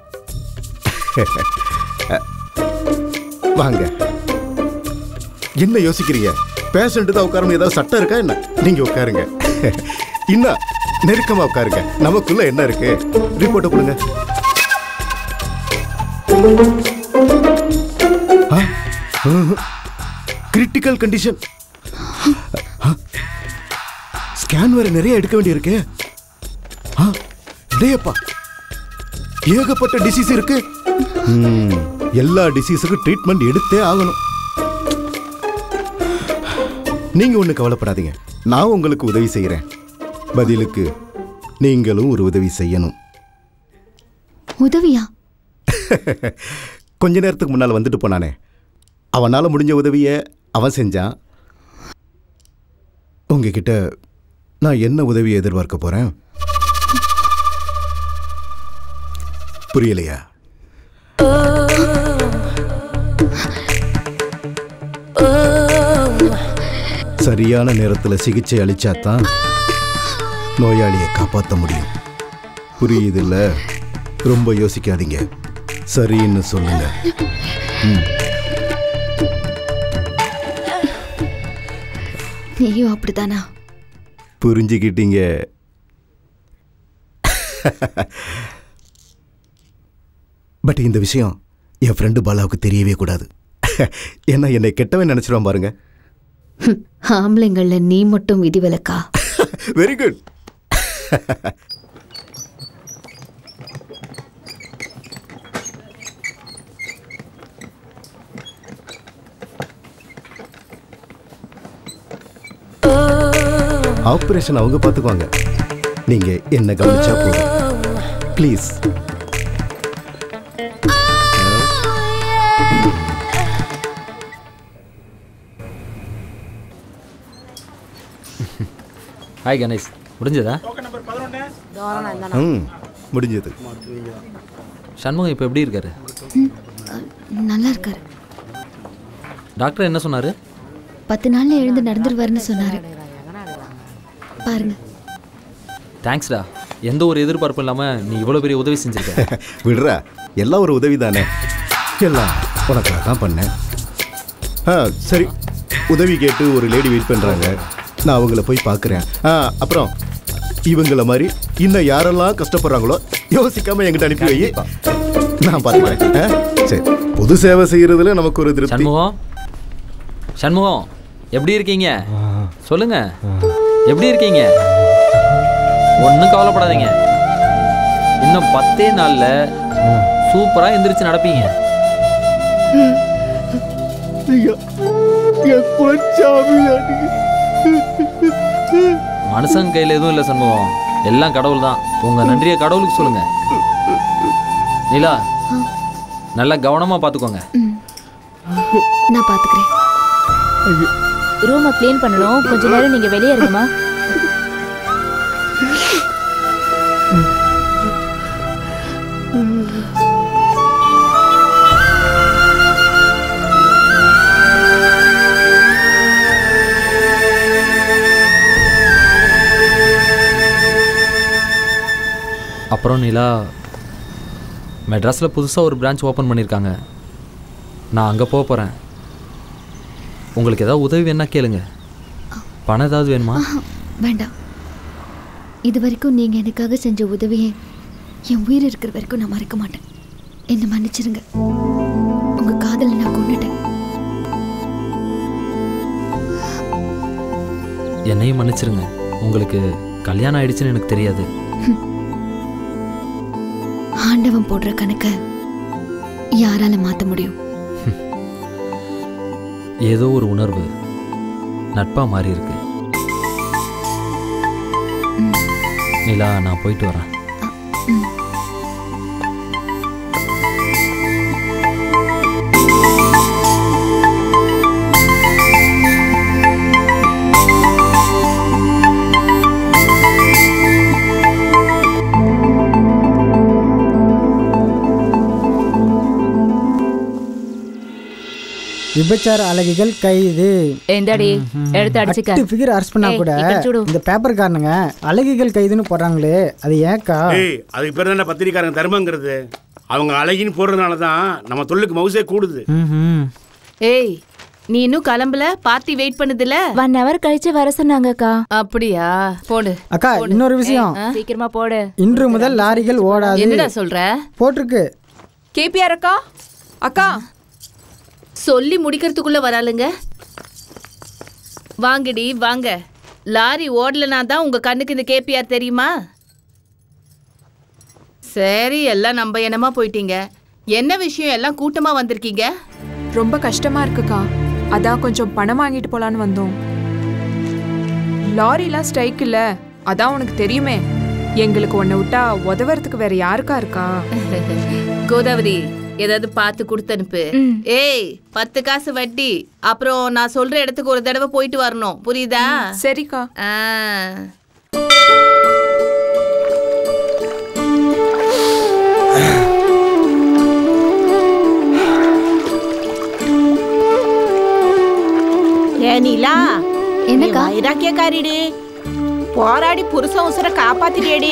வாங்க என்ன யோசிக்கிறீங்க பேஷண்ட் தான் உட்காரணும் ஏதாவது சட்டம் இருக்கா என்ன நீங்க உட்காருங்க இன்னும் நெருக்கமா உட்காருங்க நமக்குள்ள என்ன இருக்கு ரிப்போர்ட்டை கொடுங்க கிரிட்டிக்கல் கண்டிஷன் ஸ்கேன் வேற நிறைய எடுக்க வேண்டியிருக்கு ஆ, டேயப்பா ஏகப்பட்ட டிசீஸ் இருக்கு ம், எல்லா டிசீஸுக்கும் ட்ரீட்மெண்ட் எடுத்தே ஆகணும் நீங்க ஒண்ணு கவலைப்படாதீங்க நான் உங்களுக்கு உதவி செய்யறேன் பதிலுக்கு நீங்களும் ஒரு உதவி செய்யணும் உதவியா கொஞ்ச நேரத்துக்கு முன்னால் வந்துட்டு போனானே அவனால் முடிஞ்ச உதவியை அவன் செஞ்சான் உங்ககிட்ட நான் என்ன உதவியை எதிர்பார்க்க போறேன் புரியலையா சரியான நேரத்தில் சிகிச்சை அளிச்சாதான் நோயாளியை காப்பாற்ற முடியும் புரியுதுல்ல ரொம்ப யோசிக்காதீங்க சரின்னு சொல்லுங்க ம் நீயும் அப்படித்தானா புரிஞ்சுக்கிட்டீங்க பட் இந்த விஷயம் என் ஃப்ரெண்டு பாலாவுக்கு தெரியவே கூடாது ஏன்னா என்னை கெட்டவன் நினைச்சிருவான் பாருங்க ஆம்பளைங்கள்ல நீ மட்டும் விதிவிலக்கா வெரி குட் ஆப்ரேஷன் அவங்க பார்த்துக்குவாங்க நீங்க என்ன கவனிச்சா போதும் ப்ளீஸ் ஹாய் கணேஷ் முடிஞ்சதா ம் முடிஞ்சது சண்முகம் இப்போ எப்படி இருக்காரு நல்லா இருக்காரு டாக்டர் என்ன சொன்னாரு பத்து நாள்ல எழுந்து நடந்துருவாருன்னு சொன்னாரு பாருங்க தேங்க்ஸ்டா எந்த ஒரு எதிர்பார்ப்பும் இல்லாமல் நீ இவ்வளோ பெரிய உதவி செஞ்சிருக்க விடுறா எல்லாம் ஒரு உதவி தானே எல்லாம் உனக்காக தான் பண்ணேன் ஆ சரி உதவி கேட்டு ஒரு லேடி வெயிட் பண்ணுறாங்க நான் அவங்கள போய் பார்க்குறேன் ஆ அப்புறம் இவங்கள மாதிரி இன்னும் யாரெல்லாம் கஷ்டப்படுறாங்களோ யோசிக்காம என்கிட்ட அனுப்பி வை நான் பார்த்துக்கிறேன் ஆ? சரி பொது சேவை செய்யறதுல நமக்கு ஒரு திருப்தி சண்முகம் சண்முகம் எப்படி இருக்கீங்க சொல்லுங்க எப்படி இருக்கீங்க ஒன்றும் கவலைப்படாதீங்க இன்னும் பத்தே நாள்ல சூப்பரா எந்திரிச்சு நடப்பீங்க ஐயா என் குலச்சாமி மனுஷன் கையில் எதுவும் இல்லை சண்முகம் எல்லாம் கடவுள் தான் உங்க நன்றியை கடவுளுக்கு சொல்லுங்க நிலா நல்லா கவனமா பார்த்துக்கோங்க நான் பாத்துக்கிறேன் ரூமை க்ளீன் பண்ணணும் கொஞ்ச நேரம் நீங்க வெளியே இருங்கம்மா அப்புறம் நிலா மெட்ராஸில் புதுசாக ஒரு பிரான்ச் ஓப்பன் பண்ணியிருக்காங்க நான் அங்கே போக போகிறேன் உங்களுக்கு ஏதாவது உதவி வேணா கேளுங்க பணம் ஏதாவது வேணுமா வேண்டாம் இது வரைக்கும் நீங்க எனக்காக செஞ்ச உதவியை என் உயிர் இருக்கிற வரைக்கும் நான் மறக்க மாட்டேன் என்னை மன்னிச்சிருங்க உங்க காதலை நான் கொண்டுட்டேன் என்னையும் மன்னிச்சிருங்க உங்களுக்கு கல்யாணம் ஆயிடுச்சுன்னு எனக்கு தெரியாது ஆண்டவன் போடுற கணக்க யாரால மாத்த முடியும் ஏதோ ஒரு உணர்வு நட்பாக மாறி இருக்கு நிலா நான் போயிட்டு வரேன் விபச்சார அழகிகள் கைது எந்தாடி எடுத்து அடிச்சுக்க ஃபிகர் அரெஸ்ட் பண்ணா ஏய், கூட ఇక్కడ చూడు. இந்த பேப்பர் காரணங்க அழகிகள் கைதுன்னு போடுறாங்களே அது ஏக்கா ஏய் அதுக்கு பேர் தானே பத்திரிக்காரங்க தர்மங்கிறது அவங்க அழகின்னு போடுறதுனால தான் நம்ம தொழிலுக்கு மவுசே கூடுது ம்ஹும். ஏய் நீ இன்னும் கிளம்பல பார்ட்டி வெயிட் பண்ணுதுல ஒன் ஹவர் கழிச்சு வர சொன்னாங்கக்கா அப்படியா போடு அக்கா இன்னொரு விஷயம் சீக்கிரமா போடு இன்று முதல் லாரிகள் ஓடாது என்னடா சொல்ற போட்டிருக்கு கேபிஆர் அக்கா அக்கா சொல்லி முடிக்கிறதுக்குள்ள வராளுங்க வாங்கடி வாங்க லாரி ஓடலனா தான் உங்க கண்ணுக்கு இந்த கேபிஆர் தெரியுமா சரி எல்லாம் நம்ம என்னமா போயிட்டீங்க என்ன விஷயம் எல்லாம் கூட்டமா வந்திருக்கீங்க ரொம்ப கஷ்டமா இருக்குக்கா அதான் கொஞ்சம் பணம் வாங்கிட்டு போலான்னு வந்தோம் லாரிலாம் ஸ்ட்ரைக் இல்ல அதான் உனக்கு தெரியுமே எங்களுக்கு உன்னை விட்டா உதவுறதுக்கு வேற யாருக்கா இருக்கா கோதாவரி ஏதாவது பார்த்து கொடுத்து அனுப்பு ஏய் பத்து காசு வட்டி அப்புறம் நான் சொல்ற இடத்துக்கு ஒரு தடவை போயிட்டு வரணும் புரியுதா சரிக்கா ஆ ஏ நீலா என்னக்கா? நீ வைராக்கியக்காரிடி போராடி புருஷன் உசுர காப்பாத்திடியடி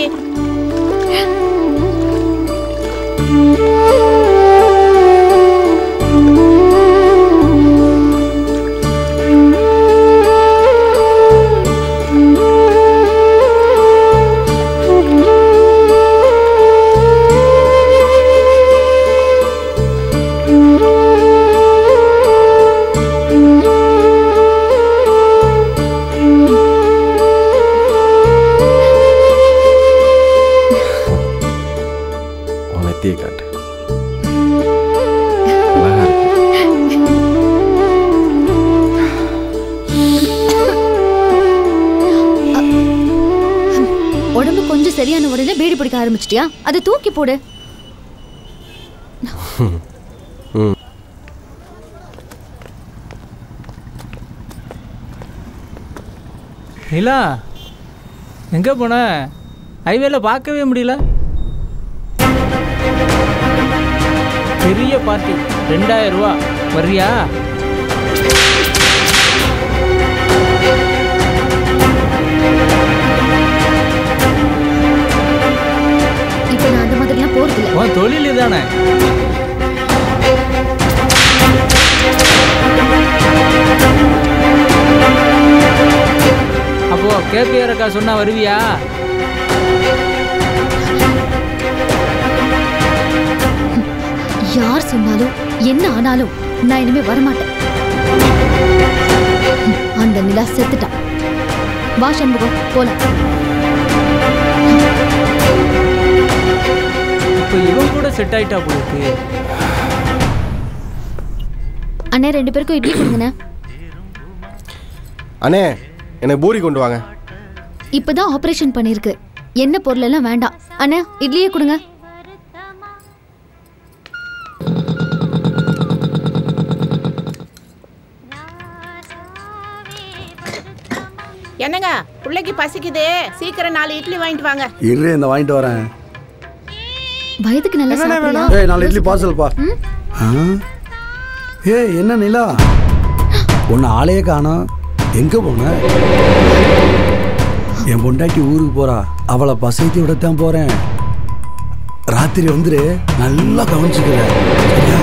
உன் நெத்தியை காட்டு அழகா இருக்கு உடம்பு கொஞ்சம் சரியான உடனே பீடி பிடிக்க ஆரம்பிச்சிட்டியா அதை தூக்கி போடு ம் நிலா எங்கே போன ஹைவேல பார்க்கவே முடியல பெரிய பார்ட்டி ரெண்டாயிரம் ரூபா வர்றியா இப்போ நான் அந்த மாதிரிலாம் போறதில்ல உன் தொழில் இதானே அப்போ கேபிஆர் அக்கா சொன்னா வருவியா யார் சொன்னாலும் என்ன ஆனாலும் நான் இனிமே வரமாட்டேன் அந்த நிலா செத்துட்டான் வா சண்முகம் போலாம் இப்போ இவன் கூட செட் ஆயிட்டா போலுக்கு அண்ணே ரெண்டு பேருக்கும் இட்லி கொடுங்கண்ணே அண்ணே எனக்கு பூரி கொண்டு வாங்க இப்பதான் ஆபரேஷன் பண்ணிருக்கு என்ன பொருள் எல்லாம் வேண்டாம் அண்ணா இட்லியே கொடுங்க என்னங்க பிள்ளைக்கு பசிக்குது சீக்கிரம் நாலு இட்லி வாங்கிட்டு வாங்க இரு இந்த வாங்கிட்டு வரேன் வயதுக்கு நல்லா சாப்பிடலாம் ஏய் நாலு இட்லி பார்சல்ப்பா ஆ ஏய் என்ன நிலா உன்னை ஆளையே காணோம் எங்க போன என் பொண்டாட்டி ஊருக்கு போறா அவளை பசைத்தி விடத்தான் போறேன் ராத்திரி வந்துரு நல்லா கவனிச்சுக்கிறேன் சரியா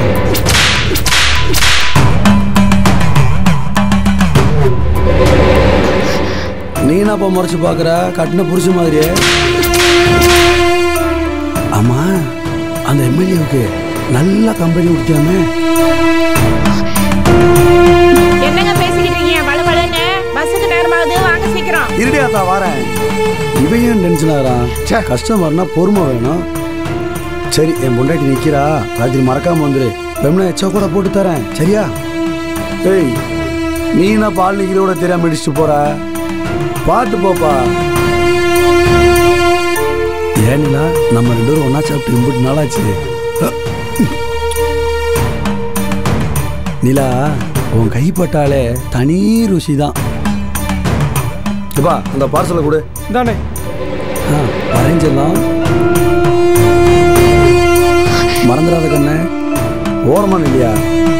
நீ என்னப்பா முறைச்சு பார்க்குற கட்டின புருஷ மாதிரியே ஆமா அந்த எம்எல்ஏவுக்கு நல்லா கம்பெனி கொடுத்தியாமே என்னங்க பேசிக்கிட்டு இருக்கீங்க வலுவலுன்னு பஸ்ஸுக்கு நேரமாகுது வாங்க சீக்கிரம் இருடியாத்தா வரேன் இவன் ஏன் டென்ஷன் ஆகிறான் சே கஸ்டமர்னா பொறுமை வேணும் சரி என் பொண்டாட்டி நிற்கிறா ராத்திரி மறக்காம வந்துரு பெம்னா எச்சா கூட போட்டு தரேன் சரியா ஏய் நீ என்ன பால் நிற்கிறோட தெரியாம இடிச்சுட்டு போற பார்த்து போப்பா ஏன்னா நம்ம ரெண்டு பேரும் ஒன்றா சாப்பிட்டு இம்புட்டு நாளாச்சு நிலா உன் கைப்பட்டாலே தனி ருசி தான் இப்பா அந்த பார்சலை கொடு தானே ஆ வரைஞ்சிடலாம் மறந்துடாத கண்ணு ஓரமான இல்லையா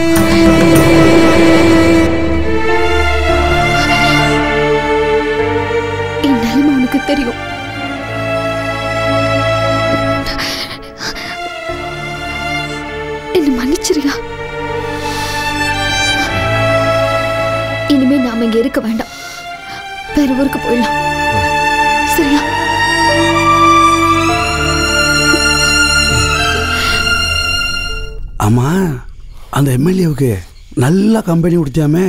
என் நிலைமை உனக்கு தெரியும் என்ன மன்னிச்சிரியா இனிமே நாம இங்க இருக்க வேண்டாம் வேற ஊருக்கு போயிடலாம் சரியா ஆமா அந்த எம்எல்ஏவுக்கு நல்ல கம்பெனி கொடுத்தியாமே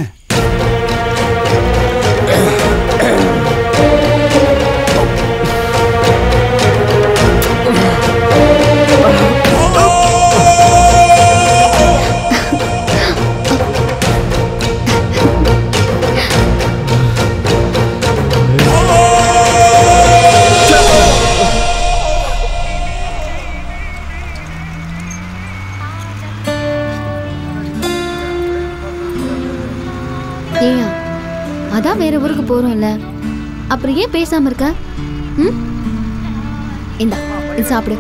ஏயா அதான் வேற ஊருக்கு போறோம்ல அப்புறம் ஏன் பேசாம இருக்க ம் இந்தா இது சாப்பிடு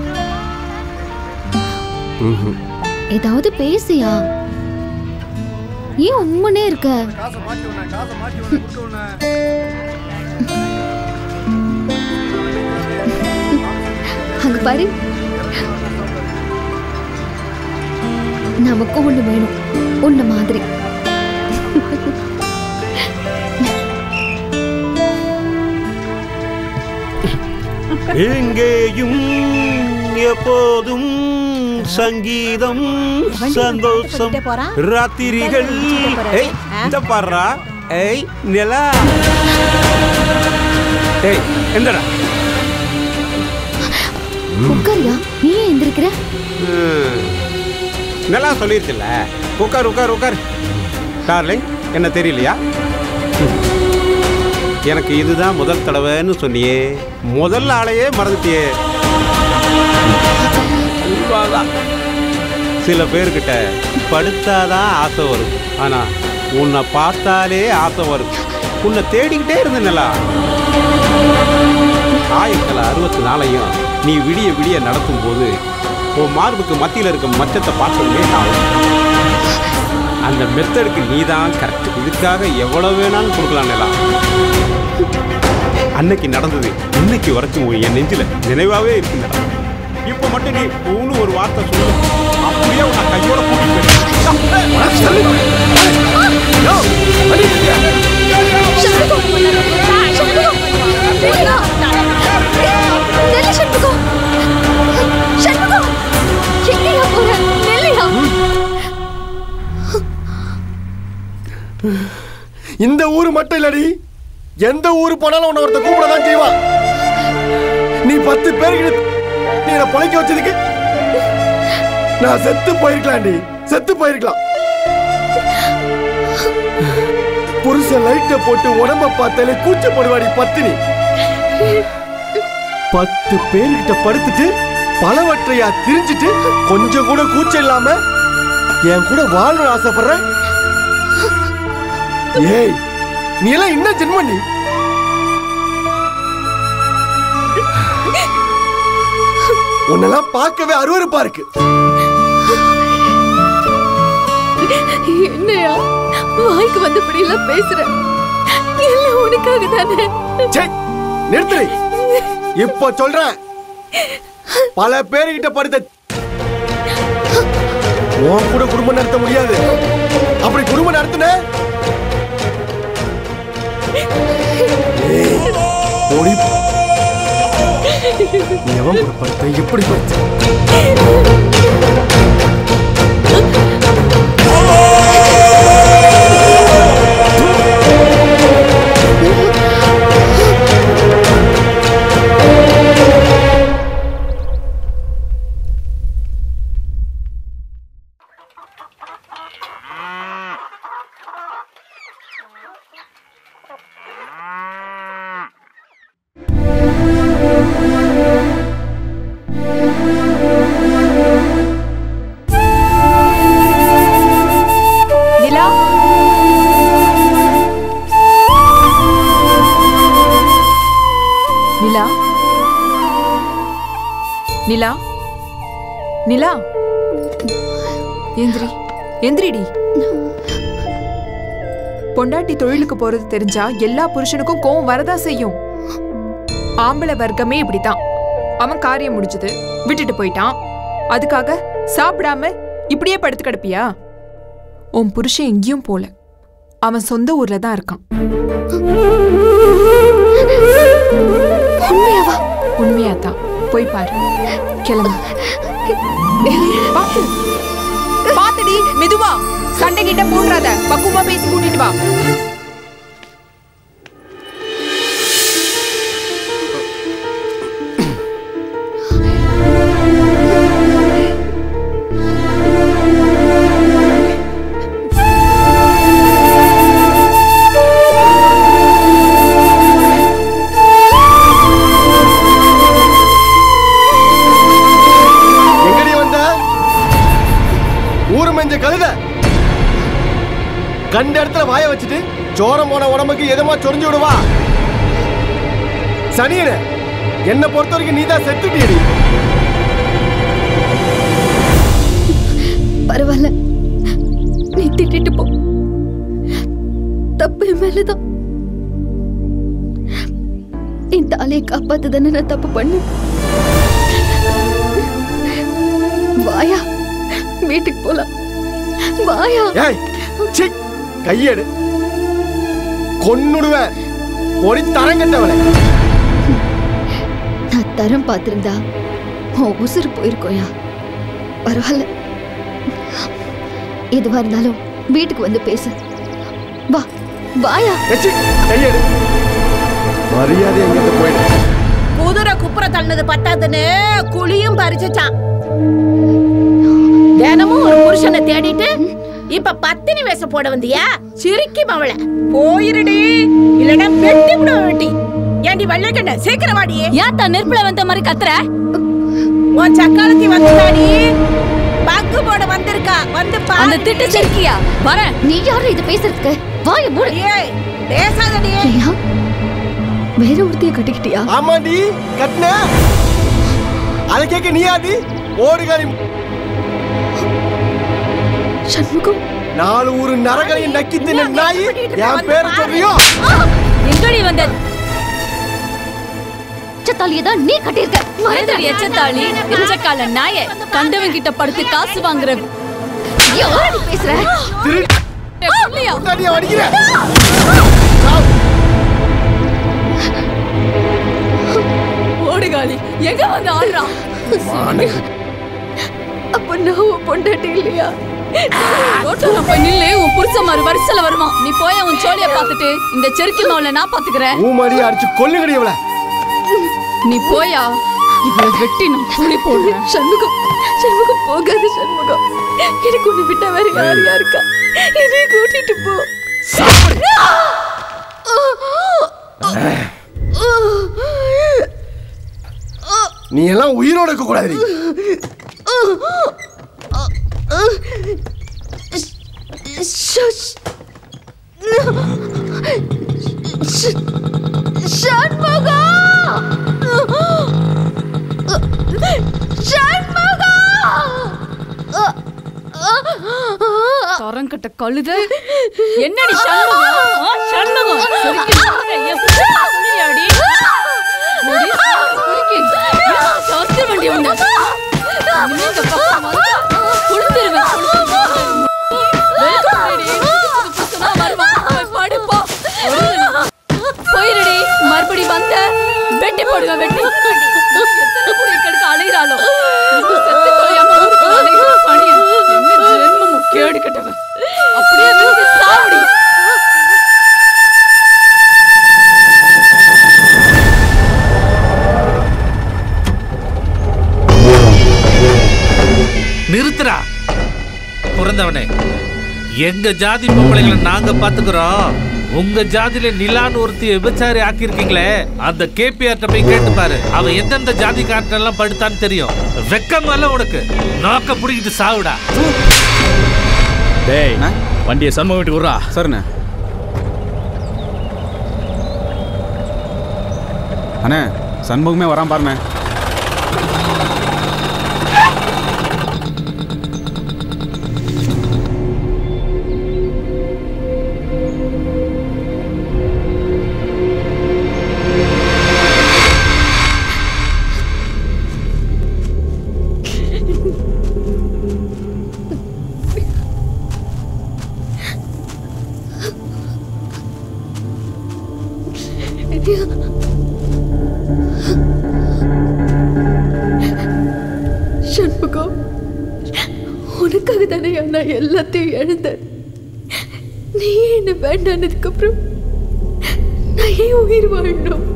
ஏதாவது பேசியா ஏன் உண்மனே இருக்க அங்க பாரு நமக்கும் ஒண்ணு வேணும் உன்ன மாதிரி எங்கேயும் எப்போதும் சங்கீதம் சந்தோஷம் ராத்திரிகள் ஏய் இந்த பாடுறா ஏய் நிலா ஏய் எந்தடா உட்காரியா நீ ஏன் எந்திருக்கிற ம். நிலா சொல்லிருச்சுல்ல உட்கார் உட்கார் உட்கார் டார்லிங் என்ன தெரியலையா எனக்கு இதுதான் முதல் தடவைன்னு சொன்னியே முதல் ஆளையே மறந்துட்டியே அல்வாதான். சில பேர்கிட்ட படுத்தாதான் ஆசை வரும் ஆனா உன்னை பார்த்தாலே ஆசை வரும் உன்னை தேடிக்கிட்டே இருந்தனலா ஆயிரத்தி அறுபத்தி நாலையும் நீ விடிய விடிய நடக்கும் போது உன் மார்புக்கு மத்தியில் இருக்க மச்சத்தை பார்த்தோமே ஆகும் அந்த மெத்தடுக்கு நீ தான் கரெக்ட் இதுக்காக எவ்வளவு வேணாலும் கொடுக்கலாம் நிலா அன்னைக்கு நடந்தது இன்னைக்கு வரைக்கும் உன் என் நெஞ்சில நினைவாவே இருக்கு நிலா இப்போ மட்டும் நீ ஊனு ஒரு வார்த்தை சொல்லு அப்படியே உன்னை கையோட இந்த ஊர் மட்டும் இல்லடி எந்த ஊர் போனாலும் உன்னை ஒருத்த கூப்பிட தான் செய்வான் நீ பத்து பேருக்கு நீ என்னை பொழைக்க வச்சதுக்கு நான் செத்து போயிருக்கலாம்டி செத்து போயிருக்கலாம் புருஷன் லைட்டை போட்டு உடம்ப பார்த்தாலே கூச்சப்படுவாடி பத்தினி பத்து பேர்கிட்ட படுத்துட்டு பலவற்றையா திரிஞ்சிட்டு கொஞ்சம் கூட கூச்சம் இல்லாம என் கூட வாழணும்னு ஆசைப்படுறேன் ஏய் நீ எல்லாம் என்ன ஜென்மம் நீ உன்னெல்லாம் பார்க்கவே அருவருப்பா இருக்கு என்னையா வாய்க்கு வந்தபடி எல்லாம் பேசுற எல்லாம் உனக்காக தானே நிறுத்து இப்ப சொல்றேன் பல பேர்கிட்ட படுத்த உன் கூட குடும்பம் நடத்த முடியாது அப்படி குடும்பம் நடத்தின ஏய், ஓடி போ. நீ எவன் கூட படுத்த எப்படி படுத்த நிலா நிலா நிலா நிலா எந்திரி எந்திரிடி பொண்டாட்டி தொழிலுக்கு போறது தெரிஞ்சா எல்லா புருஷனுக்கும் கோவம் வரதா செய்யும் ஆம்பளை வர்க்கமே இப்படித்தான் அவன் காரியம் முடிஞ்சது விட்டுட்டு போயிட்டான் அதுக்காக சாப்பிடாம இப்படியே படுத்து கிடப்பியா உன் புருஷன் எங்கேயும் போல அவன் சொந்த ஊர்ல தான் இருக்கான் உண்மையாவா உண்மையா தான் போய் பாரு கிளம்பு பாத்து பாத்துடி மெதுவா சண்டை கிட்ட போடுறாத பக்குவமா பேசி கூட்டிட்டு வா எங்கடி வந்த ஊரு மெஞ்ச கழுத கண்ட இடத்துல வாய வச்சுட்டு சோரம் போன உடம்புக்கு எதமா சொரிஞ்சு விடுவா சனியன என்னை பொறுத்த வரைக்கும் நீதான் செத்துட்டியடி பரவாயில்ல நீ திட்டிட்டு போ தப்பு என் மேலதான் என் தாலியை காப்பாத்து தானே நான் தப்பு பண்ணேன் வாயா வீட்டுக்கு போலாம் வாயா ஏய் சி கையெடு கொன்னுடுவேன் பொறி தரங்கட்டவளை நான் தரம் பார்த்திருந்தா உன் உசுறு போயிருக்கோயா பரவாயில்ல எதுவா இருந்தாலும் வீட்டுக்கு வந்து பேசு வா வாயா கையெடு மரியாதை எங்கிட்ட போயிடு குதிரை குப்புற தள்ளது பத்தாதுன்னு குழியும் பறிச்சுச்சான் தினமும் ஒரு புருஷனை தேடிட்டு இப்ப பத்தினி வேஷம் போட வந்தியா சிரிக்கி மவள போயிருடி இல்லனா வெட்டி விட வெட்டி ஏண்டி வெள்ளைக்கண்ட சீக்கிரம் வாடி ஏன் தான் நெருப்புல வந்த மாதிரி கத்துற உன் சக்காலத்தி வந்துடாடி பக்கு போட வந்திருக்கா வந்து பாரு அந்த திட்டு சிரிக்கியா வரேன் நீ யாரு இது பேசுறதுக்கு வாய மூடு ஏய் பேசாதடி ஏயா வேற ஒருத்தைய கட்டிக்கிட்டியா ஆமாடி கட்டின அதை கேட்க நீ ஆடி ஓடுகாலி சண்முகம் நாலு ஊரு நரகளையும் நக்கி தின்ன நாய் என் பேர் சொல்றியோ எங்கடி வந்த எச்சத்தாலியை தான் நீ கட்டியிருக்க ஏதடி எச்சத்தாளி இஞ்சக்கால நாயே கண்டவன் கிட்ட படுத்து காசு வாங்குற யாரடி பேசுற தண்ணியை வடிக்கிற ஓடுகாலி எங்க வந்து ஆடுறான் அப்ப நான் உன் பொண்டாட்டி இல்லையா ரோட்டோல போய் நில்லு உன் புருஷன் மாதிரி வரிசையில வருமா நீ போய் அவன் சோழிய பார்த்துட்டு இந்த செருக்கி மாவுல நான் பாத்துக்கிறேன் ஊமாடி அடிச்சு கொல்லுங்கடி இவள நீ போயா இவளை வெட்டி நான் புளி போடுறேன் சண்முகம் சண்முகம் போகாத சண்முகம் எனக்கு உன்னை விட்டா வேற யார் யாருக்கா என்னைய கூட்டிட்டு போ நீ எல்லாம் உயிரோட இருக்க கூடாது தரங்கட்ட கழுத என்னடி சண்முகம் ஆ, சண்முகம் செருக்கி மாவுல என் புருஷனை புளியாடி முடி செருக்கி சத்து வண்டி உண்டு இனிமே இந்த பக்கம் வந்தா குளிந்துருவேன் வெல்கம் லேடி புதுசுனா வருவான் போய் பாடு போ போயிருடி மறுபடி வந்த வெட்டி போடுவேன் வெட்டி எத்தனை குடிய கெடுக்க அலைகிறாளோ இன்னும் செத்து தொலையாம ஊருக்கு அலைகிற பணியன் என்ன ஜென்மமும் கேடு கட்டவன் அப்படியே விழுந்து சாவடி நிறுத்துறா பிறந்தவனே எங்க ஜாதி பொம்பளைங்களை நாங்க பாத்துக்கிறோம் உங்க ஜாதியில நிலான்னு ஒருத்தி விபச்சாரி ஆக்கியிருக்கீங்களே அந்த கேபிஆர்ட்ட போய் கேட்டு பாரு அவ எந்தெந்த ஜாதிக்காரன் எல்லாம் படுத்தான்னு தெரியும் வெக்கம் அல்ல உனக்கு நோக்க புடிக்கிட்டு சாவுடா டேய் வண்டியை சண்முகம் வீட்டுக்கு விட்றா சரிண்ணே அண்ணே சண்முகமே வரான் பாருண்ணே சண்முகம் உனக்காக தானே நான் எல்லாத்தையும் இழந்தேன் நீ என்ன வேண்டானதுக்கு அப்புறம் நான் ஏன் உயிர் வாழணும்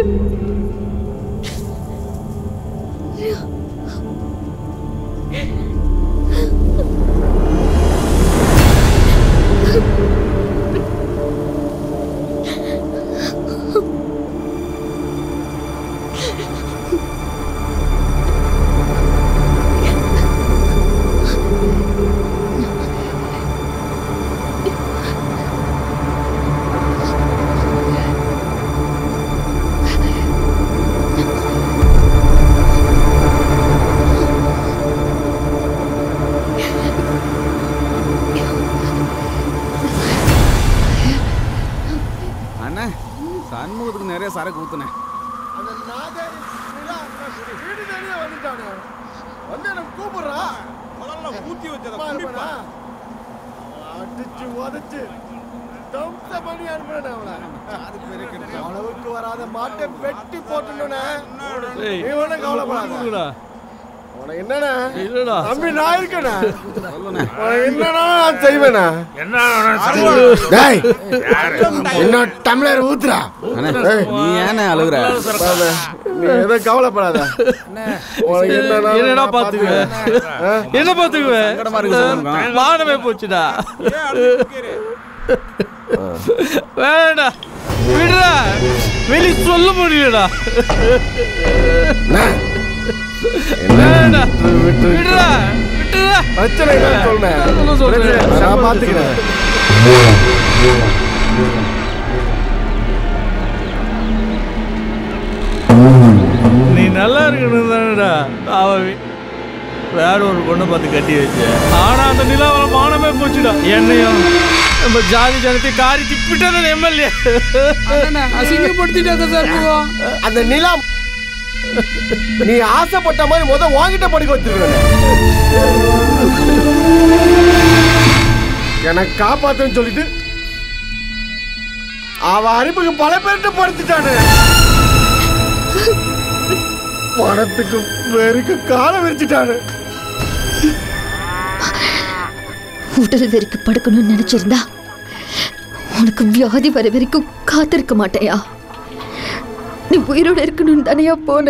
அண்ணே சண்முகத்துக்கு நிறைய சரக்கு ஊத்துனேன் அந்த நாதாரி நிலா, வீடு தேடியே வந்துட்டானே. வந்து எனக்கு கூப்பிடுறா. பாருப்பா. அடிச்சு உதைச்சு தம்ச பண்ணி அனுப்புறேன் அவளை. அளவுக்கு வராத மாட்டை வெட்டி போட்டுனே ஏய், நீ ஒண்ணும் கவலைப்படாத கொடுங்கடா. உனக்கு என்னண்ணே இல்லடா. தம்பி நான் இருக்கேண்ணே உனக்கு என்னண்ணா நான் செய்வேண்ணே டேய் என்ன டம்ளர் ஊத்துறா அண்ணே, ஏய், நீ ஏண்ணே அழுகுற? பாரு, நீ எதுவும் கவலைப்படாத உனக்கு என்னன்னா என்னடா நான் பாத்துக்குவேன் ஆ? என்ன பாத்துக்குவேன் சங்கடமா இருக்கு சண்முகம். வானமே போச்சுடா வேணா விடுடா வெளி சொல்ல முடியலடா வேணா விடுடா விட்டுடா பிரச்சனை இல்லைன்னு சொல்றேன். சொல்ல சொல்றேன். பிரச்சனை, நான் பாத்துக்கிறேன் நீ நல்லா இருக்கணும் தானடா அவன் வேற ஒரு பொண்ணை பார்த்து கட்டி வச்சேன் ஆனா அந்த நிலாவர மானமே போச்சுடா என்னையும் நம்ம ஜாதி ஜனத்தை காரி திப்பிட்டது எம்எல்ஏ அசிங்கப்படுத்திட்டாங்க சார் அந்த நிலா நீ ஆசைப்பட்ட மாதிரி முத வாங்கிட்ட படிக்க வச்சிருக்கேன் எனக்கு காப்பாத்துன்னு சொல்லிட்டு அவ அறிமுக பல பேர்கிட்ட படுத்துட்டானு பணத்துக்கு வெறுக்கு காலம் விரிச்சிட்டானு உடல் வெறிக்கு படுக்கணும்னு நினைச்சிருந்தா உனக்கு வியாதி வர வரைக்கும் காத்திருக்க மாட்டேயா நீ உயிரோட இருக்கணும்னு தானையா போன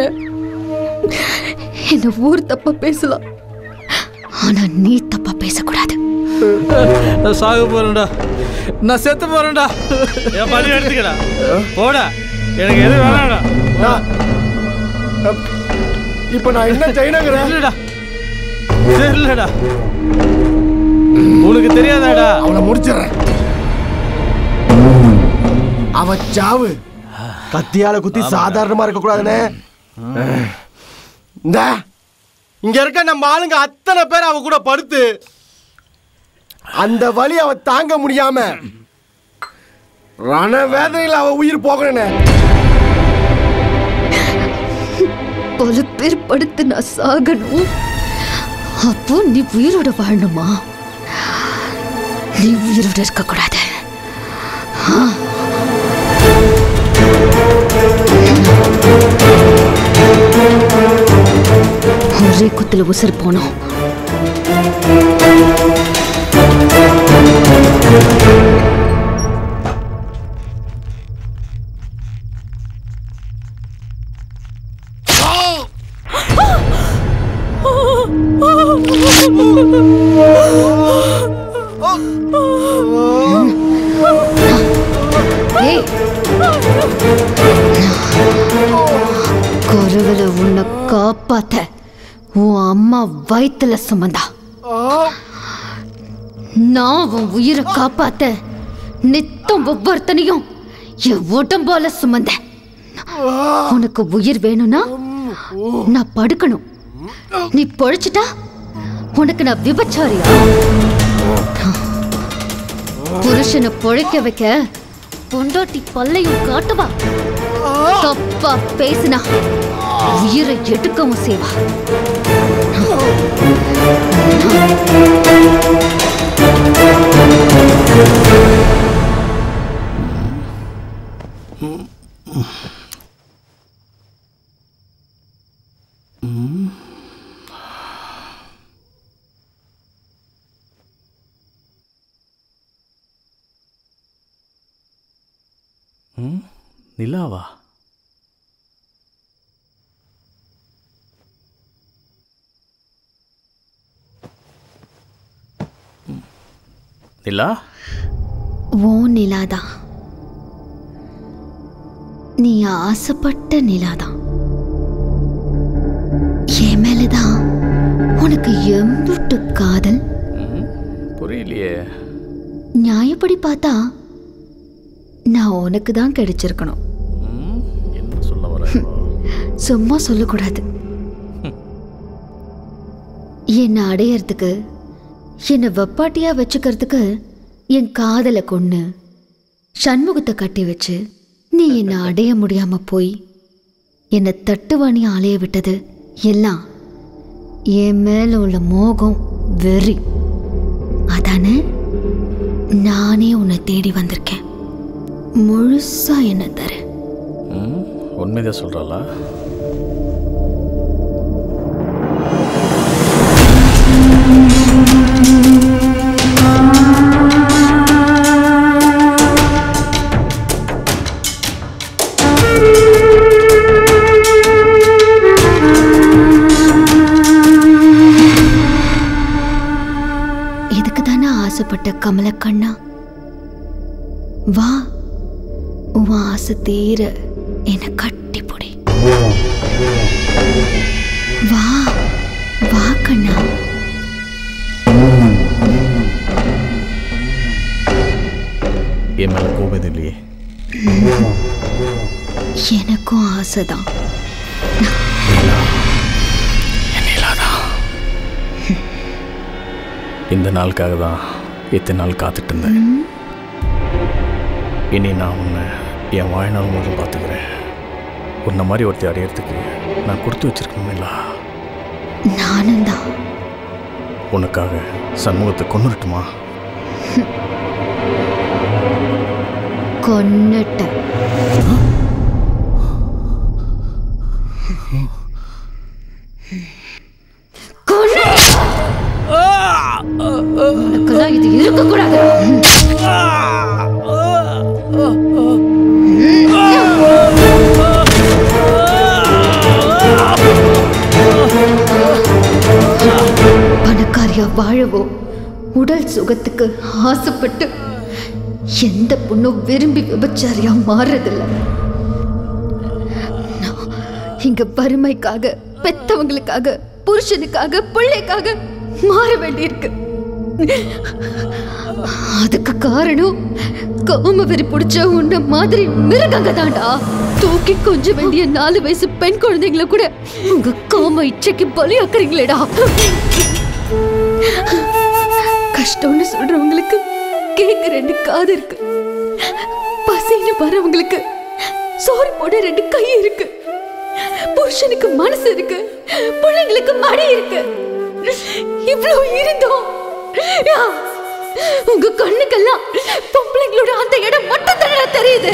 என்ன ஊர் தப்பா பேசலாம் ஆனா நீ தப்பா பேசக்கூடாது நான் சாக போறேன்டா நான் செத்து போறேன்டா என் பள்ளி எடுத்துக்கடா போடா எனக்கு எது வேணாம்டா இப்ப நான் என்ன செய்யணுங்கிறேன் இல்லடா தெரியலடா உனக்கு தெரியாதாடா அவளை முடிச்சிடுறேன் அவ சாவு கத்தியால குத்தி சாதாரணமா இருக்க கூடாதுனே இந்த இங்க இருக்க நம்ம ஆளுங்க அத்தனை பேர் அவ கூட படுத்து அந்த வலி அவ தாங்க முடியாம ரண வேதனையில் அவ உயிர் போகணுனே பல பேர் படுத்து நான் சாகணும் அப்போ நீ உயிரோட வாழணுமா நீ உயிரோட இருக்க கூடாது ஒரே குத்துல உசுறு போனோம் ஏய் குருவில உன்னை காப்பாத்த உன் அம்மா வயித்துல சுமந்தா நான் உன் உயிரை காப்பாத்த நித்தம் ஒவ்வொருத்தனையும் என் உடம்பால சுமந்த உனக்கு உயிர் வேணும்னா நான் படுக்கணும் நீ பொழைச்சிட்டா உனக்கு நான் விபச்சாரியா புருஷனை பொழைக்க வைக்க பொண்டாட்டி பல்லையும் காட்டுவா தப்பா பேசினா உயிரை எடுக்கவும் செய்வா ம் நிலாவா ம். நிலா ஓ நிலாதான் நீ ஆசைப்பட்ட நிலாதான் என் மேலதான் உனக்கு எம்புட்டு காதல் புரியலையே நியாயப்படி பார்த்தா நான் உனக்கு தான் கிடைச்சிருக்கணும் ம், என்ன சொல்ல வர சும்மா சொல்லக்கூடாது என்னை அடையறதுக்கு என்னை வெப்பாட்டியா வச்சுக்கிறதுக்கு என் காதலை கொண்டு சண்முகத்தை கட்டி வச்சு நீ என்னை அடைய முடியாம போய் என்னை தட்டுவாணி அலைய விட்டது எல்லாம் என் மேல உள்ள மோகம் வெறி அதானே நானே உன்னை தேடி வந்திருக்கேன் முழுசா என்ன தர ம் உண்மைதான் சொல்கிறாளா இதுக்கு தானே ஆசைப்பட்ட கமலக்கண்ணா வா உன் ஆசை தீர என்னை கட்டி பொடி வா வா கண்ணா என் மேலே கோபம் எதுவும் இல்லையே எனக்கும் ஆசைதான் இந்த நாளுக்காக தான் இத்தனை நாள் காத்துட்டு இருந்தேன் இனி நான் உன்னை என் வாழ்நாள் முழுதும் பார்த்துக்கிறேன் உன்னை மாதிரி ஒருத்தி அடையிறதுக்கு நான் கொடுத்து வச்சிருக்கணுமில்லா நானும் தான் உனக்காக சண்முகத்தை கொண்டுட்டுமா கொன்னுட்டேன் உனக்கெல்லாம் இது இருக்கக்கூடாது பணக்காரியா வாழவோ உடல் சுகத்துக்கு ஆசைப்பட்டு எந்த பொண்ணும் விரும்பி விபச்சாரியா மாறுறதில்ல நான் இங்க வறுமைக்காக பெத்தவங்களுக்காக புருஷனுக்காக பிள்ளைக்காக மாற வேண்டியிருக்கு அதுக்கு காரணம் காம வெறி பிடிச்ச உன்ன மாதிரி மிருகங்க தாண்டா தூக்கி கொஞ்ச வேண்டிய நாலு வயசு பெண் குழந்தைங்கள கூட உங்க காம இச்சைக்கு பலியாக்குறீங்களேடா கஷ்டம்னு சொல்றவங்களுக்கு கேட்க ரெண்டு காது இருக்கு பசின்னு வரவங்களுக்கு சோறு போட ரெண்டு கை இருக்கு புருஷனுக்கு மனசு இருக்கு பிள்ளைங்களுக்கு மடி இருக்கு இவ்வளவு இருந்தோம் யா, உங்க கண்ணுக்கெல்லாம் பொம்பளைங்களோட அந்த இடம் மட்டும் தானே தெரியுது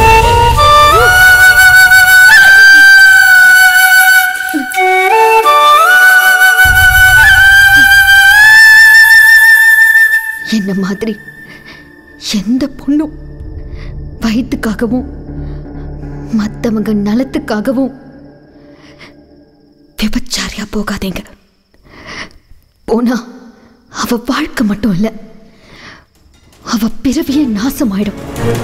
என்ன மாதிரி எந்த பொண்ணும் வயிற்றுக்காகவும் மற்றவங்க நலத்துக்காகவும் விபச்சாரியா போகாதீங்க போனா அவ வாழ்க்கை மட்டும் இல்ல அவ பிறவியே நாசமாயிடும்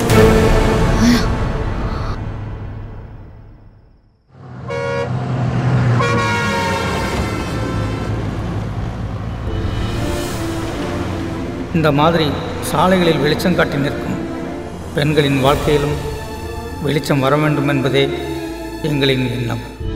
இந்த மாதிரி சாலைகளில் வெளிச்சம் காட்டி நிற்கும் பெண்களின் வாழ்க்கையிலும் வெளிச்சம் வர வேண்டும் என்பதே எங்களின் எண்ணம்